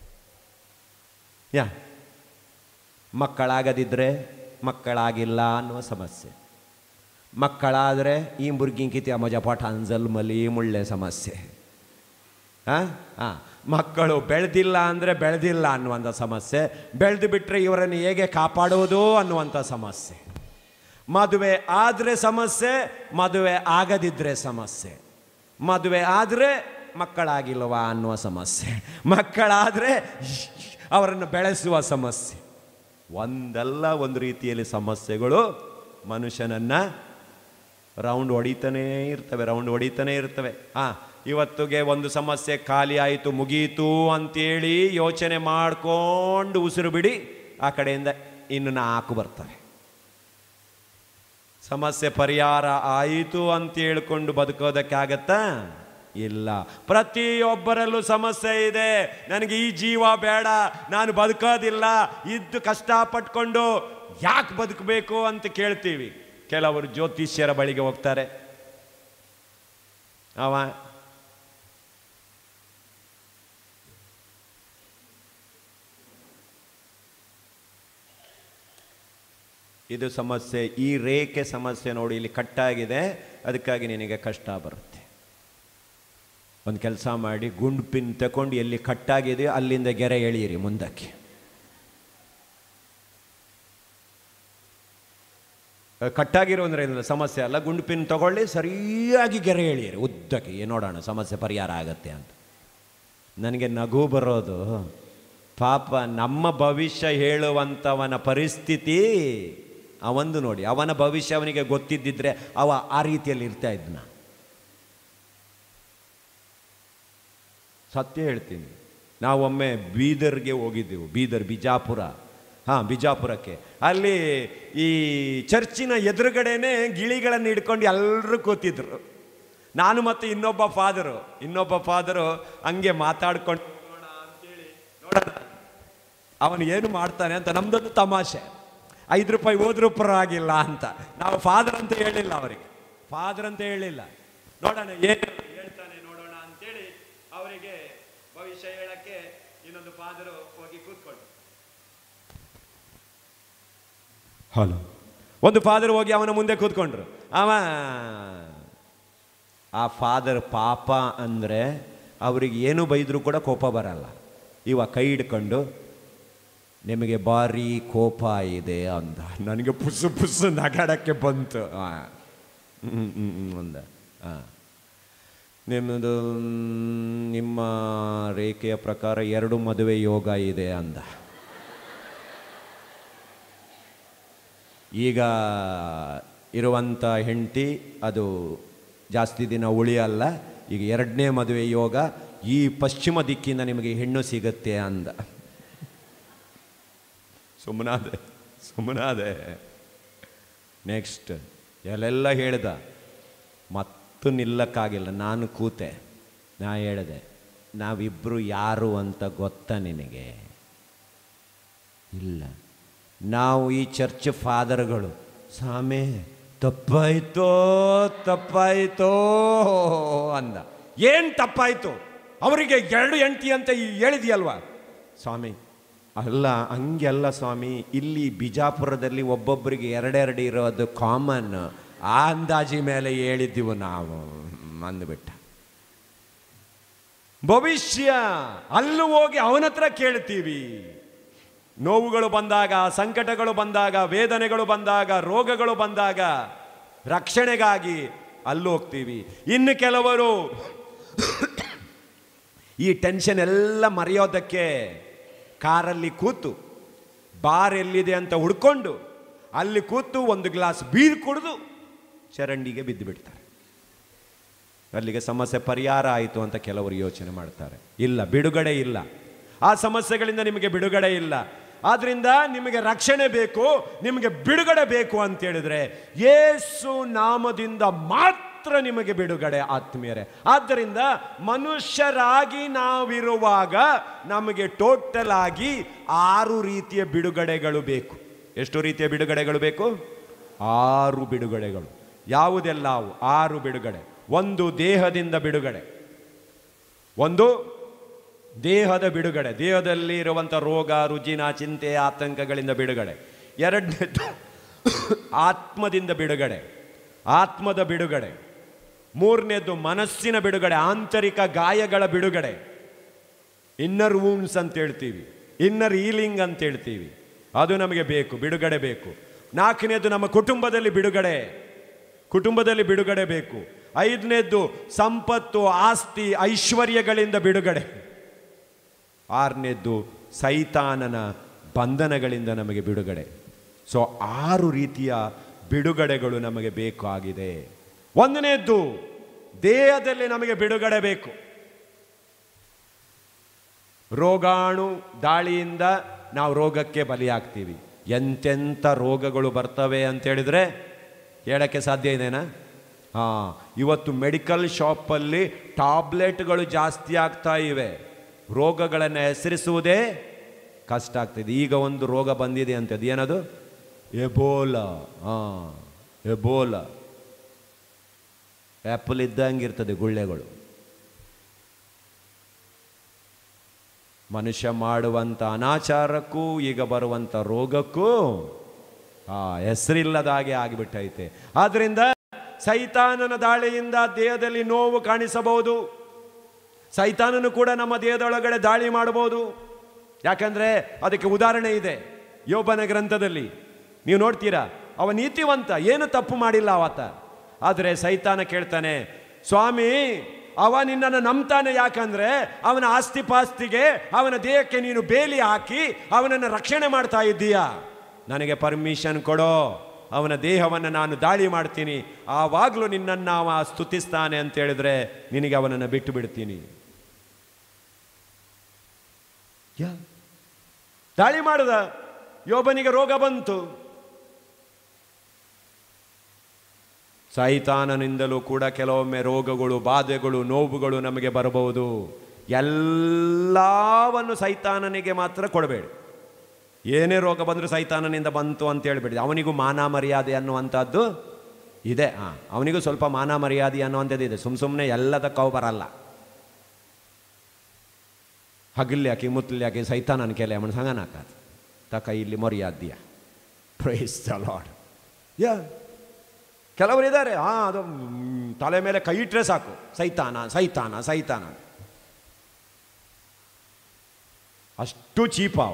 ಯಾ ಮಕ್ಕಳಾಗದಿದ್ದರೆ ಮಕ್ಕಳಾಗಿಲ್ಲ ಅನ್ನುವ ಸಮಸ್ಯೆ ಮಕ್ಕಳಾದರೆ ಈ ಮುರ್ಗಿಂಕಿತಿ ಮಜ ಪಠ ಅನ್ಸಲ್ ಮಲಿ ಮುಳ್ಳೆ ಸಮಸ್ಯೆ ಹಾಂ ಹಾಂ ಮಕ್ಕಳು ಬೆಳೆದಿಲ್ಲ ಅಂದರೆ ಬೆಳೆದಿಲ್ಲ ಅನ್ನುವಂಥ ಸಮಸ್ಯೆ ಬೆಳೆದು ಬಿಟ್ಟರೆ ಇವರನ್ನು ಹೇಗೆ ಕಾಪಾಡುವುದು ಅನ್ನುವಂಥ ಸಮಸ್ಯೆ ಮದುವೆ ಆದರೆ ಸಮಸ್ಯೆ ಮದುವೆ ಆಗದಿದ್ದರೆ ಸಮಸ್ಯೆ ಮದುವೆ ಆದರೆ ಮಕ್ಕಳಾಗಿಲ್ವಾ ಅನ್ನುವ ಸಮಸ್ಯೆ ಮಕ್ಕಳಾದರೆ ಅವರನ್ನು ಬೆಳೆಸುವ ಸಮಸ್ಯೆ ಒಂದಲ್ಲ ಒಂದು ರೀತಿಯಲ್ಲಿ ಸಮಸ್ಯೆಗಳು ಮನುಷ್ಯನನ್ನು ರೌಂಡ್ ಹೊಡಿತಾನೇ ಇರ್ತವೆ ರೌಂಡ್ ಹೊಡಿತಾನೇ ಇರ್ತವೆ ಹಾಂ ಇವತ್ತಿಗೆ ಒಂದು ಸಮಸ್ಯೆ ಖಾಲಿ ಆಯಿತು ಮುಗೀತು ಅಂತೇಳಿ ಯೋಚನೆ ಮಾಡ್ಕೊಂಡು ಉಸಿರು ಬಿಡಿ ಆ ಕಡೆಯಿಂದ ಇನ್ನು ನಾಲ್ಕು ಬರ್ತವೆ ಸಮಸ್ಯೆ ಪರಿಹಾರ ಆಯಿತು ಅಂತ ಹೇಳ್ಕೊಂಡು ಬದುಕೋದಕ್ಕಾಗತ್ತಾ ಇಲ್ಲ ಪ್ರತಿಯೊಬ್ಬರಲ್ಲೂ ಸಮಸ್ಯೆ ಇದೆ ನನಗೆ ಈ ಜೀವ ಬೇಡ ನಾನು ಬದುಕೋದಿಲ್ಲ ಇದ್ದು ಕಷ್ಟಪಟ್ಕೊಂಡು ಯಾಕೆ ಬದುಕಬೇಕು ಅಂತ ಕೇಳ್ತೀವಿ ಕೆಲವರು ಜ್ಯೋತಿಷ್ಯರ ಬಳಿಗೆ ಹೋಗ್ತಾರೆ ಅವ ಇದು ಸಮಸ್ಯೆ ಈ ರೇಖೆ ಸಮಸ್ಯೆ ನೋಡಿ ಇಲ್ಲಿ ಕಟ್ಟಾಗಿದೆ ಅದಕ್ಕಾಗಿ ನಿನಗೆ ಕಷ್ಟ ಬರುತ್ತೆ ಒಂದು ಕೆಲಸ ಮಾಡಿ ಗುಂಡು ಪಿನ್ ತಗೊಂಡು ಎಲ್ಲಿ ಕಟ್ಟಾಗಿದೆ ಅಲ್ಲಿಂದ ಗೆರೆ ಎಳೆಯಿರಿ ಮುಂದಕ್ಕೆ ಕಟ್ಟಾಗಿರೋ ಅಂದ್ರೆ ಏನಿಲ್ಲ ಸಮಸ್ಯೆ ಅಲ್ಲ ಗುಂಡು ಪಿನ್ ತಗೊಳ್ಳಿ ಸರಿಯಾಗಿ ಗೆರೆ ಎಳೆಯಿರಿ ಉದ್ದಕ್ಕೆ ಏ ನೋಡೋಣ ಸಮಸ್ಯೆ ಪರಿಹಾರ ಆಗತ್ತೆ ಅಂತ ನನಗೆ ನಗು ಬರೋದು ಪಾಪ ನಮ್ಮ ಭವಿಷ್ಯ ಹೇಳುವಂಥವನ ಪರಿಸ್ಥಿತಿ ಅವಂದು ನೋಡಿ ಅವನ ಭವಿಷ್ಯ ಅವನಿಗೆ ಗೊತ್ತಿದ್ದಿದ್ರೆ ಅವ ಆ ರೀತಿಯಲ್ಲಿ ಇರ್ತಾ ಇದ್ನ ಸತ್ಯ ಹೇಳ್ತೀನಿ ನಾವೊಮ್ಮೆ ಬೀದರ್ಗೆ ಹೋಗಿದ್ದೆವು ಬೀದರ್ ಬಿಜಾಪುರ ಹಾಂ ಬಿಜಾಪುರಕ್ಕೆ ಅಲ್ಲಿ ಈ ಚರ್ಚಿನ ಎದುರುಗಡೆನೆ ಗಿಳಿಗಳನ್ನು ಹಿಡ್ಕೊಂಡು ಎಲ್ಲರೂ ಕೂತಿದ್ರು ನಾನು ಮತ್ತು ಇನ್ನೊಬ್ಬ ಫಾದರು ಇನ್ನೊಬ್ಬ ಫಾದರು ಹಂಗೆ ಮಾತಾಡ್ಕೊಂಡು ನೋಡೋಣ ಅಂತೇಳಿ ನೋಡೋಣ ಅವನು ಏನು ಮಾಡ್ತಾನೆ ಅಂತ ನಮ್ದೊಂದು ತಮಾಷೆ ಐದು ರೂಪಾಯಿ ಹೋದ್ರೂ ಪರವಾಗಿಲ್ಲ ಅಂತ ನಾವು ಫಾದರ್ ಅಂತ ಹೇಳಿಲ್ಲ ಅವರಿಗೆ ಫಾದರ್ ಅಂತ ಹೇಳಿಲ್ಲ ನೋಡೋಣ ಏನು ಹೇಳ್ತಾನೆ ನೋಡೋಣ ಅಂತೇಳಿ ಅವರಿಗೆ ಭವಿಷ್ಯ ಹೇಳಕ್ಕೆ ಇನ್ನೊಂದು ಫಾದರು ಹೋಗಿ ಕೂತ್ಕೊಂಡು ಹಲೋ ಒಂದು ಫಾದರ್ ಹೋಗಿ ಅವನ ಮುಂದೆ ಕೂತ್ಕೊಂಡ್ರು ಅವ ಆ ಫಾದರ್ ಪಾಪ ಅಂದರೆ ಅವ್ರಿಗೆ ಏನು ಬೈದರೂ ಕೂಡ ಕೋಪ ಬರಲ್ಲ ಇವ ಕೈ ಹಿಡ್ಕೊಂಡು ನಿಮಗೆ ಭಾರಿ ಕೋಪ ಇದೆ ಅಂದ ನನಗೆ ಪುಸ್ಸು ಪುಸ್ಸು ನಗಾಡಕ್ಕೆ ಬಂತು ಹಾಂ ಹ್ಞೂ ಹ್ಞೂ ಹ್ಞೂ ಅಂದ ಹಾಂ ನಿಮ್ಮದು ಮ್, ನಿಮ್ಮ ರೇಖೆಯ ಪ್ರಕಾರ ಎರಡು ಮದುವೆ ಯೋಗ ಇದೆ ಅಂದ ಈಗ ಇರುವಂಥ ಹೆಂಡತಿ ಅದು ಜಾಸ್ತಿ ದಿನ ಉಳಿಯಲ್ಲ ಈಗ ಎರಡನೇ ಮದುವೆ ಯೋಗ ಈ ಪಶ್ಚಿಮ ದಿಕ್ಕಿಂದ ನಿಮಗೆ ಹೆಣ್ಣು ಸಿಗುತ್ತೆ ಅಂದ ಸುಮ್ಮನಾದೆ ಸುಮ್ಮನಾದೆ ನೆಕ್ಸ್ಟ್ ಎಲ್ಲೆಲ್ಲ ಹೇಳ್ದ ಮತ್ತು ನಿಲ್ಲಕ್ಕಾಗಿಲ್ಲ ನಾನು ಕೂತೆ ನಾ ಹೇಳಿದೆ ನಾವಿಬ್ಬರು ಯಾರು ಅಂತ ಗೊತ್ತಾ ನಿನಗೆ ಇಲ್ಲ ನಾವು ಈ ಚರ್ಚ್ ಫಾದರ್ಗಳು ಸ್ವಾಮಿ ತಪ್ಪಾಯ್ತೋ ತಪ್ಪಾಯ್ತೋ ಅಂದ ಏನು ತಪ್ಪಾಯ್ತು ಅವರಿಗೆ ಎರಡು ಎಂಟಿ ಅಂತ ಈ ಹೇಳಿದ್ಯಲ್ವಾ ಸ್ವಾಮಿ ಅಲ್ಲ ಹಂಗೆಲ್ಲ ಸ್ವಾಮಿ ಇಲ್ಲಿ ಬಿಜಾಪುರದಲ್ಲಿ ಒಬ್ಬೊಬ್ಬರಿಗೆ ಎರಡೆರಡು ಇರೋದು ಕಾಮನ್ ಆ ಅಂದಾಜಿ ಮೇಲೆ ಹೇಳಿದ್ದೀವು ನಾವು ಅಂದ್ಬಿಟ್ಟ ಭವಿಷ್ಯ ಅಲ್ಲೂ ಹೋಗಿ ಅವನ ಹತ್ರ ಕೇಳ್ತೀವಿ ನೋವುಗಳು ಬಂದಾಗ ಸಂಕಟಗಳು ಬಂದಾಗ ವೇದನೆಗಳು ಬಂದಾಗ ರೋಗಗಳು ಬಂದಾಗ ರಕ್ಷಣೆಗಾಗಿ ಅಲ್ಲಿ ಹೋಗ್ತೀವಿ ಇನ್ನು ಕೆಲವರು ಈ ಟೆನ್ಷನ್ ಎಲ್ಲ ಮರೆಯೋದಕ್ಕೆ ಕಾರಲ್ಲಿ ಕೂತು ಬಾರ್ ಎಲ್ಲಿದೆ ಅಂತ ಹುಡ್ಕೊಂಡು ಅಲ್ಲಿ ಕೂತು ಒಂದು ಗ್ಲಾಸ್ ಬೀರ್ ಕುಡಿದು ಚರಂಡಿಗೆ ಬಿದ್ದು ಬಿಡ್ತಾರೆ ಅಲ್ಲಿಗೆ ಸಮಸ್ಯೆ ಪರಿಹಾರ ಆಯಿತು ಅಂತ ಕೆಲವರು ಯೋಚನೆ ಮಾಡ್ತಾರೆ ಇಲ್ಲ ಬಿಡುಗಡೆ ಇಲ್ಲ ಆ ಸಮಸ್ಯೆಗಳಿಂದ ನಿಮಗೆ ಬಿಡುಗಡೆ ಇಲ್ಲ ಆದ್ರಿಂದ ನಿಮಗೆ ರಕ್ಷಣೆ ಬೇಕು ನಿಮಗೆ ಬಿಡುಗಡೆ ಬೇಕು ಅಂತ ಹೇಳಿದ್ರೆ ಯೇಸು ನಾಮದಿಂದ ಮಾತ್ರ ನಿಮಗೆ ಬಿಡುಗಡೆ ಆತ್ಮೀಯರೇ ಆದ್ದರಿಂದ ಮನುಷ್ಯರಾಗಿ ನಾವಿರುವಾಗ ನಮಗೆ ಟೋಟಲ್ ಆಗಿ ಆರು ರೀತಿಯ ಬಿಡುಗಡೆಗಳು ಬೇಕು ಎಷ್ಟು ರೀತಿಯ ಬಿಡುಗಡೆಗಳು ಬೇಕು ಆರು ಬಿಡುಗಡೆಗಳು ಯಾವುದೆಲ್ಲ ಅವು ಆರು ಬಿಡುಗಡೆ ಒಂದು ದೇಹದಿಂದ ಬಿಡುಗಡೆ ಒಂದು ದೇಹದ ಬಿಡುಗಡೆ ದೇಹದಲ್ಲಿ ಇರುವಂಥ ರೋಗ ರುಜಿನ ಚಿಂತೆ ಆತಂಕಗಳಿಂದ ಬಿಡುಗಡೆ ಎರಡನೇದು ಆತ್ಮದಿಂದ ಬಿಡುಗಡೆ ಆತ್ಮದ ಬಿಡುಗಡೆ ಮೂರನೇದು ಮನಸ್ಸಿನ ಬಿಡುಗಡೆ ಆಂತರಿಕ ಗಾಯಗಳ ಬಿಡುಗಡೆ ಇನ್ನರ್ ವೂನ್ಸ್ ಅಂತ ಹೇಳ್ತೀವಿ ಇನ್ನರ್ ಈಲಿಂಗ್ ಅಂತ ಹೇಳ್ತೀವಿ ಅದು ನಮಗೆ ಬೇಕು ಬಿಡುಗಡೆ ಬೇಕು ನಾಲ್ಕನೇದು ನಮ್ಮ ಕುಟುಂಬದಲ್ಲಿ ಬಿಡುಗಡೆ ಕುಟುಂಬದಲ್ಲಿ ಬಿಡುಗಡೆ ಬೇಕು ಐದನೇದ್ದು ಸಂಪತ್ತು ಆಸ್ತಿ ಐಶ್ವರ್ಯಗಳಿಂದ ಬಿಡುಗಡೆ ಆರನೇದ್ದು ಸೈತಾನನ ಬಂಧನಗಳಿಂದ ನಮಗೆ ಬಿಡುಗಡೆ ಸೊ ಆರು ರೀತಿಯ ಬಿಡುಗಡೆಗಳು ನಮಗೆ ಬೇಕಾಗಿದೆ ಒಂದನೇದ್ದು ದೇಹದಲ್ಲಿ ನಮಗೆ ಬಿಡುಗಡೆ ಬೇಕು ರೋಗಾಣು ದಾಳಿಯಿಂದ ನಾವು ರೋಗಕ್ಕೆ ಬಲಿಯಾಗ್ತೀವಿ ಎಂತೆಂಥ ರೋಗಗಳು ಬರ್ತವೆ ಅಂತ ಹೇಳಿದ್ರೆ ಹೇಳಕ್ಕೆ ಸಾಧ್ಯ ಇದೆನಾ ಹಾಂ ಇವತ್ತು ಮೆಡಿಕಲ್ ಶಾಪಲ್ಲಿ ಟಾಬ್ಲೆಟ್ಗಳು ಜಾಸ್ತಿ ಆಗ್ತಾ ಇವೆ ರೋಗಗಳನ್ನು ಹೆಸರಿಸುವುದೇ ಕಷ್ಟ ಆಗ್ತಿದೆ ಈಗ ಒಂದು ರೋಗ ಬಂದಿದೆ ಅಂತದ್ದು ಏನದು ಎಬೋಲಾ ಹಾಂ ಎಬೋಲಾ ಆ್ಯಪಲ್ ಇದ್ದಂಗಿರ್ತದೆ ಗುಳ್ಳೆಗಳು ಮನುಷ್ಯ ಮಾಡುವಂಥ ಅನಾಚಾರಕ್ಕೂ ಈಗ ಬರುವಂಥ ರೋಗಕ್ಕೂ ಆ ಹೆಸರಿಲ್ಲದಾಗೆ ಆಗಿಬಿಟ್ಟೈತೆ ಆದ್ರಿಂದ ಸೈತಾನನ ದಾಳಿಯಿಂದ ದೇಹದಲ್ಲಿ ನೋವು ಕಾಣಿಸಬಹುದು ಸೈತಾನನು ಕೂಡ ನಮ್ಮ ದೇಹದೊಳಗಡೆ ದಾಳಿ ಮಾಡಬಹುದು ಯಾಕಂದ್ರೆ ಅದಕ್ಕೆ ಉದಾಹರಣೆ ಇದೆ ಯೋಬನ ಗ್ರಂಥದಲ್ಲಿ ನೀವು ನೋಡ್ತೀರಾ ಅವ ನೀತಿವಂತ ಏನು ತಪ್ಪು ಮಾಡಿಲ್ಲ ಆವತ್ತ ಆದರೆ ಸೈತಾನ ಕೇಳ್ತಾನೆ ಸ್ವಾಮಿ ಅವ ನಿನ್ನನ್ನು ನಂಬ್ತಾನೆ ಯಾಕಂದ್ರೆ ಅವನ ಆಸ್ತಿ ಪಾಸ್ತಿಗೆ ಅವನ ದೇಹಕ್ಕೆ ನೀನು ಬೇಲಿ ಹಾಕಿ ಅವನನ್ನು ರಕ್ಷಣೆ ಮಾಡ್ತಾ ಇದ್ದೀಯಾ ನನಗೆ ಪರ್ಮಿಷನ್ ಕೊಡೋ ಅವನ ದೇಹವನ್ನು ನಾನು ದಾಳಿ ಮಾಡ್ತೀನಿ ಆವಾಗಲೂ ನಿನ್ನನ್ನು ಅವ ಸ್ತುತಿಸ್ತಾನೆ ಅಂತ ಹೇಳಿದ್ರೆ ನಿನಗೆ ಅವನನ್ನು ಬಿಟ್ಟು ಬಿಡ್ತೀನಿ ಯಾ ದಾಳಿ ಮಾಡದ ಯೋಬನಿಗೆ ರೋಗ ಬಂತು ಸೈತಾನನಿಂದಲೂ ಕೂಡ ಕೆಲವೊಮ್ಮೆ ರೋಗಗಳು ಬಾಧೆಗಳು ನೋವುಗಳು ನಮಗೆ ಬರಬಹುದು ಎಲ್ಲವನ್ನು ಸೈತಾನನಿಗೆ ಮಾತ್ರ ಕೊಡಬೇಡಿ ಏನೇ ರೋಗ ಬಂದರೂ ಸೈತಾನನಿಂದ ಬಂತು ಅಂತ ಹೇಳ್ಬೇಡಿ ಅವನಿಗೂ ಮಾನ ಮರ್ಯಾದೆ ಅನ್ನುವಂಥದ್ದು ಇದೆ ಹಾಂ ಅವನಿಗೂ ಸ್ವಲ್ಪ ಮಾನ ಮರ್ಯಾದೆ ಅನ್ನುವಂಥದ್ದು ಇದೆ ಸುಮ್ಮ ಸುಮ್ಮನೆ ಎಲ್ಲದಕ್ಕವು ಬರಲ್ಲ ಹಗಲ್ಲಿ ಹಾಕಿ ಮುತ್ತಲಿ ಹಾಕಿ ಸೈತಾನನ ಕೆಲೆ ಅವನ ಸಂಗನಾಕಾತ ತಕ ಇಲ್ಲಿ ಮರ್ಯಾದ್ಯ ಪ್ರೈಸ್ ದ ಲಾರ್ಡ್ ಯಾ ಕೆಲವರು ಇದ್ದಾರೆ ಹಾ ಅದು ಮ್, ತಲೆ ಮೇಲೆ ಕೈ ಇಟ್ಟರೆ ಸಾಕು ಸೈತಾನ ಸೈತಾನ ಸೈತಾನ ಅಷ್ಟು ಚೀಪಾವ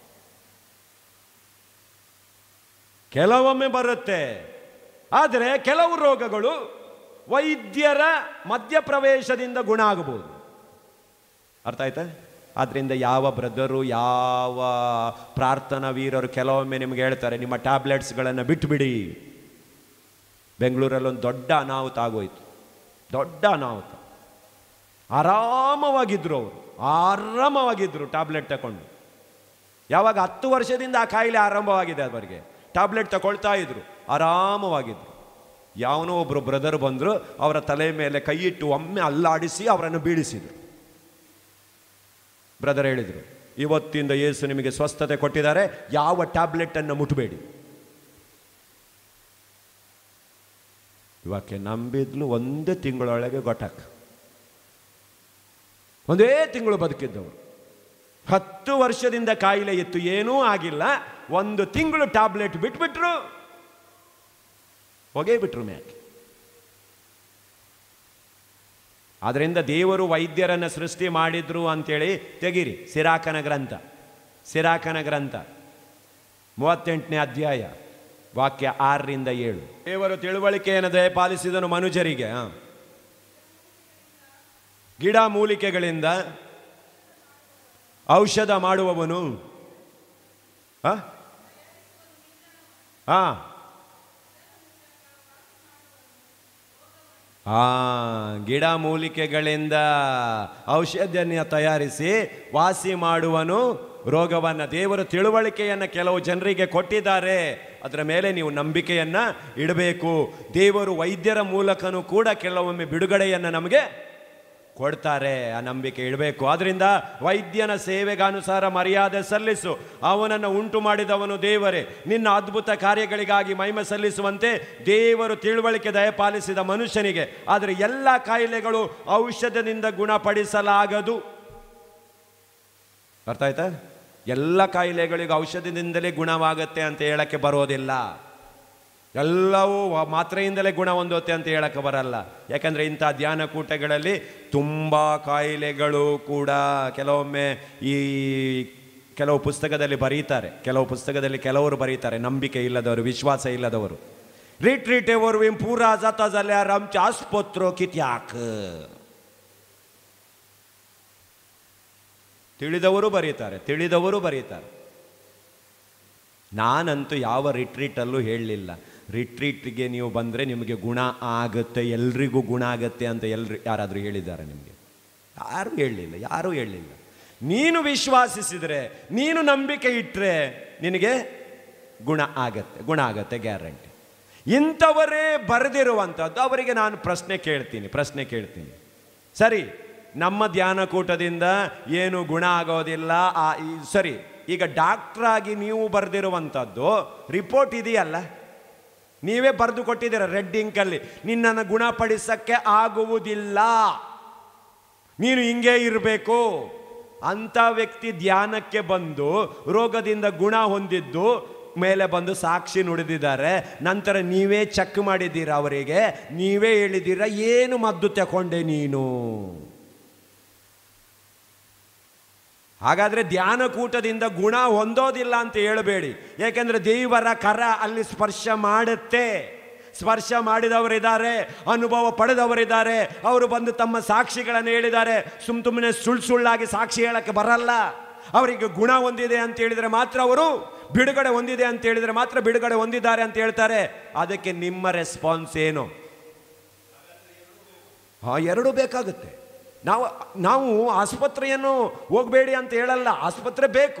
ಕೆಲವೊಮ್ಮೆ ಬರುತ್ತೆ ಆದರೆ ಕೆಲವು ರೋಗಗಳು ವೈದ್ಯರ ಮಧ್ಯಪ್ರವೇಶದಿಂದ ಗುಣ ಆಗಬಹುದು ಅರ್ಥ ಆಯ್ತಾ ಆದ್ದರಿಂದ ಯಾವ ಬ್ರದರು ಯಾವ ಪ್ರಾರ್ಥನಾ ವೀರರು ಕೆಲವೊಮ್ಮೆ ನಿಮ್ಗೆ ಹೇಳ್ತಾರೆ ನಿಮ್ಮ ಟ್ಯಾಬ್ಲೆಟ್ಸ್ಗಳನ್ನು ಬಿಟ್ಟುಬಿಡಿ ಬೆಂಗಳೂರಲ್ಲಿ ಒಂದು ದೊಡ್ಡ ಅನಾಹುತ ಆಗೋಯ್ತು ದೊಡ್ಡ ಅನಾಹುತ ಆರಾಮವಾಗಿದ್ರು ಅವರು ಆರಾಮವಾಗಿದ್ರು ಟ್ಯಾಬ್ಲೆಟ್ ತಗೊಂಡು ಯಾವಾಗ ಹತ್ತು ವರ್ಷದಿಂದ ಆ ಕಾಯಿಲೆ ಆರಂಭವಾಗಿದೆ ಅವರಿಗೆ ಟ್ಯಾಬ್ಲೆಟ್ ತಗೊಳ್ತಾ ಇದ್ರು ಆರಾಮವಾಗಿದ್ರು ಯಾವನೋ ಒಬ್ಬರು ಬ್ರದರ್ ಬಂದರು ಅವರ ತಲೆ ಮೇಲೆ ಕೈ ಇಟ್ಟು ಒಮ್ಮೆ ಅಲ್ಲಾಡಿಸಿ ಅವರನ್ನು ಬೀಳಿಸಿದರು ಬ್ರದರ್ ಹೇಳಿದರು ಇವತ್ತಿಂದ ಯೇಸು ನಿಮಗೆ ಸ್ವಸ್ಥತೆ ಕೊಟ್ಟಿದ್ದಾರೆ ಯಾವ ಟ್ಯಾಬ್ಲೆಟನ್ನು ಮುಟ್ಟಬೇಡಿ ಇವಕ್ಕೆ ನಂಬಿದ್ಲು ಒಂದೇ ತಿಂಗಳೊಳಗೆ ಗೊತ್ತಾಕ ಒಂದೇ ತಿಂಗಳು ಬದುಕಿದ್ದವರು ಹತ್ತು ವರ್ಷದಿಂದ ಕಾಯಿಲೆ ಇತ್ತು ಏನೂ ಆಗಿಲ್ಲ ಒಂದು ತಿಂಗಳು ಟ್ಯಾಬ್ಲೆಟ್ ಬಿಟ್ಬಿಟ್ರು ಹೊಗೆ ಬಿಟ್ರು ಮ್ಯಾಕೆ ಆದ್ರಿಂದ ದೇವರು ವೈದ್ಯರನ್ನು ಸೃಷ್ಟಿ ಮಾಡಿದ್ರು ಅಂತೇಳಿ ತೆಗೀರಿ ಸಿರಾಕನ ಗ್ರಂಥ ಸಿರಾಕನ ಗ್ರಂಥ ಮೂವತ್ತೆಂಟನೇ ಅಧ್ಯಾಯ ವಾಕ್ಯ ಆರರಿಂದ ಏಳು ದೇವರು ತಿಳುವಳಿಕೆಯನ್ನು ದಯಪಾಲಿಸಿದನು ಮನುಜರಿಗೆ ಆ. ಗಿಡ ಮೂಲಿಕೆಗಳಿಂದ ಔಷಧ ಮಾಡುವವನು ಆ? ಆ ಆ ಗಿಡ ಮೂಲಿಕೆಗಳಿಂದ ಔಷಧಿಯನ್ನು ತಯಾರಿಸಿ ವಾಸಿ ಮಾಡುವನು ರೋಗವನ್ನು ದೇವರು ತಿಳುವಳಿಕೆಯನ್ನು ಕೆಲವು ಜನರಿಗೆ ಕೊಟ್ಟಿದ್ದಾರೆ ಅದರ ಮೇಲೆ ನೀವು ನಂಬಿಕೆಯನ್ನು ಇಡಬೇಕು ದೇವರು ವೈದ್ಯರ ಮೂಲಕನೂ ಕೂಡ ಕೆಲವೊಮ್ಮೆ ಬಿಡುಗಡೆಯನ್ನು ನಮಗೆ ಕೊಡ್ತಾರೆ ಆ ನಂಬಿಕೆ ಇಡಬೇಕು ಆದ್ರಿಂದ ವೈದ್ಯನ ಸೇವೆಗಾನುಸಾರ ಮರ್ಯಾದೆ ಸಲ್ಲಿಸು ಅವನನ್ನು ಉಂಟು ಮಾಡಿದವನು ದೇವರೇ ನಿನ್ನ ಅದ್ಭುತ ಕಾರ್ಯಗಳಿಗಾಗಿ ಮಹಿಮೆ ಸಲ್ಲಿಸುವಂತೆ ದೇವರು ತಿಳುವಳಿಕೆ ದಯಪಾಲಿಸಿದ ಮನುಷ್ಯನಿಗೆ ಆದರೆ ಎಲ್ಲ ಕಾಯಿಲೆಗಳು ಔಷಧದಿಂದ ಗುಣಪಡಿಸಲಾಗದು ಅರ್ಥ ಆಯ್ತಾ ಎಲ್ಲ ಕಾಯಿಲೆಗಳಿಗೂ ಔಷಧದಿಂದಲೇ ಗುಣವಾಗತ್ತೆ ಅಂತ ಹೇಳಕ್ಕೆ ಬರೋದಿಲ್ಲ ಎಲ್ಲವೂ ವ- ಮಾತ್ರೆಯಿಂದಲೇ ಗುಣ ಹೊಂದುತ್ತೆ ಅಂತ ಹೇಳಕ್ಕೆ ಬರಲ್ಲ ಯಾಕಂದರೆ ಇಂಥ ಧ್ಯಾನ ಕೂಟಗಳಲ್ಲಿ ತುಂಬ ಕಾಯಿಲೆಗಳು ಕೂಡ ಕೆಲವೊಮ್ಮೆ ಈ ಕೆಲವು ಪುಸ್ತಕದಲ್ಲಿ ಬರೀತಾರೆ ಕೆಲವು ಪುಸ್ತಕದಲ್ಲಿ ಕೆಲವರು ಬರೀತಾರೆ ನಂಬಿಕೆ ಇಲ್ಲದವರು ವಿಶ್ವಾಸ ಇಲ್ಲದವರು ರಿಟ್ರೀಟ್ ಎವರು ವಿಂ ಪೂರಾ ಜತ ಜಲ್ಯಾರಂ ಚಾಸ್ಪತ್ರೋ ಕಿತ್ಯಾಕ್ ತಿಳಿದವರು ಬರೀತಾರೆ ತಿಳಿದವರು ಬರೀತಾರೆ ನಾನಂತೂ ಯಾವ ರಿಟ್ರೀಟಲ್ಲೂ ಹೇಳಲಿಲ್ಲ ರಿಟ್ರೀಟ್ಗೆ ನೀವು ಬಂದರೆ ನಿಮಗೆ ಗುಣ ಆಗುತ್ತೆ ಎಲ್ರಿಗೂ ಗುಣ ಆಗುತ್ತೆ ಅಂತ ಎಲ್ರು ಯಾರಾದರೂ ಹೇಳಿದ್ದಾರೆ ನಿಮಗೆ ಯಾರೂ ಹೇಳಲಿಲ್ಲ ಯಾರೂ ಹೇಳಲಿಲ್ಲ ನೀನು ವಿಶ್ವಾಸಿಸಿದರೆ ನೀನು ನಂಬಿಕೆ ಇಟ್ಟರೆ ನಿನಗೆ ಗುಣ ಆಗತ್ತೆ ಗುಣ ಆಗತ್ತೆ ಗ್ಯಾರಂಟಿ ಇಂಥವರೇ ಬರೆದಿರುವಂಥದ್ದು ಅವರಿಗೆ ನಾನು ಪ್ರಶ್ನೆ ಕೇಳ್ತೀನಿ ಪ್ರಶ್ನೆ ಕೇಳ್ತೀನಿ ಸರಿ ನಮ್ಮ ಧ್ಯಾನಕೂಟದಿಂದ ಏನು ಗುಣ ಆಗೋದಿಲ್ಲ ಆ ಈ- ಸರಿ ಈಗ ಡಾಕ್ಟ್ರಾಗಿ ನೀವು ಬರೆದಿರುವಂಥದ್ದು ರಿಪೋರ್ಟ್ ಇದೆಯಲ್ಲ ನೀವೇ ಬರೆದು ಕೊಟ್ಟಿದ್ದೀರ ರೆಡ್ ಇಂಕಲ್ಲಿ ನಿನ್ನನ್ನು ಗುಣಪಡಿಸಕ್ಕೆ ಆಗುವುದಿಲ್ಲ ನೀನು ಹಿಂಗೆ ಇರಬೇಕು ಅಂಥ ವ್ಯಕ್ತಿ ಧ್ಯಾನಕ್ಕೆ ಬಂದು ರೋಗದಿಂದ ಗುಣ ಹೊಂದಿದ್ದು ಮೇಲೆ ಬಂದು ಸಾಕ್ಷಿ ನುಡಿದಿದ್ದಾರೆ ನಂತರ ನೀವೇ ಚೆಕ್ ಮಾಡಿದ್ದೀರಾ ಅವರಿಗೆ ನೀವೇ ಹೇಳಿದ್ದೀರಾ ಏನು ಮದ್ದು ತಗೊಂಡೆ ನೀನು ಹಾಗಾದ್ರೆ ಧ್ಯಾನಕೂಟದಿಂದ ಗುಣ ಹೊಂದೋದಿಲ್ಲ ಅಂತ ಹೇಳಬೇಡಿ ಯಾಕೆಂದ್ರೆ ದೇವರ ಕರ ಅಲ್ಲಿ ಸ್ಪರ್ಶ ಮಾಡುತ್ತೆ ಸ್ಪರ್ಶ ಮಾಡಿದವರಿದ್ದಾರೆ ಅನುಭವ ಪಡೆದವರಿದ್ದಾರೆ ಅವರು ಬಂದು ತಮ್ಮ ಸಾಕ್ಷಿಗಳನ್ನು ಹೇಳಿದ್ದಾರೆ ಸುಮ್ ಸುಮ್ಮನೆ ಸುಳ್ಳು ಸುಳ್ಳಾಗಿ ಸಾಕ್ಷಿ ಹೇಳಕ್ಕೆ ಬರಲ್ಲ ಅವರಿಗೆ ಗುಣ ಹೊಂದಿದೆ ಅಂತ ಹೇಳಿದರೆ ಮಾತ್ರ ಅವರು ಬಿಡುಗಡೆ ಹೊಂದಿದೆ ಅಂತ ಹೇಳಿದರೆ ಮಾತ್ರ ಬಿಡುಗಡೆ ಹೊಂದಿದ್ದಾರೆ ಅಂತ ಹೇಳ್ತಾರೆ ಅದಕ್ಕೆ ನಿಮ್ಮ ರೆಸ್ಪಾನ್ಸ್ ಏನು ಹಾ ಎರಡೂ ಬೇಕಾಗುತ್ತೆ ನಾವು ನಾವು ಆಸ್ಪತ್ರೆಯನ್ನು ಹೋಗಬೇಡಿ ಅಂತ ಹೇಳಲ್ಲ ಆಸ್ಪತ್ರೆ ಬೇಕು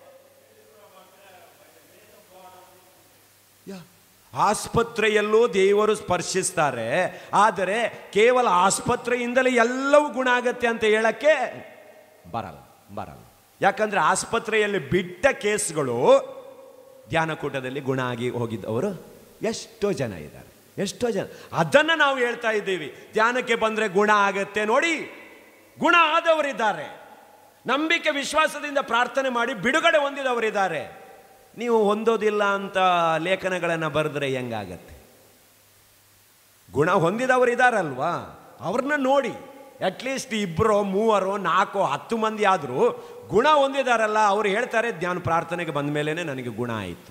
ಯಾ. ಆಸ್ಪತ್ರೆಯಲ್ಲೂ ದೇವರು ಸ್ಪರ್ಶಿಸ್ತಾರೆ ಆದರೆ ಕೇವಲ ಆಸ್ಪತ್ರೆಯಿಂದಲೇ ಎಲ್ಲವೂ ಗುಣ ಆಗತ್ತೆ ಅಂತ ಹೇಳಕ್ಕೆ ಬರಲ್ಲ ಬರಲ್ಲ ಯಾಕಂದ್ರೆ ಆಸ್ಪತ್ರೆಯಲ್ಲಿ ಬಿಟ್ಟ ಕೇಸ್ಗಳು ಧ್ಯಾನಕೂಟದಲ್ಲಿ ಗುಣ ಆಗಿ ಹೋಗಿದ್ದವರು ಎಷ್ಟೋ ಜನ ಇದ್ದಾರೆ ಎಷ್ಟೋ ಜನ ಅದನ್ನು ನಾವು ಹೇಳ್ತಾ ಇದ್ದೀವಿ ಧ್ಯಾನಕ್ಕೆ ಬಂದರೆ ಗುಣ ಆಗತ್ತೆ ನೋಡಿ ಗುಣ ಆದವರಿದ್ದಾರೆ ನಂಬಿಕೆ ವಿಶ್ವಾಸದಿಂದ ಪ್ರಾರ್ಥನೆ ಮಾಡಿ ಬಿಡುಗಡೆ ಹೊಂದಿದವರಿದ್ದಾರೆ ನೀವು ಹೊಂದೋದಿಲ್ಲ ಅಂತ ಲೇಖನಗಳನ್ನು ಬರೆದ್ರೆ ಹೆಂಗಾಗತ್ತೆ ಗುಣ ಹೊಂದಿದವರಿದ್ದಾರಲ್ವಾ ಅವ್ರನ್ನ ನೋಡಿ ಅಟ್ಲೀಸ್ಟ್ ಇಬ್ಬರೋ ಮೂವರೋ ನಾಲ್ಕೋ ಹತ್ತು ಮಂದಿ ಆದರೂ ಗುಣ ಹೊಂದಿದಾರಲ್ಲ ಅವ್ರು ಹೇಳ್ತಾರೆ ಧ್ಯಾನ ಪ್ರಾರ್ಥನೆಗೆ ಬಂದ ಮೇಲೇ ನನಗೆ ಗುಣ ಆಯಿತು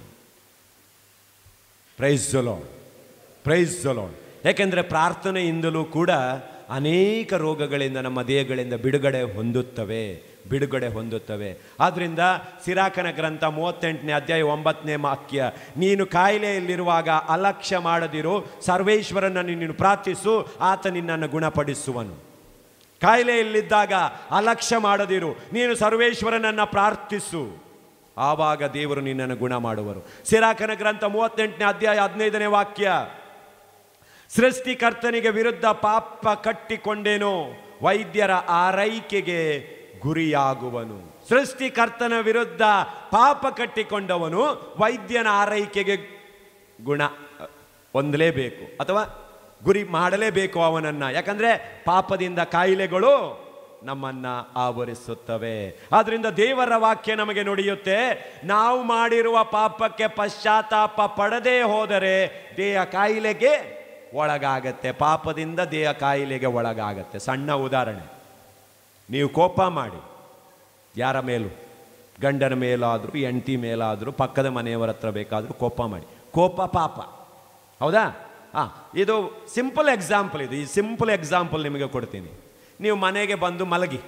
ಪ್ರೈಸ್ ಜೊಲೋಣ್ ಪ್ರೈಸ್ ಜೊಲೋಣ್ ಯಾಕೆಂದರೆ ಪ್ರಾರ್ಥನೆಯಿಂದಲೂ ಕೂಡ ಅನೇಕ ರೋಗಗಳಿಂದ ನಮ್ಮ ದೇಹಗಳಿಂದ ಬಿಡುಗಡೆ ಹೊಂದುತ್ತವೆ ಬಿಡುಗಡೆ ಹೊಂದುತ್ತವೆ ಆದ್ರಿಂದ ಸಿರಾಕನ ಗ್ರಂಥ ಮೂವತ್ತೆಂಟನೇ ಅಧ್ಯಾಯ ಒಂಬತ್ತನೇ ವಾಕ್ಯ ನೀನು ಕಾಯಿಲೆಯಲ್ಲಿರುವಾಗ ಅಲಕ್ಷ್ಯ ಮಾಡದಿರು ಸರ್ವೇಶ್ವರನನ್ನು ನೀನು ಪ್ರಾರ್ಥಿಸು ಆತ ನಿನ್ನನ್ನು ಗುಣಪಡಿಸುವನು ಕಾಯಿಲೆಯಲ್ಲಿದ್ದಾಗ ಅಲಕ್ಷ್ಯ ಮಾಡದಿರು ನೀನು ಸರ್ವೇಶ್ವರನನ್ನ ಪ್ರಾರ್ಥಿಸು ಆವಾಗ ದೇವರು ನಿನ್ನನ್ನು ಗುಣ ಮಾಡುವರು ಸಿರಾಕನ ಗ್ರಂಥ ಮೂವತ್ತೆಂಟನೇ ಅಧ್ಯಾಯ ಹದಿನೈದನೇ ವಾಕ್ಯ ಸೃಷ್ಟಿಕರ್ತನಿಗೆ ವಿರುದ್ಧ ಪಾಪ ಕಟ್ಟಿಕೊಂಡೇನೋ ವೈದ್ಯರ ಆರೈಕೆಗೆ ಗುರಿಯಾಗುವನು ಸೃಷ್ಟಿಕರ್ತನ ವಿರುದ್ಧ ಪಾಪ ಕಟ್ಟಿಕೊಂಡವನು ವೈದ್ಯನ ಆರೈಕೆಗೆ ಗುಣ ಹೊಂದಲೇಬೇಕು ಅಥವಾ ಗುರಿ ಮಾಡಲೇಬೇಕು ಅವನನ್ನ ಯಾಕಂದ್ರೆ ಪಾಪದಿಂದ ಕಾಯಿಲೆಗಳು ನಮ್ಮನ್ನ ಆವರಿಸುತ್ತವೆ ಆದ್ರಿಂದ ದೇವರ ವಾಕ್ಯ ನಮಗೆ ನುಡಿಯುತ್ತೆ ನಾವು ಮಾಡಿರುವ ಪಾಪಕ್ಕೆ ಪಶ್ಚಾತ್ತಾಪ ಪಡದೇ ಹೋದರೆ ದೇಹ ಕಾಯಿಲೆಗೆ ಒಳಗಾಗತ್ತೆ ಪಾಪದಿಂದ ದೇಹ ಕಾಯಿಲೆಗೆ ಒಳಗಾಗತ್ತೆ ಸಣ್ಣ ಉದಾಹರಣೆ ನೀವು ಕೋಪ ಮಾಡಿ ಯಾರ ಮೇಲೂ ಗಂಡನ ಮೇಲಾದರೂ ಹೆಂಡತಿ ಮೇಲಾದರೂ ಪಕ್ಕದ ಮನೆಯವರ ಹತ್ರ ಬೇಕಾದರೂ ಕೋಪ ಮಾಡಿ ಕೋಪ ಪಾಪ ಹೌದಾ ಹಾಂ ಇದು ಸಿಂಪಲ್ ಎಕ್ಸಾಂಪಲ್ ಇದು ಈ ಸಿಂಪಲ್ ಎಕ್ಸಾಂಪಲ್ ನಿಮಗೆ ಕೊಡ್ತೀನಿ ನೀವು ಮನೆಗೆ ಬಂದು ಮಲಗಿ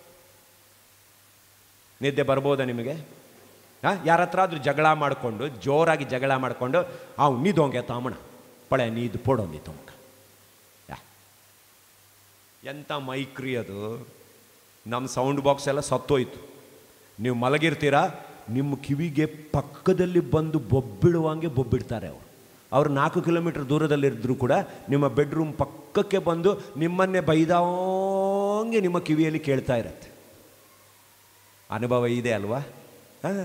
ನಿದ್ದೆ ಬರ್ಬೋದಾ ನಿಮಗೆ ಹಾಂ ಯಾರ ಹತ್ರ ಆದ್ರೂ ಜಗಳ ಮಾಡಿಕೊಂಡು ಜೋರಾಗಿ ಜಗಳ ಮಾಡಿಕೊಂಡು ಅವ್ ನೀದೋಂಗೆ ತಾಮಣ ಪಳೆ ನೀದು ಪೋಡೋ ನೀ ತೊಂಕ ಎಂಥ ಮೈಕ್ರಿ ಅದು ನಮ್ಮ ಸೌಂಡ್ ಬಾಕ್ಸ್ ಎಲ್ಲ ಸತ್ತೋಯ್ತು ನೀವು ಮಲಗಿರ್ತೀರಾ ನಿಮ್ಮ ಕಿವಿಗೆ ಪಕ್ಕದಲ್ಲಿ ಬಂದು ಬೊಬ್ಬಿಡುವಂಗೆ ಬೊಬ್ಬಿಡ್ತಾರೆ ಅವರು ಅವ್ರು ನಾಲ್ಕು ಕಿಲೋಮೀಟರ್ ದೂರದಲ್ಲಿದ್ದರೂ ಕೂಡ ನಿಮ್ಮ ಬೆಡ್ರೂಮ್ ಪಕ್ಕಕ್ಕೆ ಬಂದು ನಿಮ್ಮನ್ನೇ ಬೈದಾಂಗೆ ನಿಮ್ಮ ಕಿವಿಯಲ್ಲಿ ಕೇಳ್ತಾ ಇರತ್ತೆ ಅನುಭವ ಇದೆ ಅಲ್ವಾ ಹಾಂ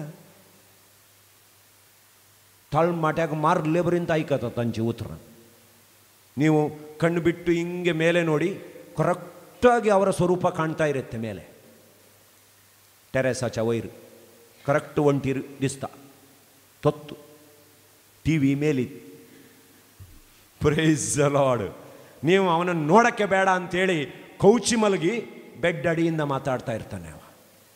ತಳ್ ಮಾಟ್ಯಾಗ ಮಾರ್ ಲೇಬರಿಂದ ಆಯ್ಕತ್ತ ತಂಚಿ ಉತ್ತರ ನೀವು ಕಣ್ಣು ಬಿಟ್ಟು ಹಿಂಗೆ ಮೇಲೆ ನೋಡಿ ಕರೆಕ್ಟಾಗಿ ಅವರ ಸ್ವರೂಪ ಕಾಣ್ತಾ ಇರುತ್ತೆ ಮೇಲೆ ಟೆರೆಸ ಚವೈರು ಕರೆಕ್ಟ್ ಒಂಟಿರು ದಿಸ್ತ ತೊತ್ತು ಟಿ ವಿ ಮೇಲಿ ಪ್ರೈಸ್ ಲಾರ್ಡ್ ನೀವು ಅವನನ್ನು ನೋಡಕ್ಕೆ ಬೇಡ ಅಂತೇಳಿ ಕೌಚಿ ಮಲಗಿ ಬೆಡ್ ಅಡಿಯಿಂದ ಮಾತಾಡ್ತಾ ಇರ್ತಾನೆ ಅವ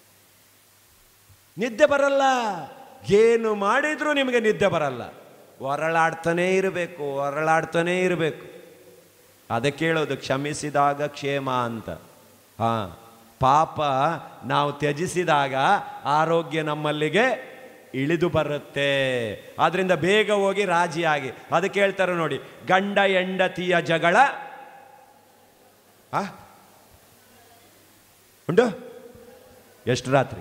ನಿದ್ದೆ ಬರಲ್ಲ ಏನು ಮಾಡಿದ್ರೂ ನಿಮಗೆ ನಿದ್ದೆ ಬರಲ್ಲ ಹೊರಳಾಡ್ತಾನೇ ಇರಬೇಕು ಹೊರಳಾಡ್ತಾನೇ ಇರಬೇಕು ಅದಕ್ಕೆ ಹೇಳೋದು ಕ್ಷಮಿಸಿದಾಗ ಕ್ಷೇಮ ಅಂತ ಹಾ ಪಾಪ ನಾವು ತ್ಯಜಿಸಿದಾಗ ಆರೋಗ್ಯ ನಮ್ಮಲ್ಲಿಗೆ ಇಳಿದು ಬರುತ್ತೆ ಆದ್ರಿಂದ ಬೇಗ ಹೋಗಿ ರಾಜಿಯಾಗಿ ಅದಕ್ಕೆ ಹೇಳ್ತಾರೆ ನೋಡಿ ಗಂಡ ಹೆಂಡತಿಯ ಜಗಳ ಆ ಉಂಟು ಎಷ್ಟು ರಾತ್ರಿ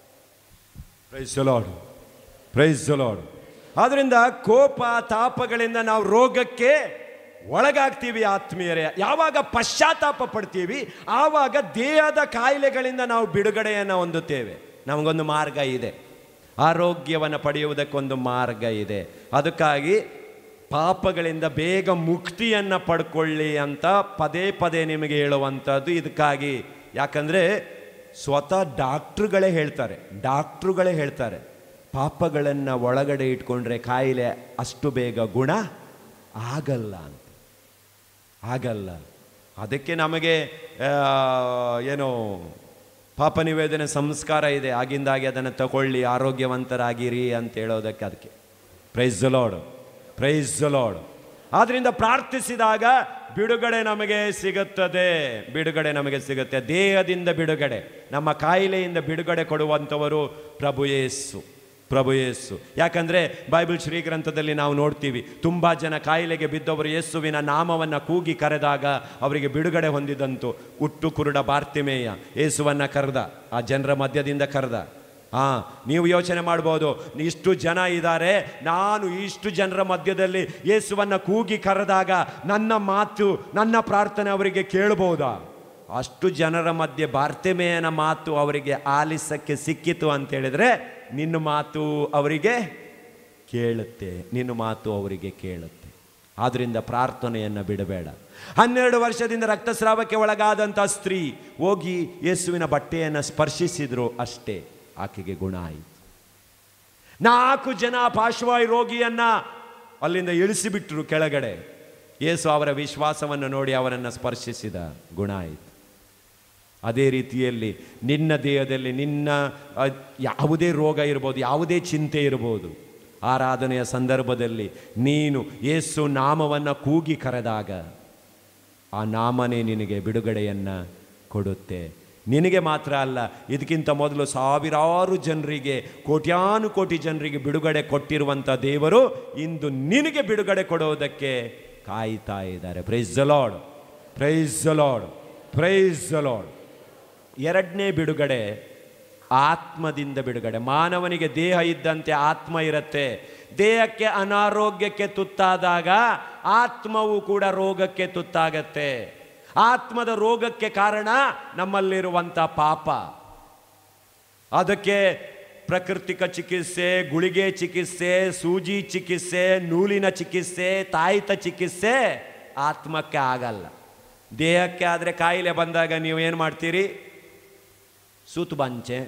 ಪ್ರೈಸ್ ಲಾರ್ಡ್ ಪ್ರೈಸ್ ಲಾರ್ಡ್ ಆದ್ರಿಂದ ಕೋಪ ತಾಪಗಳಿಂದ ನಾವು ರೋಗಕ್ಕೆ ಒಳಗಾಗ್ತೀವಿ ಆತ್ಮೀಯರೇ ಯಾವಾಗ ಪಶ್ಚಾತ್ತಾಪ ಪಡ್ತೀವಿ ಆವಾಗ ದೇಹದ ಕಾಯಿಲೆಗಳಿಂದ ನಾವು ಬಿಡುಗಡೆಯನ್ನು ಹೊಂದುತ್ತೇವೆ ನಮಗೊಂದು ಮಾರ್ಗ ಇದೆ ಆರೋಗ್ಯವನ್ನು ಪಡೆಯುವುದಕ್ಕೊಂದು ಮಾರ್ಗ ಇದೆ ಅದಕ್ಕಾಗಿ ಪಾಪಗಳಿಂದ ಬೇಗ ಮುಕ್ತಿಯನ್ನು ಪಡ್ಕೊಳ್ಳಿ ಅಂತ ಪದೇ ಪದೇ ನಿಮಗೆ ಹೇಳುವಂಥದ್ದು ಇದಕ್ಕಾಗಿ ಯಾಕಂದರೆ ಸ್ವತಃ ಡಾಕ್ಟ್ರುಗಳೇ ಹೇಳ್ತಾರೆ ಡಾಕ್ಟ್ರುಗಳೇ ಹೇಳ್ತಾರೆ ಪಾಪಗಳನ್ನು ಒಳಗಡೆ ಇಟ್ಕೊಂಡ್ರೆ ಕಾಯಿಲೆ ಅಷ್ಟು ಬೇಗ ಗುಣ ಆಗಲ್ಲ ಅಂತ ಆಗಲ್ಲ ಅದಕ್ಕೆ ನಮಗೆ ಆ, ಏನು ಪಾಪ ನಿವೇದನೆ ಸಂಸ್ಕಾರ ಇದೆ ಆಗಿಂದಾಗಿ ಅದನ್ನು ತಗೊಳ್ಳಿ ಆರೋಗ್ಯವಂತರಾಗಿರಿ ಅಂತ ಹೇಳೋದಕ್ಕೆ ಅದಕ್ಕೆ ಪ್ರೈಸ್ ಲಾರ್ಡ್ ಪ್ರೈಸ್ ಲಾರ್ಡ್ ಆದ್ರಿಂದ ಪ್ರಾರ್ಥಿಸಿದಾಗ ಬಿಡುಗಡೆ ನಮಗೆ ಸಿಗುತ್ತದೆ ಬಿಡುಗಡೆ ನಮಗೆ ಸಿಗುತ್ತೆ ದೇಹದಿಂದ ಬಿಡುಗಡೆ ನಮ್ಮ ಕಾಯಿಲೆಯಿಂದ ಬಿಡುಗಡೆ ಕೊಡುವಂಥವರು ಪ್ರಭು ಯೇಸು ಪ್ರಭು ಯೇಸು ಯಾಕಂದ್ರೆ ಬೈಬಲ್ ಶ್ರೀಗ್ರಂಥದಲ್ಲಿ ನಾವು ನೋಡ್ತೀವಿ ತುಂಬಾ ಜನ ಕಾಯಿಲೆಗೆ ಬಿದ್ದವರು ಯೇಸುವಿನ ನಾಮವನ್ನು ಕೂಗಿ ಕರೆದಾಗ ಅವರಿಗೆ ಬಿಡುಗಡೆ ಹೊಂದಿದಂತು ಹುಟ್ಟು ಕುರುಡ ಬಾರ್ತಿಮೇಯ ಯೇಸುವನ್ನ ಕರೆದ ಆ ಜನರ ಮಧ್ಯದಿಂದ ಕರೆದ ಹಾ ನೀವು ಯೋಚನೆ ಮಾಡ್ಬೋದು ಇಷ್ಟು ಜನ ಇದ್ದಾರೆ ನಾನು ಇಷ್ಟು ಜನರ ಮಧ್ಯದಲ್ಲಿ ಯೇಸುವನ್ನ ಕೂಗಿ ಕರೆದಾಗ ನನ್ನ ಮಾತು ನನ್ನ ಪ್ರಾರ್ಥನೆ ಅವರಿಗೆ ಕೇಳಬಹುದಾ ಅಷ್ಟು ಜನರ ಮಧ್ಯೆ ಬಾರ್ತೆಮೆಯನ ಮಾತು ಅವರಿಗೆ ಆಲಿಸಕ್ಕೆ ಸಿಕ್ಕಿತು ಅಂತ ಹೇಳಿದ್ರೆ ನಿನ್ನ ಮಾತು ಅವರಿಗೆ ಕೇಳುತ್ತೆ ನಿನ್ನ ಮಾತು ಅವರಿಗೆ ಕೇಳುತ್ತೆ ಆದ್ರಿಂದ ಪ್ರಾರ್ಥನೆಯನ್ನು ಬಿಡಬೇಡ ಹನ್ನೆರಡು ವರ್ಷದಿಂದ ರಕ್ತಸ್ರಾವಕ್ಕೆ ಒಳಗಾದಂಥ ಸ್ತ್ರೀ ಹೋಗಿ ಯೇಸುವಿನ ಬಟ್ಟೆಯನ್ನು ಸ್ಪರ್ಶಿಸಿದ್ರು ಅಷ್ಟೇ ಆಕೆಗೆ ಗುಣ ಆಯಿತು ನಾಲ್ಕು ಜನ ಪಾರ್ಶ್ವಾಯು ರೋಗಿಯನ್ನ ಅಲ್ಲಿಂದ ಇಳಿಸಿಬಿಟ್ರು ಕೆಳಗಡೆ ಯೇಸು ಅವರ ವಿಶ್ವಾಸವನ್ನು ನೋಡಿ ಅವರನ್ನು ಸ್ಪರ್ಶಿಸಿದ ಗುಣ ಆಯಿತು ಅದೇ ರೀತಿಯಲ್ಲಿ ನಿನ್ನ ದೇಹದಲ್ಲಿ ನಿನ್ನ ಅ, ಯಾವುದೇ ರೋಗ ಇರ್ಬೋದು ಯಾವುದೇ ಚಿಂತೆ ಇರ್ಬೋದು ಆರಾಧನೆಯ ಸಂದರ್ಭದಲ್ಲಿ ನೀನು ಯೇಸು ನಾಮವನ್ನು ಕೂಗಿ ಕರೆದಾಗ ಆ ನಾಮನೇ ನಿನಗೆ ಬಿಡುಗಡೆಯನ್ನು ಕೊಡುತ್ತೆ ನಿನಗೆ ಮಾತ್ರ ಅಲ್ಲ ಇದಕ್ಕಿಂತ ಮೊದಲು ಸಾವಿರಾರು ಜನರಿಗೆ ಕೋಟ್ಯಾನು ಕೋಟಿ ಜನರಿಗೆ ಬಿಡುಗಡೆ ಕೊಟ್ಟಿರುವಂಥ ದೇವರು ಇಂದು ನಿನಗೆ ಬಿಡುಗಡೆ ಕೊಡೋದಕ್ಕೆ ಕಾಯ್ತಾ ಇದ್ದಾರೆ praise lord praise lord praise lord ಎರಡನೇ ಬಿಡುಗಡೆ ಆತ್ಮದಿಂದ ಬಿಡುಗಡೆ ಮಾನವನಿಗೆ ದೇಹ ಇದ್ದಂತೆ ಆತ್ಮ ಇರುತ್ತೆ ದೇಹಕ್ಕೆ ಅನಾರೋಗ್ಯಕ್ಕೆ ತುತ್ತಾದಾಗ ಆತ್ಮವು ಕೂಡ ರೋಗಕ್ಕೆ ತುತ್ತಾಗತ್ತೆ ಆತ್ಮದ ರೋಗಕ್ಕೆ ಕಾರಣ ನಮ್ಮಲ್ಲಿರುವಂಥ ಪಾಪ ಅದಕ್ಕೆ ಪ್ರಾಕೃತಿಕ ಚಿಕಿತ್ಸೆ ಗುಳಿಗೆ ಚಿಕಿತ್ಸೆ ಸೂಜಿ ಚಿಕಿತ್ಸೆ ನೂಲಿನ ಚಿಕಿತ್ಸೆ ತಾಯಿತ ಚಿಕಿತ್ಸೆ ಆತ್ಮಕ್ಕೆ ಆಗಲ್ಲ ದೇಹಕ್ಕೆ ಆದರೆ ಕಾಯಿಲೆ ಬಂದಾಗ ನೀವು ಏನು ಮಾಡ್ತೀರಿ ಸೂತು ಬಂಚೆ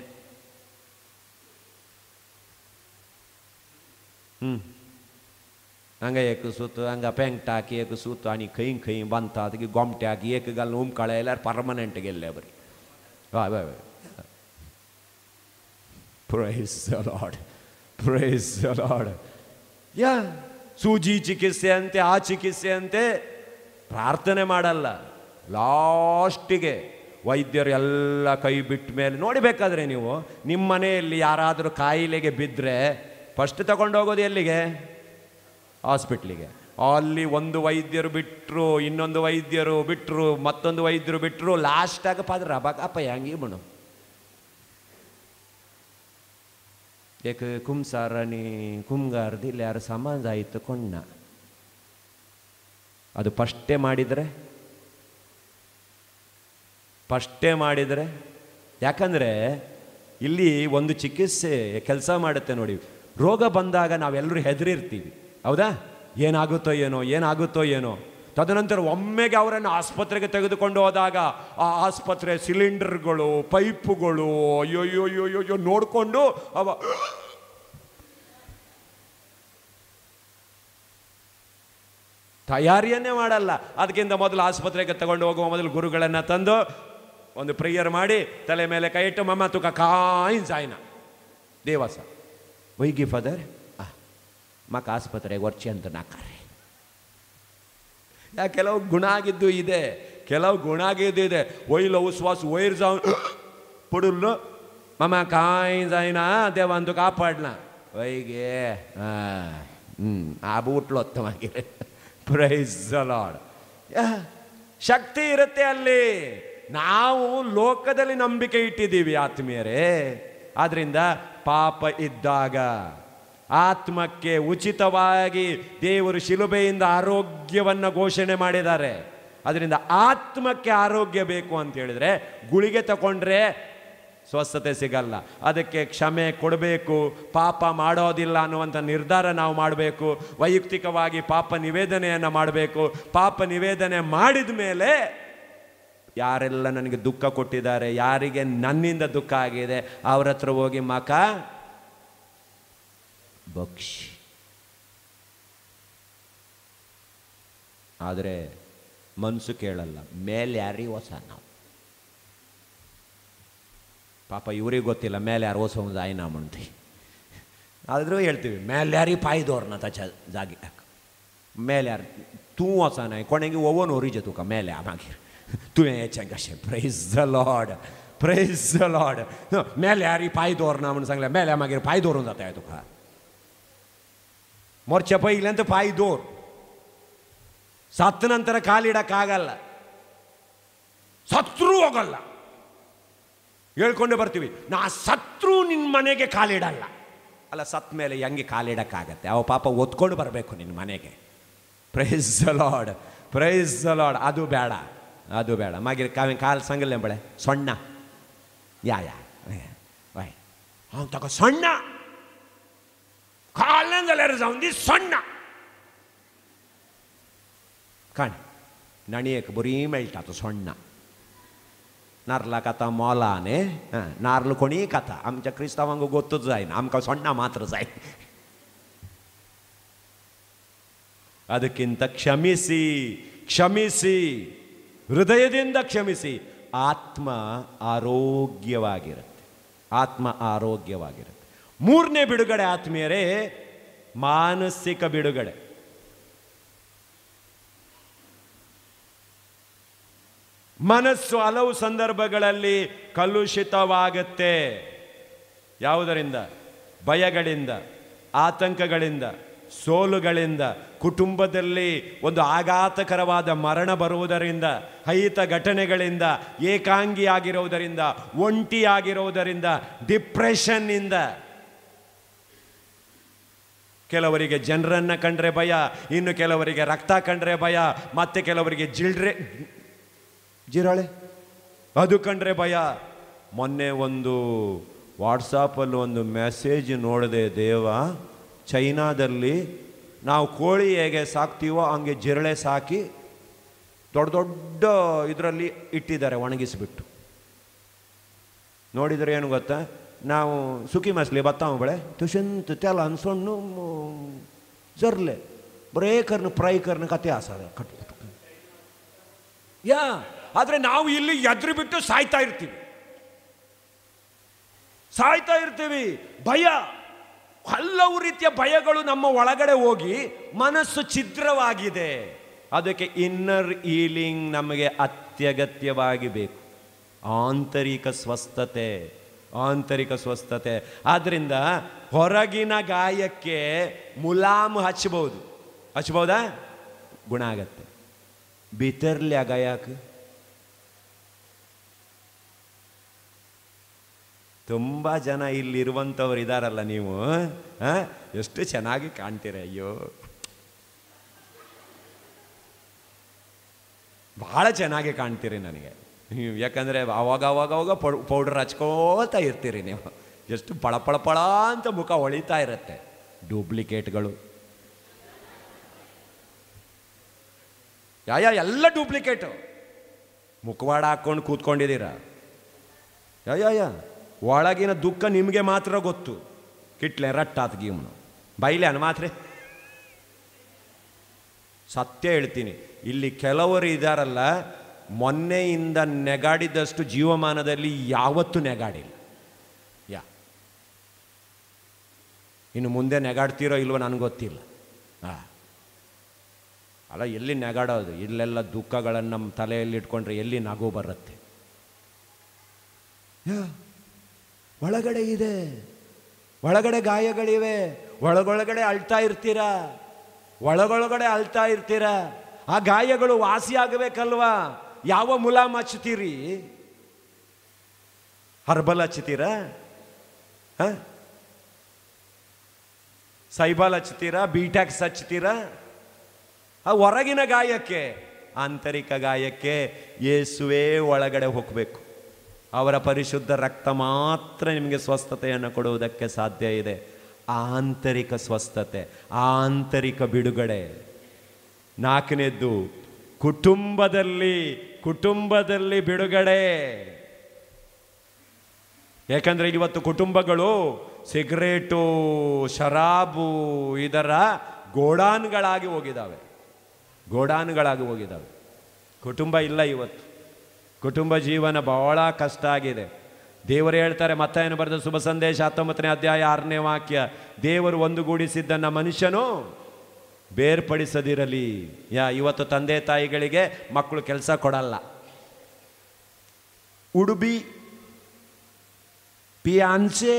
ಹ್ಞೂ ಹಂಗೆ ಏಕ ಸೂತು ಹಂಗೆ ಪೆಂಕ್ಟ್ ಹಾಕಿ ಏಕ ಸೂತು ಅಣಿ ಕೈ ಕೈ ಬಂತ ಅದಕ್ಕೆ ಗೊಮ್ಟೆ ಹಾಕಿ ಏಕಗಲ್ ಉಮ್ಕಳ ಎಲ್ಲಾರು ಪರ್ಮನೆಂಟ್ಗೆ ಎಲ್ಲೇ ಬರೀ ವಾ ವಾ ಪ್ರೈಸ್ ಲಾರ್ಡ್ ಪ್ರೈಸ್ ಲಾರ್ಡ್ ಯಾ ಸೂಜಿ ಚಿಕಿತ್ಸೆ ಅಂತೆ ಆ ಚಿಕಿತ್ಸೆ ಅಂತೆ ಪ್ರಾರ್ಥನೆ ಮಾಡಲ್ಲ ಲಾಸ್ಟಿಗೆ ವೈದ್ಯರು ಎಲ್ಲ ಕೈ ಬಿಟ್ಟ ಮೇಲೆ ನೋಡಬೇಕಾದ್ರೆ ನೀವು ನಿಮ್ಮ ಮನೆಯಲ್ಲಿ ಯಾರಾದರೂ ಕಾಯಿಲೆಗೆ ಬಿದ್ದರೆ ಫಸ್ಟ್ ತಗೊಂಡೋಗೋದು ಎಲ್ಲಿಗೆ ಹಾಸ್ಪಿಟ್ಲಿಗೆ ಅಲ್ಲಿ ಒಂದು ವೈದ್ಯರು ಬಿಟ್ಟರು ಇನ್ನೊಂದು ವೈದ್ಯರು ಬಿಟ್ಟರು ಮತ್ತೊಂದು ವೈದ್ಯರು ಬಿಟ್ಟರು ಲಾಸ್ಟಾಗ ಪಾದ್ರ ಅಪ್ಪ ಹೆಂಗೆ ಮಣ್ಣು ಏಕ ಕುಂಸಾರನಿ ಕುಂಗಾರದಿಲ್ಲ ಯಾರು ಸಮಾಜ ಆಯಿತು ಕೊಂಡ ಅದು ಫಸ್ಟೇ ಮಾಡಿದರೆ ಫಸ್ಟೇ ಮಾಡಿದರೆ ಯಾಕಂದರೆ ಇಲ್ಲಿ ಒಂದು ಚಿಕಿತ್ಸೆ ಕೆಲಸ ಮಾಡುತ್ತೆ ನೋಡಿ ರೋಗ ಬಂದಾಗ ನಾವೆಲ್ಲರೂ ಹೆದರಿರ್ತೀವಿ ಹೌದಾ ಏನಾಗುತ್ತೋ ಏನೋ ಏನಾಗುತ್ತೋ ಏನೋ ತದನಂತರ ಒಮ್ಮೆಗೆ ಅವರನ್ನು ಆಸ್ಪತ್ರೆಗೆ ತೆಗೆದುಕೊಂಡು ಹೋದಾಗ ಆ ಆಸ್ಪತ್ರೆ ಸಿಲಿಂಡರ್ಗಳು ಪೈಪುಗಳು ಅಯ್ಯೋ ಅಯ್ಯೋ ಅಯ್ಯೋ ಅಯ್ಯೋ ಅಯ್ಯೋ ನೋಡಿಕೊಂಡು ಅವ ತಯಾರಿಯನ್ನೇ ಮಾಡಲ್ಲ ಅದಕ್ಕಿಂತ ಮೊದಲು ಆಸ್ಪತ್ರೆಗೆ ತಗೊಂಡು ಹೋಗುವ ಮೊದಲು ಗುರುಗಳನ್ನು ತಂದು ಒಂದು ಪ್ರೇಯರ್ ಮಾಡಿ ತಲೆ ಮೇಲೆ ಕೈ ಇಟ್ಟು ಮಮ್ಮ ತುಕ ಕಾಯಿನ್ ಸಾಯ್ನ ದೇವಸ ವೈಗಿ ಫಾದರ್ ಮಕ್ಕ ಆಸ್ಪತ್ರೆಗೆ ವರ್ಚಿ ಅಂತ ನಾಕಾರೆ ಯಾ ಕೆಲವು ಗುಣ ಆಗಿದ್ದು ಇದೆ ಕೆಲವು ಗುಣ ಆಗಿದ್ದು ಇದೆ ಒಯ್ಲು ಉಸ್ವಾಸ್ ಒಯ್ರ್ ಜಾವ್ ಪುಡುಲ್ಲು ಮಮ್ಮ ಕಾಯಿನ್ ಸಾಯ್ನ ದೇವ ಅಂತ ಕಾಪಾಡ್ನ ವೈಗೆ ಹ್ಞೂ ಆ ಬೂಟ್ಲು ಉತ್ತಮಾಗಿದೆ ಪ್ರೈಸ್ ಲಾರ್ಡ್ ಶಕ್ತಿ ಇರುತ್ತೆ ಅಲ್ಲಿ ನಾವು ಲೋಕದಲ್ಲಿ ನಂಬಿಕೆ ಇಟ್ಟಿದ್ದೀವಿ ಆತ್ಮೀಯರೇ ಆದ್ರಿಂದ ಪಾಪ ಇದ್ದಾಗ ಆತ್ಮಕ್ಕೆ ಉಚಿತವಾಗಿ ದೇವರು ಶಿಲುಬೆಯಿಂದ ಆರೋಗ್ಯವನ್ನು ಘೋಷಣೆ ಮಾಡಿದ್ದಾರೆ ಅದರಿಂದ ಆತ್ಮಕ್ಕೆ ಆರೋಗ್ಯ ಬೇಕು ಅಂತ ಹೇಳಿದ್ರೆ ಗುಳಿಗೆ ತಗೊಂಡ್ರೆ ಸ್ವಸ್ಥತೆ ಸಿಗಲ್ಲ ಅದಕ್ಕೆ ಕ್ಷಮೆ ಕೊಡಬೇಕು ಪಾಪ ಮಾಡೋದಿಲ್ಲ ಅನ್ನುವಂಥ ನಿರ್ಧಾರ ನಾವು ಮಾಡಬೇಕು ವೈಯಕ್ತಿಕವಾಗಿ ಪಾಪ ನಿವೇದನೆಯನ್ನು ಮಾಡಬೇಕು ಪಾಪ ನಿವೇದನೆ ಮಾಡಿದ ಮೇಲೆ ಯಾರೆಲ್ಲ ನನಗೆ ದುಃಖ ಕೊಟ್ಟಿದ್ದಾರೆ ಯಾರಿಗೆ ನನ್ನಿಂದ ದುಃಖ ಆಗಿದೆ ಅವ್ರ ಹತ್ರ ಹೋಗಿ ಮಕ ಬಕ್ಷಿ ಆದರೆ ಮನಸ್ಸು ಕೇಳಲ್ಲ ಮೇಲೆ ಯಾರಿಗೆ ಹೊಸ ನಾವು ಪಾಪ ಇವ್ರಿಗೆ ಗೊತ್ತಿಲ್ಲ ಮೇಲೆ ಯಾರು ಹೊಸ ಒಂದು ಆಯ್ನ ಮಂತಿ ಆದರೂ ಹೇಳ್ತೀವಿ ಮೇಲೆ ಯಾರಿಗೆ ಪಾಯ್ದವ್ರನ್ನ ತಚ ಜಾಗಿ ಮೇಲೆ ಯಾರು ತೂ ಹೊಸ ನಾಯಿ ಕೊನೆಗೆ ಒವ್ವನು ಒರಿಜೆ ತೂಕ ಮೇಲೆ ಆಮಾಗಿ तू याच्या praise the lord praise the lord मेले यार पाय दोरना म्हणून सांगल्या मेल्या मागीर पाय दोरून जाता तुका ಮೊರ್ಚೆ ಪೈಲಂತ ಪಾಯಿ ದೋರ್ ಸತ್ತ ನಂತರ ಕಾಲಿಡಕ್ಕಾಗಲ್ಲ ಸತ್ರೂ ಹೋಗಲ್ಲ ಹೇಳ್ಕೊಂಡೆ ಬರ್ತೀವಿ ನಾ ಸತ್ರೂ ನಿನ್ನ ಮನೆಗೆ ಕಾಲಿಡಲ್ಲ ಅಲ್ಲ ಸತ್ ಮೇಲೆ ಹೆಂಗೆ ಕಾಲಿಡಕ್ಕಾಗತ್ತೆ ಅವ ಪಾಪ ಒತ್ಕೊಂಡು ಬರಬೇಕು ನಿನ್ನ ಮನೆಗೆ ಪ್ರೈಸ್ ಲಾರ್ಡ್ ಪ್ರೈಸ್ ಲಾರ್ಡ್ ಅದು ಬೇಡ ಅದು ಬೇಡ ಮಾಗಿರ ಕಾವಿ ಕಾಲು ಸಂಗಲ್ಲ ಬಳೆ ಸೊಣ್ಣ ಯಾ ಯಾ ವಾಯ್ ಅವನು ತಗೋ ಸೊಣ್ಣ ಕಾಲಂದಲೆರ जाऊन दी सण्ण काण नाणी एक बरी मेळटा तो सण्ण नारला कथा मोलाने नारळ कोणी कथा आमच्या क्रिस्तावांक गोतूच जायना आमकां सಣ್ಣ ಮಾತ್ರ जाय ಅದಕ್ಕಿಂತ ಕ್ಷಮಿಸಿ ಕ್ಷಮಿಸಿ ಹೃದಯದಿಂದ ಕ್ಷಮಿಸಿ ಆತ್ಮ ಆರೋಗ್ಯವಾಗಿರುತ್ತೆ ಆತ್ಮ ಆರೋಗ್ಯವಾಗಿರುತ್ತೆ ಮೂರನೇ ಬಿಡುಗಡೆ ಆತ್ಮೀಯರೇ ಮಾನಸಿಕ ಬಿಡುಗಡೆ ಮನಸ್ಸು ಹಲವು ಸಂದರ್ಭಗಳಲ್ಲಿ ಕಲುಷಿತವಾಗುತ್ತೆ ಯಾವುದರಿಂದ ಭಯಗಳಿಂದ ಆತಂಕಗಳಿಂದ ಸೋಲುಗಳಿಂದ ಕುಟುಂಬದಲ್ಲಿ ಒಂದು ಆಘಾತಕರವಾದ ಮರಣ ಬರುವುದರಿಂದ ಹೈತ ಘಟನೆಗಳಿಂದ ಏಕಾಂಗಿಯಾಗಿರುವುದರಿಂದ ಒಂಟಿಯಾಗಿರುವುದರಿಂದ ಡಿಪ್ರೆಷನ್ನಿಂದ ಕೆಲವರಿಗೆ ಜನರನ್ನ ಕಂಡ್ರೆ ಭಯ ಇನ್ನು ಕೆಲವರಿಗೆ ರಕ್ತ ಕಂಡ್ರೆ ಭಯ ಮತ್ತೆ ಕೆಲವರಿಗೆ ಜಿಲ್ಡ್ರೆ ಜಿರಾಳೆ ಅದು ಕಂಡ್ರೆ ಭಯ ಮೊನ್ನೆ ಒಂದು ವಾಟ್ಸಾಪಲ್ಲಿ ಒಂದು ಮೆಸೇಜ್ ನೋಡಿದೆ ದೇವ ಚೈನಾದಲ್ಲಿ ನಾವು ಕೋಳಿ ಹೇಗೆ ಸಾಕ್ತೀವೋ ಹಂಗೆ ಜಿರಳೆ ಸಾಕಿ ದೊಡ್ಡ ದೊಡ್ಡ ಇದರಲ್ಲಿ ಇಟ್ಟಿದ್ದಾರೆ ಒಣಗಿಸಿಬಿಟ್ಟು ನೋಡಿದ್ರೆ ಏನು ಗೊತ್ತಾ ನಾವು ಸುಖಿ ಮಸ್ಲಿ ಬತ್ತಾವ ಬಳೆ ತುಷಂತ್ ತೆಲ ಅನ್ಸೊಣ್ಣು ಜರ್ಲೆ ಬ್ರೇಕರ್ನ ಪ್ರೈಕರ್ನ ಕತೆ ಆಸದ ಕಟ್ ಯಾ ಆದರೆ ನಾವು ಇಲ್ಲಿ ಎದ್ರು ಬಿಟ್ಟು ಸಾಯ್ತಾ ಇರ್ತೀವಿ ಸಾಯ್ತಾ ಇರ್ತೀವಿ ಭಯ ಹಲವು ರೀತಿಯ ಭಯಗಳು ನಮ್ಮ ಒಳಗಡೆ ಹೋಗಿ ಮನಸ್ಸು ಛಿದ್ರವಾಗಿದೆ ಅದಕ್ಕೆ ಇನ್ನರ್ ಈಲಿಂಗ್ ನಮಗೆ ಅತ್ಯಗತ್ಯವಾಗಿ ಬೇಕು ಆಂತರಿಕ ಸ್ವಸ್ಥತೆ ಆಂತರಿಕ ಸ್ವಸ್ಥತೆ ಆದ್ರಿಂದ ಹೊರಗಿನ ಗಾಯಕ್ಕೆ ಮುಲಾಮು ಹಚ್ಚಬಹುದು ಹಚ್ಬಹುದಾ ಗುಣ ಆಗತ್ತೆ ಬಿತರ್ಲಿ ಆ ಗಾಯಕ್ಕೆ ತುಂಬ ಜನ ಇಲ್ಲಿರುವಂಥವ್ರು ಇದಾರಲ್ಲ ನೀವು ಆ? ಎಷ್ಟು ಚೆನ್ನಾಗಿ ಕಾಣ್ತೀರ ಅಯ್ಯೋ ಭಾಳ ಚೆನ್ನಾಗಿ ಕಾಣ್ತೀರಿ ನನಗೆ ನೀವು ಯಾಕಂದರೆ ಅವಾಗ ಅವಾಗ ಅವಾಗ ಪೌಡರ್ ಹಚ್ಕೋತಾ ಇರ್ತೀರಿ ನೀವು ಎಷ್ಟು ಪಳ ಪಳ ಪಳ ಅಂತ ಮುಖ ಹೊಳಿತಾ ಇರುತ್ತೆ ಡೂಪ್ಲಿಕೇಟ್ಗಳು ಯಾ ಎಲ್ಲ ಡೂಪ್ಲಿಕೇಟು ಮುಖವಾಡ ಹಾಕ್ಕೊಂಡು ಕೂತ್ಕೊಂಡಿದ್ದೀರ ಯಾ ಯಾ ಒಳಗಿನ ದುಃಖ ನಿಮಗೆ ಮಾತ್ರ ಗೊತ್ತು ಕಿಟ್ಲೆ ರಟ್ಟಾತ್ ಗೀಮ್ನು ಬೈಲೆ ಅನ್ ಮಾತ್ರೆ ಸತ್ಯ ಹೇಳ್ತೀನಿ ಇಲ್ಲಿ ಕೆಲವರು ಇದಾರಲ್ಲ ಮೊನ್ನೆಯಿಂದ ನೆಗಾಡಿದಷ್ಟು ಜೀವಮಾನದಲ್ಲಿ ಯಾವತ್ತೂ ನೆಗಾಡಿಲ್ಲ ಯಾ ಇನ್ನು ಮುಂದೆ ನೆಗಾಡ್ತೀರೋ ಇಲ್ವೋ ನನಗೆ ಗೊತ್ತಿಲ್ಲ ಆ ಅಲ್ಲ ಎಲ್ಲಿ ನೆಗಾಡೋದು ಇಲ್ಲೆಲ್ಲ ದುಃಖಗಳನ್ನು ನಮ್ಮ ತಲೆಯಲ್ಲಿ ಇಟ್ಕೊಂಡ್ರೆ ಎಲ್ಲಿ ನಗು ಬರುತ್ತೆ ಯಾ ಒಳಗಡೆ ಇದೆ ಒಳಗಡೆ ಗಾಯಗಳಿವೆ ಒಳಗೊಳಗಡೆ ಅಳ್ತಾ ಇರ್ತೀರಾ ಒಳಗೊಳಗಡೆ ಅಳ್ತಾ ಇರ್ತೀರಾ ಆ ಗಾಯಗಳು ವಾಸಿ ಆಗಬೇಕಲ್ವಾ ಯಾವ ಮುಲಾಮ್ ಹಚ್ತೀರಿ ಹರ್ಬಲ್ ಹಚ್ತೀರಾ ಹ? ಸೈಬಾಲ್ ಹಚ್ತೀರಾ ಬಿಟ್ಯಾಕ್ಸ್ ಹಚ್ತೀರಾ ಆ ಹೊರಗಿನ ಗಾಯಕ್ಕೆ ಆಂತರಿಕ ಗಾಯಕ್ಕೆ ಯೇಸುವೇ ಒಳಗಡೆ ಹೋಗಬೇಕು ಅವರ ಪರಿಶುದ್ಧ ರಕ್ತ ಮಾತ್ರ ನಿಮಗೆ ಸ್ವಸ್ಥತೆಯನ್ನು ಕೊಡುವುದಕ್ಕೆ ಸಾಧ್ಯ ಇದೆ ಆಂತರಿಕ ಸ್ವಸ್ಥತೆ ಆಂತರಿಕ ಬಿಡುಗಡೆ ನಾಲ್ಕನೇದ್ದು ಕುಟುಂಬದಲ್ಲಿ ಕುಟುಂಬದಲ್ಲಿ ಬಿಡುಗಡೆ ಯಾಕಂದ್ರೆ ಇವತ್ತು ಕುಟುಂಬಗಳು ಸಿಗರೇಟು ಶರಾಬು ಇದರ ಗೋಡಾನ್ಗಳಾಗಿ ಹೋಗಿದ್ದಾವೆ ಗೋಡಾನ್ಗಳಾಗಿ ಹೋಗಿದ್ದಾವೆ ಕುಟುಂಬ ಇಲ್ಲ ಇವತ್ತು ಕುಟುಂಬ ಜೀವನ ಬಹಳ ಕಷ್ಟ ಆಗಿದೆ ದೇವರು ಹೇಳ್ತಾರೆ ಮತ್ತಾಯನು ಬರೆದ ಶುಭ ಸಂದೇಶ ಹತ್ತೊಂಬತ್ತನೇ ಅಧ್ಯಾಯ ಆರನೇ ವಾಕ್ಯ ದೇವರು ಒಂದುಗೂಡಿಸಿದ್ದನ್ನ ಮನುಷ್ಯನು ಬೇರ್ಪಡಿಸದಿರಲಿ ಯಾ ಇವತ್ತು ತಂದೆ ತಾಯಿಗಳಿಗೆ ಮಕ್ಕಳು ಕೆಲಸ ಕೊಡಲ್ಲ ಉಡುಬಿ ಪಿಯಾನ್ಸೆ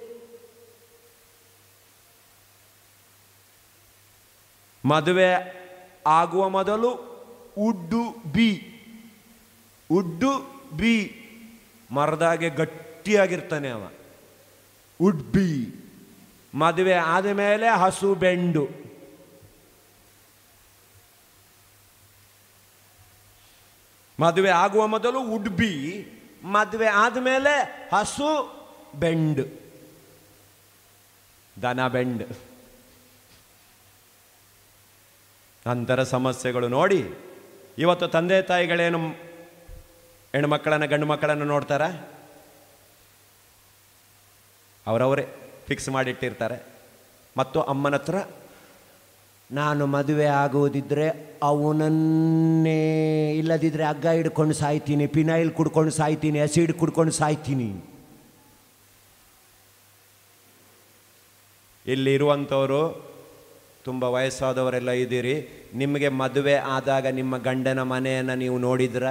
ಮದುವೆ ಆಗುವ ಮೊದಲು ಉಡ್ಡು ಬಿ ಉಡ್ಡು ಬಿ ಮರದಾಗೆ ಗಟ್ಟಿಯಾಗಿರ್ತಾನೆ ಅವ ಉಡ್ಬಿ ಮದುವೆ ಆದ ಮೇಲೆ ಹಸು ಬೆಂಡು ಮದುವೆ ಆಗುವ ಮೊದಲು ಉಡ್ಬಿ ಮದುವೆ ಆದಮೇಲೆ ಹಸು ಬೆಂಡ್ ದನ ಬೆಂಡ್ ಅಂತರ ಸಮಸ್ಯೆಗಳು ನೋಡಿ ಇವತ್ತು ತಂದೆ ತಾಯಿಗಳೇನು ಹೆಣ್ಮಕ್ಕಳನ್ನ ಗಂಡು ಮಕ್ಕಳನ್ನು ನೋಡ್ತಾರ ಅವರವರೇ ಫಿಕ್ಸ್ ಮಾಡಿಟ್ಟಿರ್ತಾರೆ ಮತ್ತು ಅಮ್ಮನ ಹತ್ರ ನಾನು ಮದುವೆ ಆಗುವುದಿದ್ರೆ ಅವನನ್ನೇ ಇಲ್ಲದಿದ್ದರೆ ಹಗ್ಗ ಹಿಡ್ಕೊಂಡು ಸಾಯ್ತೀನಿ ಪಿನೈಲ್ ಕುಡ್ಕೊಂಡು ಸಾಯ್ತೀನಿ ಆಸಿಡ್ ಕುಡ್ಕೊಂಡು ಸಾಯ್ತೀನಿ ಇಲ್ಲಿ ಇರುವಂಥವರು ತುಂಬ ವಯಸ್ಸಾದವರೆಲ್ಲ ಇದ್ದೀರಿ ನಿಮಗೆ ಮದುವೆ ಆದಾಗ ನಿಮ್ಮ ಗಂಡನ ಮನೆಯನ್ನು ನೀವು ನೋಡಿದ್ರ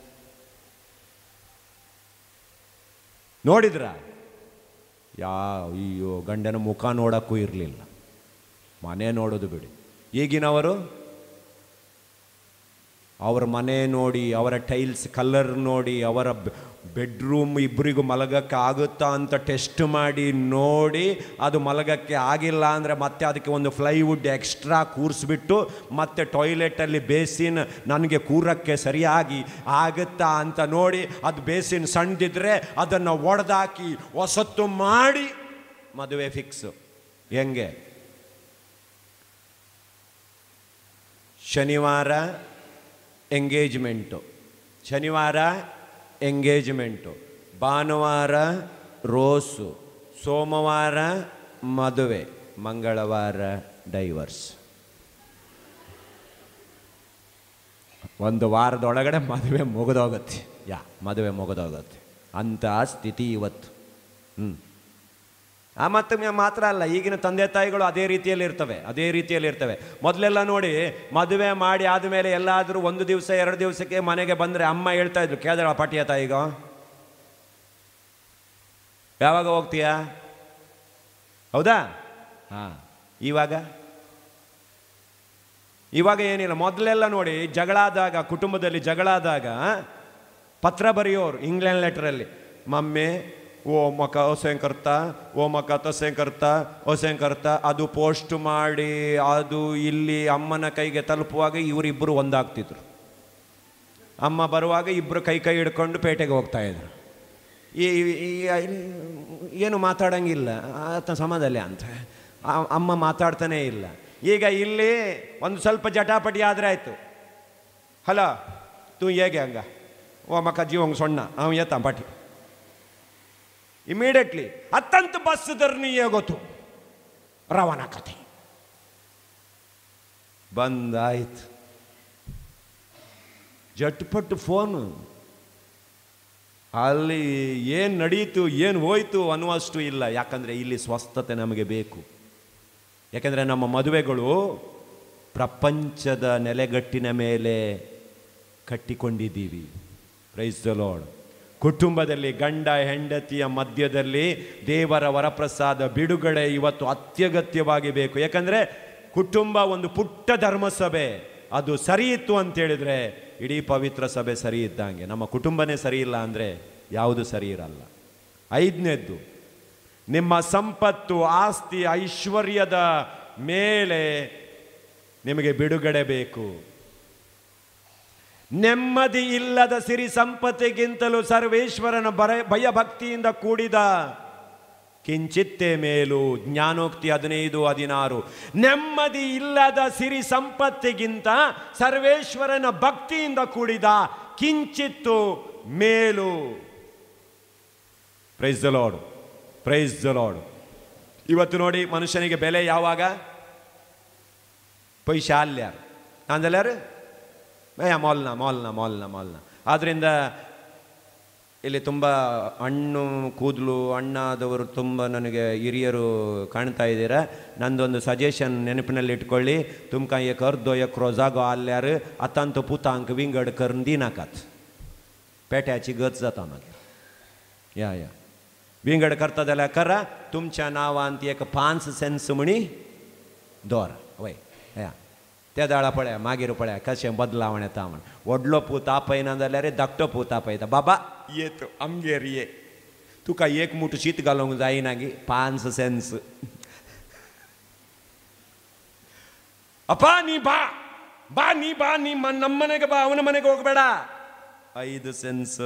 ನೋಡಿದ್ರ ಯಾ ಅಯ್ಯೋ ಗಂಡನ ಮುಖ ನೋಡಕ್ಕೂ ಇರಲಿಲ್ಲ ಮನೆ ನೋಡೋದು ಬಿಡಿ ಈಗಿನವರು ಅವರ ಮನೆ ನೋಡಿ ಅವರ ಟೈಲ್ಸ್ ಕಲರ್ ನೋಡಿ ಅವರ ಬ- ಬೆಡ್ರೂಮ್ ಇಬ್ಬರಿಗೂ ಮಲಗಕ್ಕೆ ಆಗುತ್ತಾ ಅಂತ ಟೆಸ್ಟ್ ಮಾಡಿ ನೋಡಿ ಅದು ಮಲಗಕ್ಕೆ ಆಗಿಲ್ಲ ಅಂದರೆ ಮತ್ತೆ ಅದಕ್ಕೆ ಒಂದು ಫ್ಲೈವುಡ್ ಎಕ್ಸ್ಟ್ರಾ ಕೂರಿಸ್ಬಿಟ್ಟು ಮತ್ತೆ ಟಾಯ್ಲೆಟಲ್ಲಿ ಬೇಸಿನ್ ನನಗೆ ಕೂರಕ್ಕೆ ಸರಿಯಾಗಿ ಆಗುತ್ತಾ ಅಂತ ನೋಡಿ ಅದು ಬೇಸಿನ್ ಸಣ್ಣದಿದ್ರೆ ಅದನ್ನು ಒಡೆದಾಕಿ ಹೊಸತ್ತು ಮಾಡಿ ಮದುವೆ ಫಿಕ್ಸು ಹೆಂಗೆ ಶನಿವಾರ ಎಂಗೇಜ್ಮೆಂಟು ಶನಿವಾರ ಎಂಗೇಜ್ಮೆಂಟು ಭಾನುವಾರ ರೋಸು ಸೋಮವಾರ ಮದುವೆ ಮಂಗಳವಾರ ಡೈವರ್ಸ್ ಒಂದು ವಾರದೊಳಗಡೆ ಮದುವೆ ಮುಗಿದೋಗುತ್ತೆ ಯಾ ಮದುವೆ ಮುಗಿದೋಗುತ್ತೆ ಅಂಥ ಸ್ಥಿತಿ ಇವತ್ತು ಹ್ಞೂ ಆ ಮತ್ತು ಮ- ಮಾತ್ರ ಅಲ್ಲ ಈಗಿನ ತಂದೆ ತಾಯಿಗಳು ಅದೇ ರೀತಿಯಲ್ಲಿ ಇರ್ತವೆ ಅದೇ ರೀತಿಯಲ್ಲಿ ಇರ್ತವೆ ಮೊದಲೆಲ್ಲ ನೋಡಿ ಮದುವೆ ಮಾಡಿ ಆದಮೇಲೆ ಎಲ್ಲಾದರೂ ಒಂದು ದಿವಸ ಎರಡು ದಿವಸಕ್ಕೆ ಮನೆಗೆ ಬಂದರೆ ಅಮ್ಮ ಹೇಳ್ತಾ ಇದ್ರು ಕೇದಳ ಪಾಟಿಯ ತಾಯಿಗ ಯಾವಾಗ ಹೋಗ್ತೀಯಾ ಹೌದಾ ಹಾಂ ಇವಾಗ ಇವಾಗ ಏನಿಲ್ಲ ಮೊದಲೆಲ್ಲ ನೋಡಿ ಜಗಳಾದಾಗ ಕುಟುಂಬದಲ್ಲಿ ಜಗಳಾದಾಗ ಪತ್ರ ಬರೆಯೋರು ಇಂಗ್ಲೆಂಡ್ ಲೆಟ್ರಲ್ಲಿ ಮಮ್ಮಿ ಓ ಮಕ ಹೊಸೇಂ ಕರ್ತ ಓ ಮಕ ತೊಸೇಂ ಕರ್ತ ಹೊಸೇಂ ಕರ್ತ ಅದು ಪೋಸ್ಟ್ ಮಾಡಿ ಅದು ಇಲ್ಲಿ ಅಮ್ಮನ ಕೈಗೆ ತಲುಪುವಾಗ ಇವರಿಬ್ಬರು ಒಂದಾಗ್ತಿದ್ರು ಅಮ್ಮ ಬರುವಾಗ ಇಬ್ಬರು ಕೈ ಕೈ ಹಿಡ್ಕೊಂಡು ಪೇಟೆಗೆ ಹೋಗ್ತಾ ಇದ್ರು ಈ ಈ- ಈ- ಏನು ಮಾತಾಡಂಗಿಲ್ಲ ಆತ ಸಮದಲ್ಲಿ ಅಂತ ಆ- ಅಮ್ಮ ಮಾತಾಡ್ತಾನೇ ಇಲ್ಲ ಈಗ ಇಲ್ಲಿ ಒಂದು ಸ್ವಲ್ಪ ಜಟಾಪಟಿ ಆದರೆ ಆಯಿತು ಹಲೋ ತೂ ಹೇಗೆ ಹಂಗ ಓ ಮಕ್ಕ ಜೀವಂಗ ಸೊಣ್ಣ ಅವ ಏತ ಪಾಟಿ ಇಮಿಡಿಯೇಟ್ಲಿ ಅತ್ತಂತ ಬಸ್ ಧರ್ನಿಯೇ ಗೊತ್ತು ರವಾನಾ ಕಥೆ ಬಂದಾಯ್ತು ಜಟ್ಪಟ್ಟು ಫೋನು ಅಲ್ಲಿ ಏನು ನಡೀತು ಏನು ಹೋಯ್ತು ಅನ್ನುವಷ್ಟು ಇಲ್ಲ ಯಾಕಂದರೆ ಇಲ್ಲಿ ಸ್ವಸ್ಥತೆ ನಮಗೆ ಬೇಕು ಯಾಕಂದರೆ ನಮ್ಮ ಮದುವೆಗಳು ಪ್ರಪಂಚದ ನೆಲೆಗಟ್ಟಿನ ಮೇಲೆ ಕಟ್ಟಿಕೊಂಡಿದ್ದೀವಿ ಪ್ರೈಸ್ ದ ಲಾರ್ಡ್ ಕುಟುಂಬದಲ್ಲಿ ಗಂಡ ಹೆಂಡತಿಯ ಮಧ್ಯದಲ್ಲಿ ದೇವರ ವರಪ್ರಸಾದ ಬಿಡುಗಡೆ ಇವತ್ತು ಅತ್ಯಗತ್ಯವಾಗಿ ಬೇಕು ಯಾಕಂದರೆ ಕುಟುಂಬ ಒಂದು ಪುಟ್ಟ ಧರ್ಮಸಭೆ ಅದು ಸರಿ ಇತ್ತು ಅಂತ ಹೇಳಿದ್ರೆ ಇಡೀ ಪವಿತ್ರ ಸಭೆ ಸರಿ ಇದ್ದಂಗೆ ನಮ್ಮ ಕುಟುಂಬನೇ ಸರಿ ಇಲ್ಲ ಅಂದರೆ ಯಾವುದು ಸರಿ ಇರಲ್ಲ ಐದನೇದ್ದು ನಿಮ್ಮ ಸಂಪತ್ತು ಆಸ್ತಿ ಐಶ್ವರ್ಯದ ಮೇಲೆ ನಿಮಗೆ ಬಿಡುಗಡೆ ಬೇಕು ನೆಮ್ಮದಿ ಇಲ್ಲದ ಸಿರಿ ಸಂಪತ್ತಿಗಿಂತಲೂ ಸರ್ವೇಶ್ವರನ ಬರ ಭಯಭಕ್ತಿಯಿಂದ ಕೂಡಿದ ಕಿಂಚಿತ್ತೇ ಮೇಲು ಜ್ಞಾನೋಕ್ತಿ ಹದಿನೈದು ಹದಿನಾರು ನೆಮ್ಮದಿ ಇಲ್ಲದ ಸಿರಿ ಸಂಪತ್ತಿಗಿಂತ ಸರ್ವೇಶ್ವರನ ಭಕ್ತಿಯಿಂದ ಕೂಡಿದ ಕಿಂಚಿತ್ತು ಮೇಲು praise the lord praise the lord ಇವತ್ತು ನೋಡಿ ಮನುಷ್ಯನಿಗೆ ಬೆಲೆ ಯಾವಾಗ ಪೈಶಾಲ್ಯ ಅಂದಲ್ಯಾರು ಏ ಮಾಲ್ನ ಮಾಲ್ನ ಮಾಲ್ನ ಮಾಲ್ನ ಆದ್ದರಿಂದ ಇಲ್ಲಿ ತುಂಬ ಹಣ್ಣು ಕೂದಲು ಅಣ್ಣಾದವರು ತುಂಬ ನನಗೆ ಹಿರಿಯರು ಕಾಣ್ತಾ ಇದ್ದೀರಾ ನಂದೊಂದು ಸಜೆಷನ್ ನೆನಪಿನಲ್ಲಿ ಇಟ್ಕೊಳ್ಳಿ ತುಮ್ಕ ಏ ಕರ್ದೋ ಏಕ್ ರೋಜಾಗೋ ಅಲ್ಯಾರು ಅತ್ತಂತ ಪುತಾಂಕ ವಿಂಗಡ್ ಕರ್ನ್ ದಿನಾಕತ್ पेट्याची गच जाता मागीर या या विंगड करता जाल्यार करा तुमच्या नांवान ती एक पांच सेन्स म्हणी दोर वय या त्या दाळा पळया मागीर पळया कशें बदलावण येता म्हण व्हडलो पूत आपयना जाल्यार धाकटो पूत आपयता बाबा ये तूं आमगेर ये तुका एक मूठ शीत घालूंक जायना गी पांच सेन्स ಅಪ್ಪ ನೀ ಬಾ ಬಾ ನೀ ಬಾ ನೀ ಮ- ನಮ್ಮ ಮನೆಗೆ ಬಾ ಅವನ ಮನೆಗೆ ಹೋಗಬೇಡ ಐದು ಸೆನ್ಸ್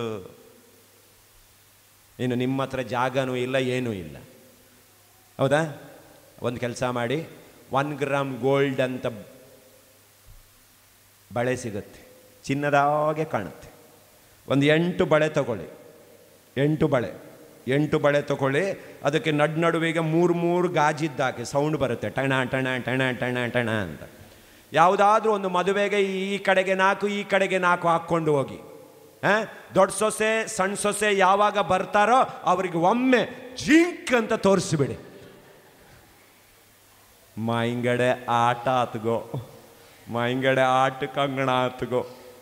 ಇನ್ನು ನಿಮ್ಮ ಹತ್ರ ಜಾಗನೂ ಇಲ್ಲ ಏನೂ ಇಲ್ಲ ಹೌದಾ ಒಂದು ಕೆಲಸ ಮಾಡಿ ಒನ್ ಗ್ರಾಮ್ ಗೋಲ್ಡ್ ಅಂತ ಬಳೆ ಸಿಗುತ್ತೆ ಚಿನ್ನದಾಗೆ ಕಾಣುತ್ತೆ ಒಂದು ಎಂಟು ಬಳೆ ತಗೊಳ್ಳಿ ಎಂಟು ಬಳೆ ಎಂಟು ಬಳೆ ತಗೊಳ್ಳಿ ಅದಕ್ಕೆ ನಡ್ ನಡುವಿಗೆ ಮೂರು ಮೂರು ಗಾಜಿದ್ದಾಕೆ ಸೌಂಡ್ ಬರುತ್ತೆ ಟಣ ಟಣ ಟಣ ಟಣ ಟಣ ಅಂತ ಯಾವುದಾದ್ರೂ ಒಂದು ಮದುವೆಗೆ ಈ ಕಡೆಗೆ ನಾಲ್ಕು ಈ ಕಡೆಗೆ ನಾಲ್ಕು ಹಾಕ್ಕೊಂಡು ಹೋಗಿ ಆ? ದೊಡ್ಡ ಸೊಸೆ ಸಣ್ಣ ಸೊಸೆ ಯಾವಾಗ ಬರ್ತಾರೋ ಅವರಿಗೆ ಒಮ್ಮೆ ಜಿಂಕ್ ಅಂತ ತೋರಿಸ್ಬಿಡಿ ಮಾಯಿಂಗಡೆ ಆಟ ಆತ್ಗೋ ಮಾಯಿಂಗಡೆ ಆಟ ಕಂಗಣ ಆತ್ಗೋ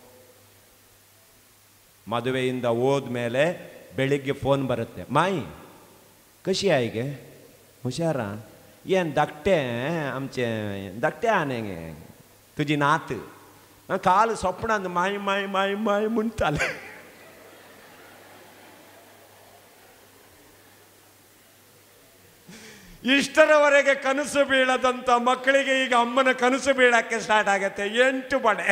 ಮದುವೆಯಿಂದ ಹೋದ್ಮೇಲೆ ಬೆಳಿಗ್ಗೆ ಫೋನ್ ಬರುತ್ತೆ ಮಾಯಿ कशी आहे गे हुशार हा? येन धाकटे आमचे धाकटे आने गे तुजी नात काल स्वप्नांत माय माय माय माय म्हणटाले ಇಷ್ಟರವರೆಗೆ ಕನಸು ಬೀಳದಂತ ಮಕ್ಕಳಿಗೆ ಈಗ ಅಮ್ಮನ ಕನಸು ಬೀಳಕ್ಕೆ ಸ್ಟಾರ್ಟ್ ಆಗತ್ತೆ ಎಂಟು ಬಡೆ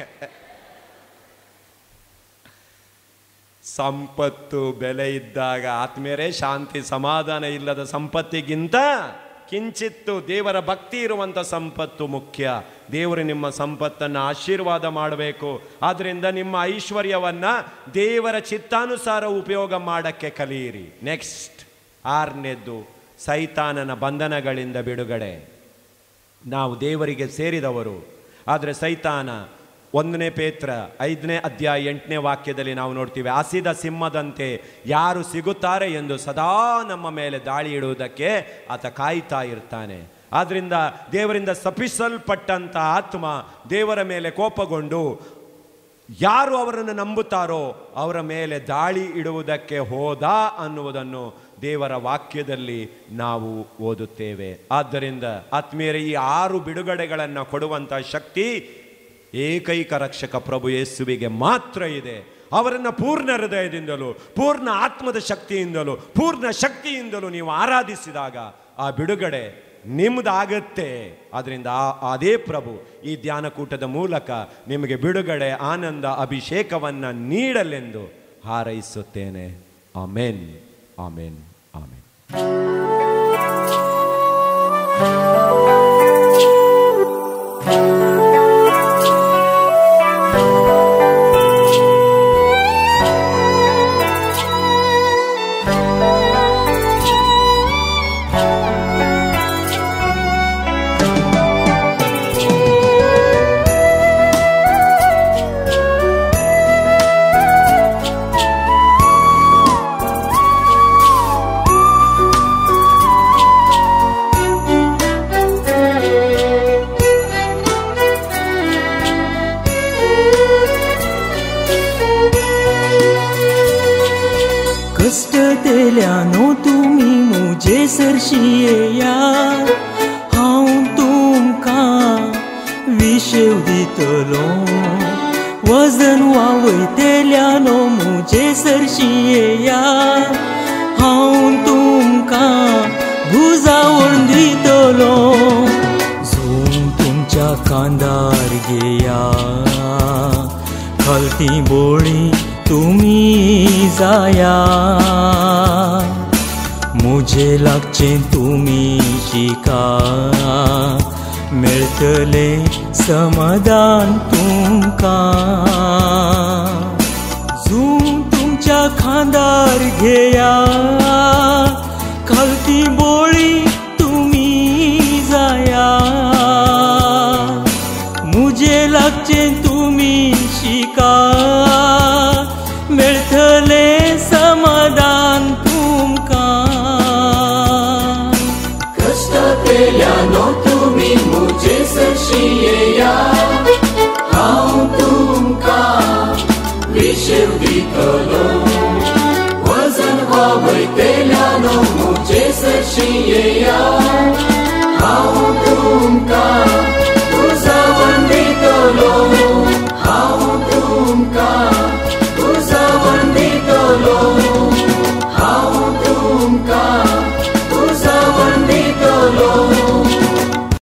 ಸಂಪತ್ತು ಬೆಲೆ ಇದ್ದಾಗ ಆತ್ಮೇರೆ ಶಾಂತಿ ಸಮಾಧಾನ ಇಲ್ಲದ ಸಂಪತ್ತಿಗಿಂತ ಕಿಂಚಿತ್ತು ದೇವರ ಭಕ್ತಿ ಇರುವಂಥ ಸಂಪತ್ತು ಮುಖ್ಯ ದೇವರು ನಿಮ್ಮ ಸಂಪತ್ತನ್ನು ಆಶೀರ್ವಾದ ಮಾಡಬೇಕು ಆದ್ದರಿಂದ ನಿಮ್ಮ ಐಶ್ವರ್ಯವನ್ನ ದೇವರ ಚಿತ್ತಾನುಸಾರ ಉಪಯೋಗ ಮಾಡಕ್ಕೆ ಕಲಿಯಿರಿ ನೆಕ್ಸ್ಟ್ ಆರನೇದ್ದು ಸೈತಾನನ ಬಂಧನಗಳಿಂದ ಬಿಡುಗಡೆ ನಾವು ದೇವರಿಗೆ ಸೇರಿದವರು ಆದರೆ ಸೈತಾನ ಒಂದನೇ ಪೇತ್ರ ಐದನೇ ಅಧ್ಯಾಯ ಎಂಟನೇ ವಾಕ್ಯದಲ್ಲಿ ನಾವು ನೋಡ್ತೀವಿ ಹಸಿದ ಸಿಂಹದಂತೆ ಯಾರು ಸಿಗುತ್ತಾರೆ ಎಂದು ಸದಾ ನಮ್ಮ ಮೇಲೆ ದಾಳಿ ಇಡುವುದಕ್ಕೆ ಆತ ಕಾಯ್ತಾ ಇರ್ತಾನೆ ಆದ್ರಿಂದ ದೇವರಿಂದ ಸಪಿಸಲ್ಪಟ್ಟಂತ ಆತ್ಮ ದೇವರ ಮೇಲೆ ಕೋಪಗೊಂಡು ಯಾರು ಅವರನ್ನು ನಂಬುತ್ತಾರೋ ಅವರ ಮೇಲೆ ದಾಳಿ ಇಡುವುದಕ್ಕೆ ಹೋದ ಅನ್ನುವುದನ್ನು ದೇವರ ವಾಕ್ಯದಲ್ಲಿ ನಾವು ಓದುತ್ತೇವೆ ಆದ್ದರಿಂದ ಆತ್ಮೀಯರೇ ಈ ಆರು ಬಿಡುಗಡೆಗಳನ್ನು ಕೊಡುವಂಥ ಶಕ್ತಿ ಏಕೈಕ ರಕ್ಷಕ ಪ್ರಭು ಯೇಸುವಿಗೆ ಮಾತ್ರ ಇದೆ ಅವರನ್ನು ಪೂರ್ಣ ಹೃದಯದಿಂದಲೂ ಪೂರ್ಣ ಆತ್ಮದ ಶಕ್ತಿಯಿಂದಲೂ ಪೂರ್ಣ ಶಕ್ತಿಯಿಂದಲೂ ನೀವು ಆರಾಧಿಸಿದಾಗ ಆ ಬಿಡುಗಡೆ ನಿಮ್ಮದಾಗತ್ತೆ ಅದರಿಂದ ಆ- ಅದೇ ಪ್ರಭು ಈ ಧ್ಯಾನಕೂಟದ ಮೂಲಕ ನಿಮಗೆ ಬಿಡುಗಡೆ ಆನಂದ ಅಭಿಷೇಕವನ್ನು ನೀಡಲೆಂದು ಹಾರೈಸುತ್ತೇನೆ ಆಮೇನ್ ಆಮೇನ್ ಆಮೇನ್ कष्ट दिल्यानो तुम्ही मुझे सरशियेया हांव तुमकां विशेव दितलो वजन वावयतेल्यानो मुझे सरशियेया हांव तुमकां बुजावण दितलो झूम तुमच्या कांदार घेया खालती बोळी तुम्ही जाया मुझे लागचे तुम्ही शिका मेळटले समाधान तुमकां झूम तुमच्या खांदार घेया खालती बोळी तुम्ही जाया मुझे लागचे तुम्ही शिका मेळटले समाधान तुमकां कष्ट केल्यानो तुम्ही मुझे सरशियेया हांव तुमकां विशेव दितलो वजन वावयतेल्यानो मुझे सरशियेया हांव तुमकां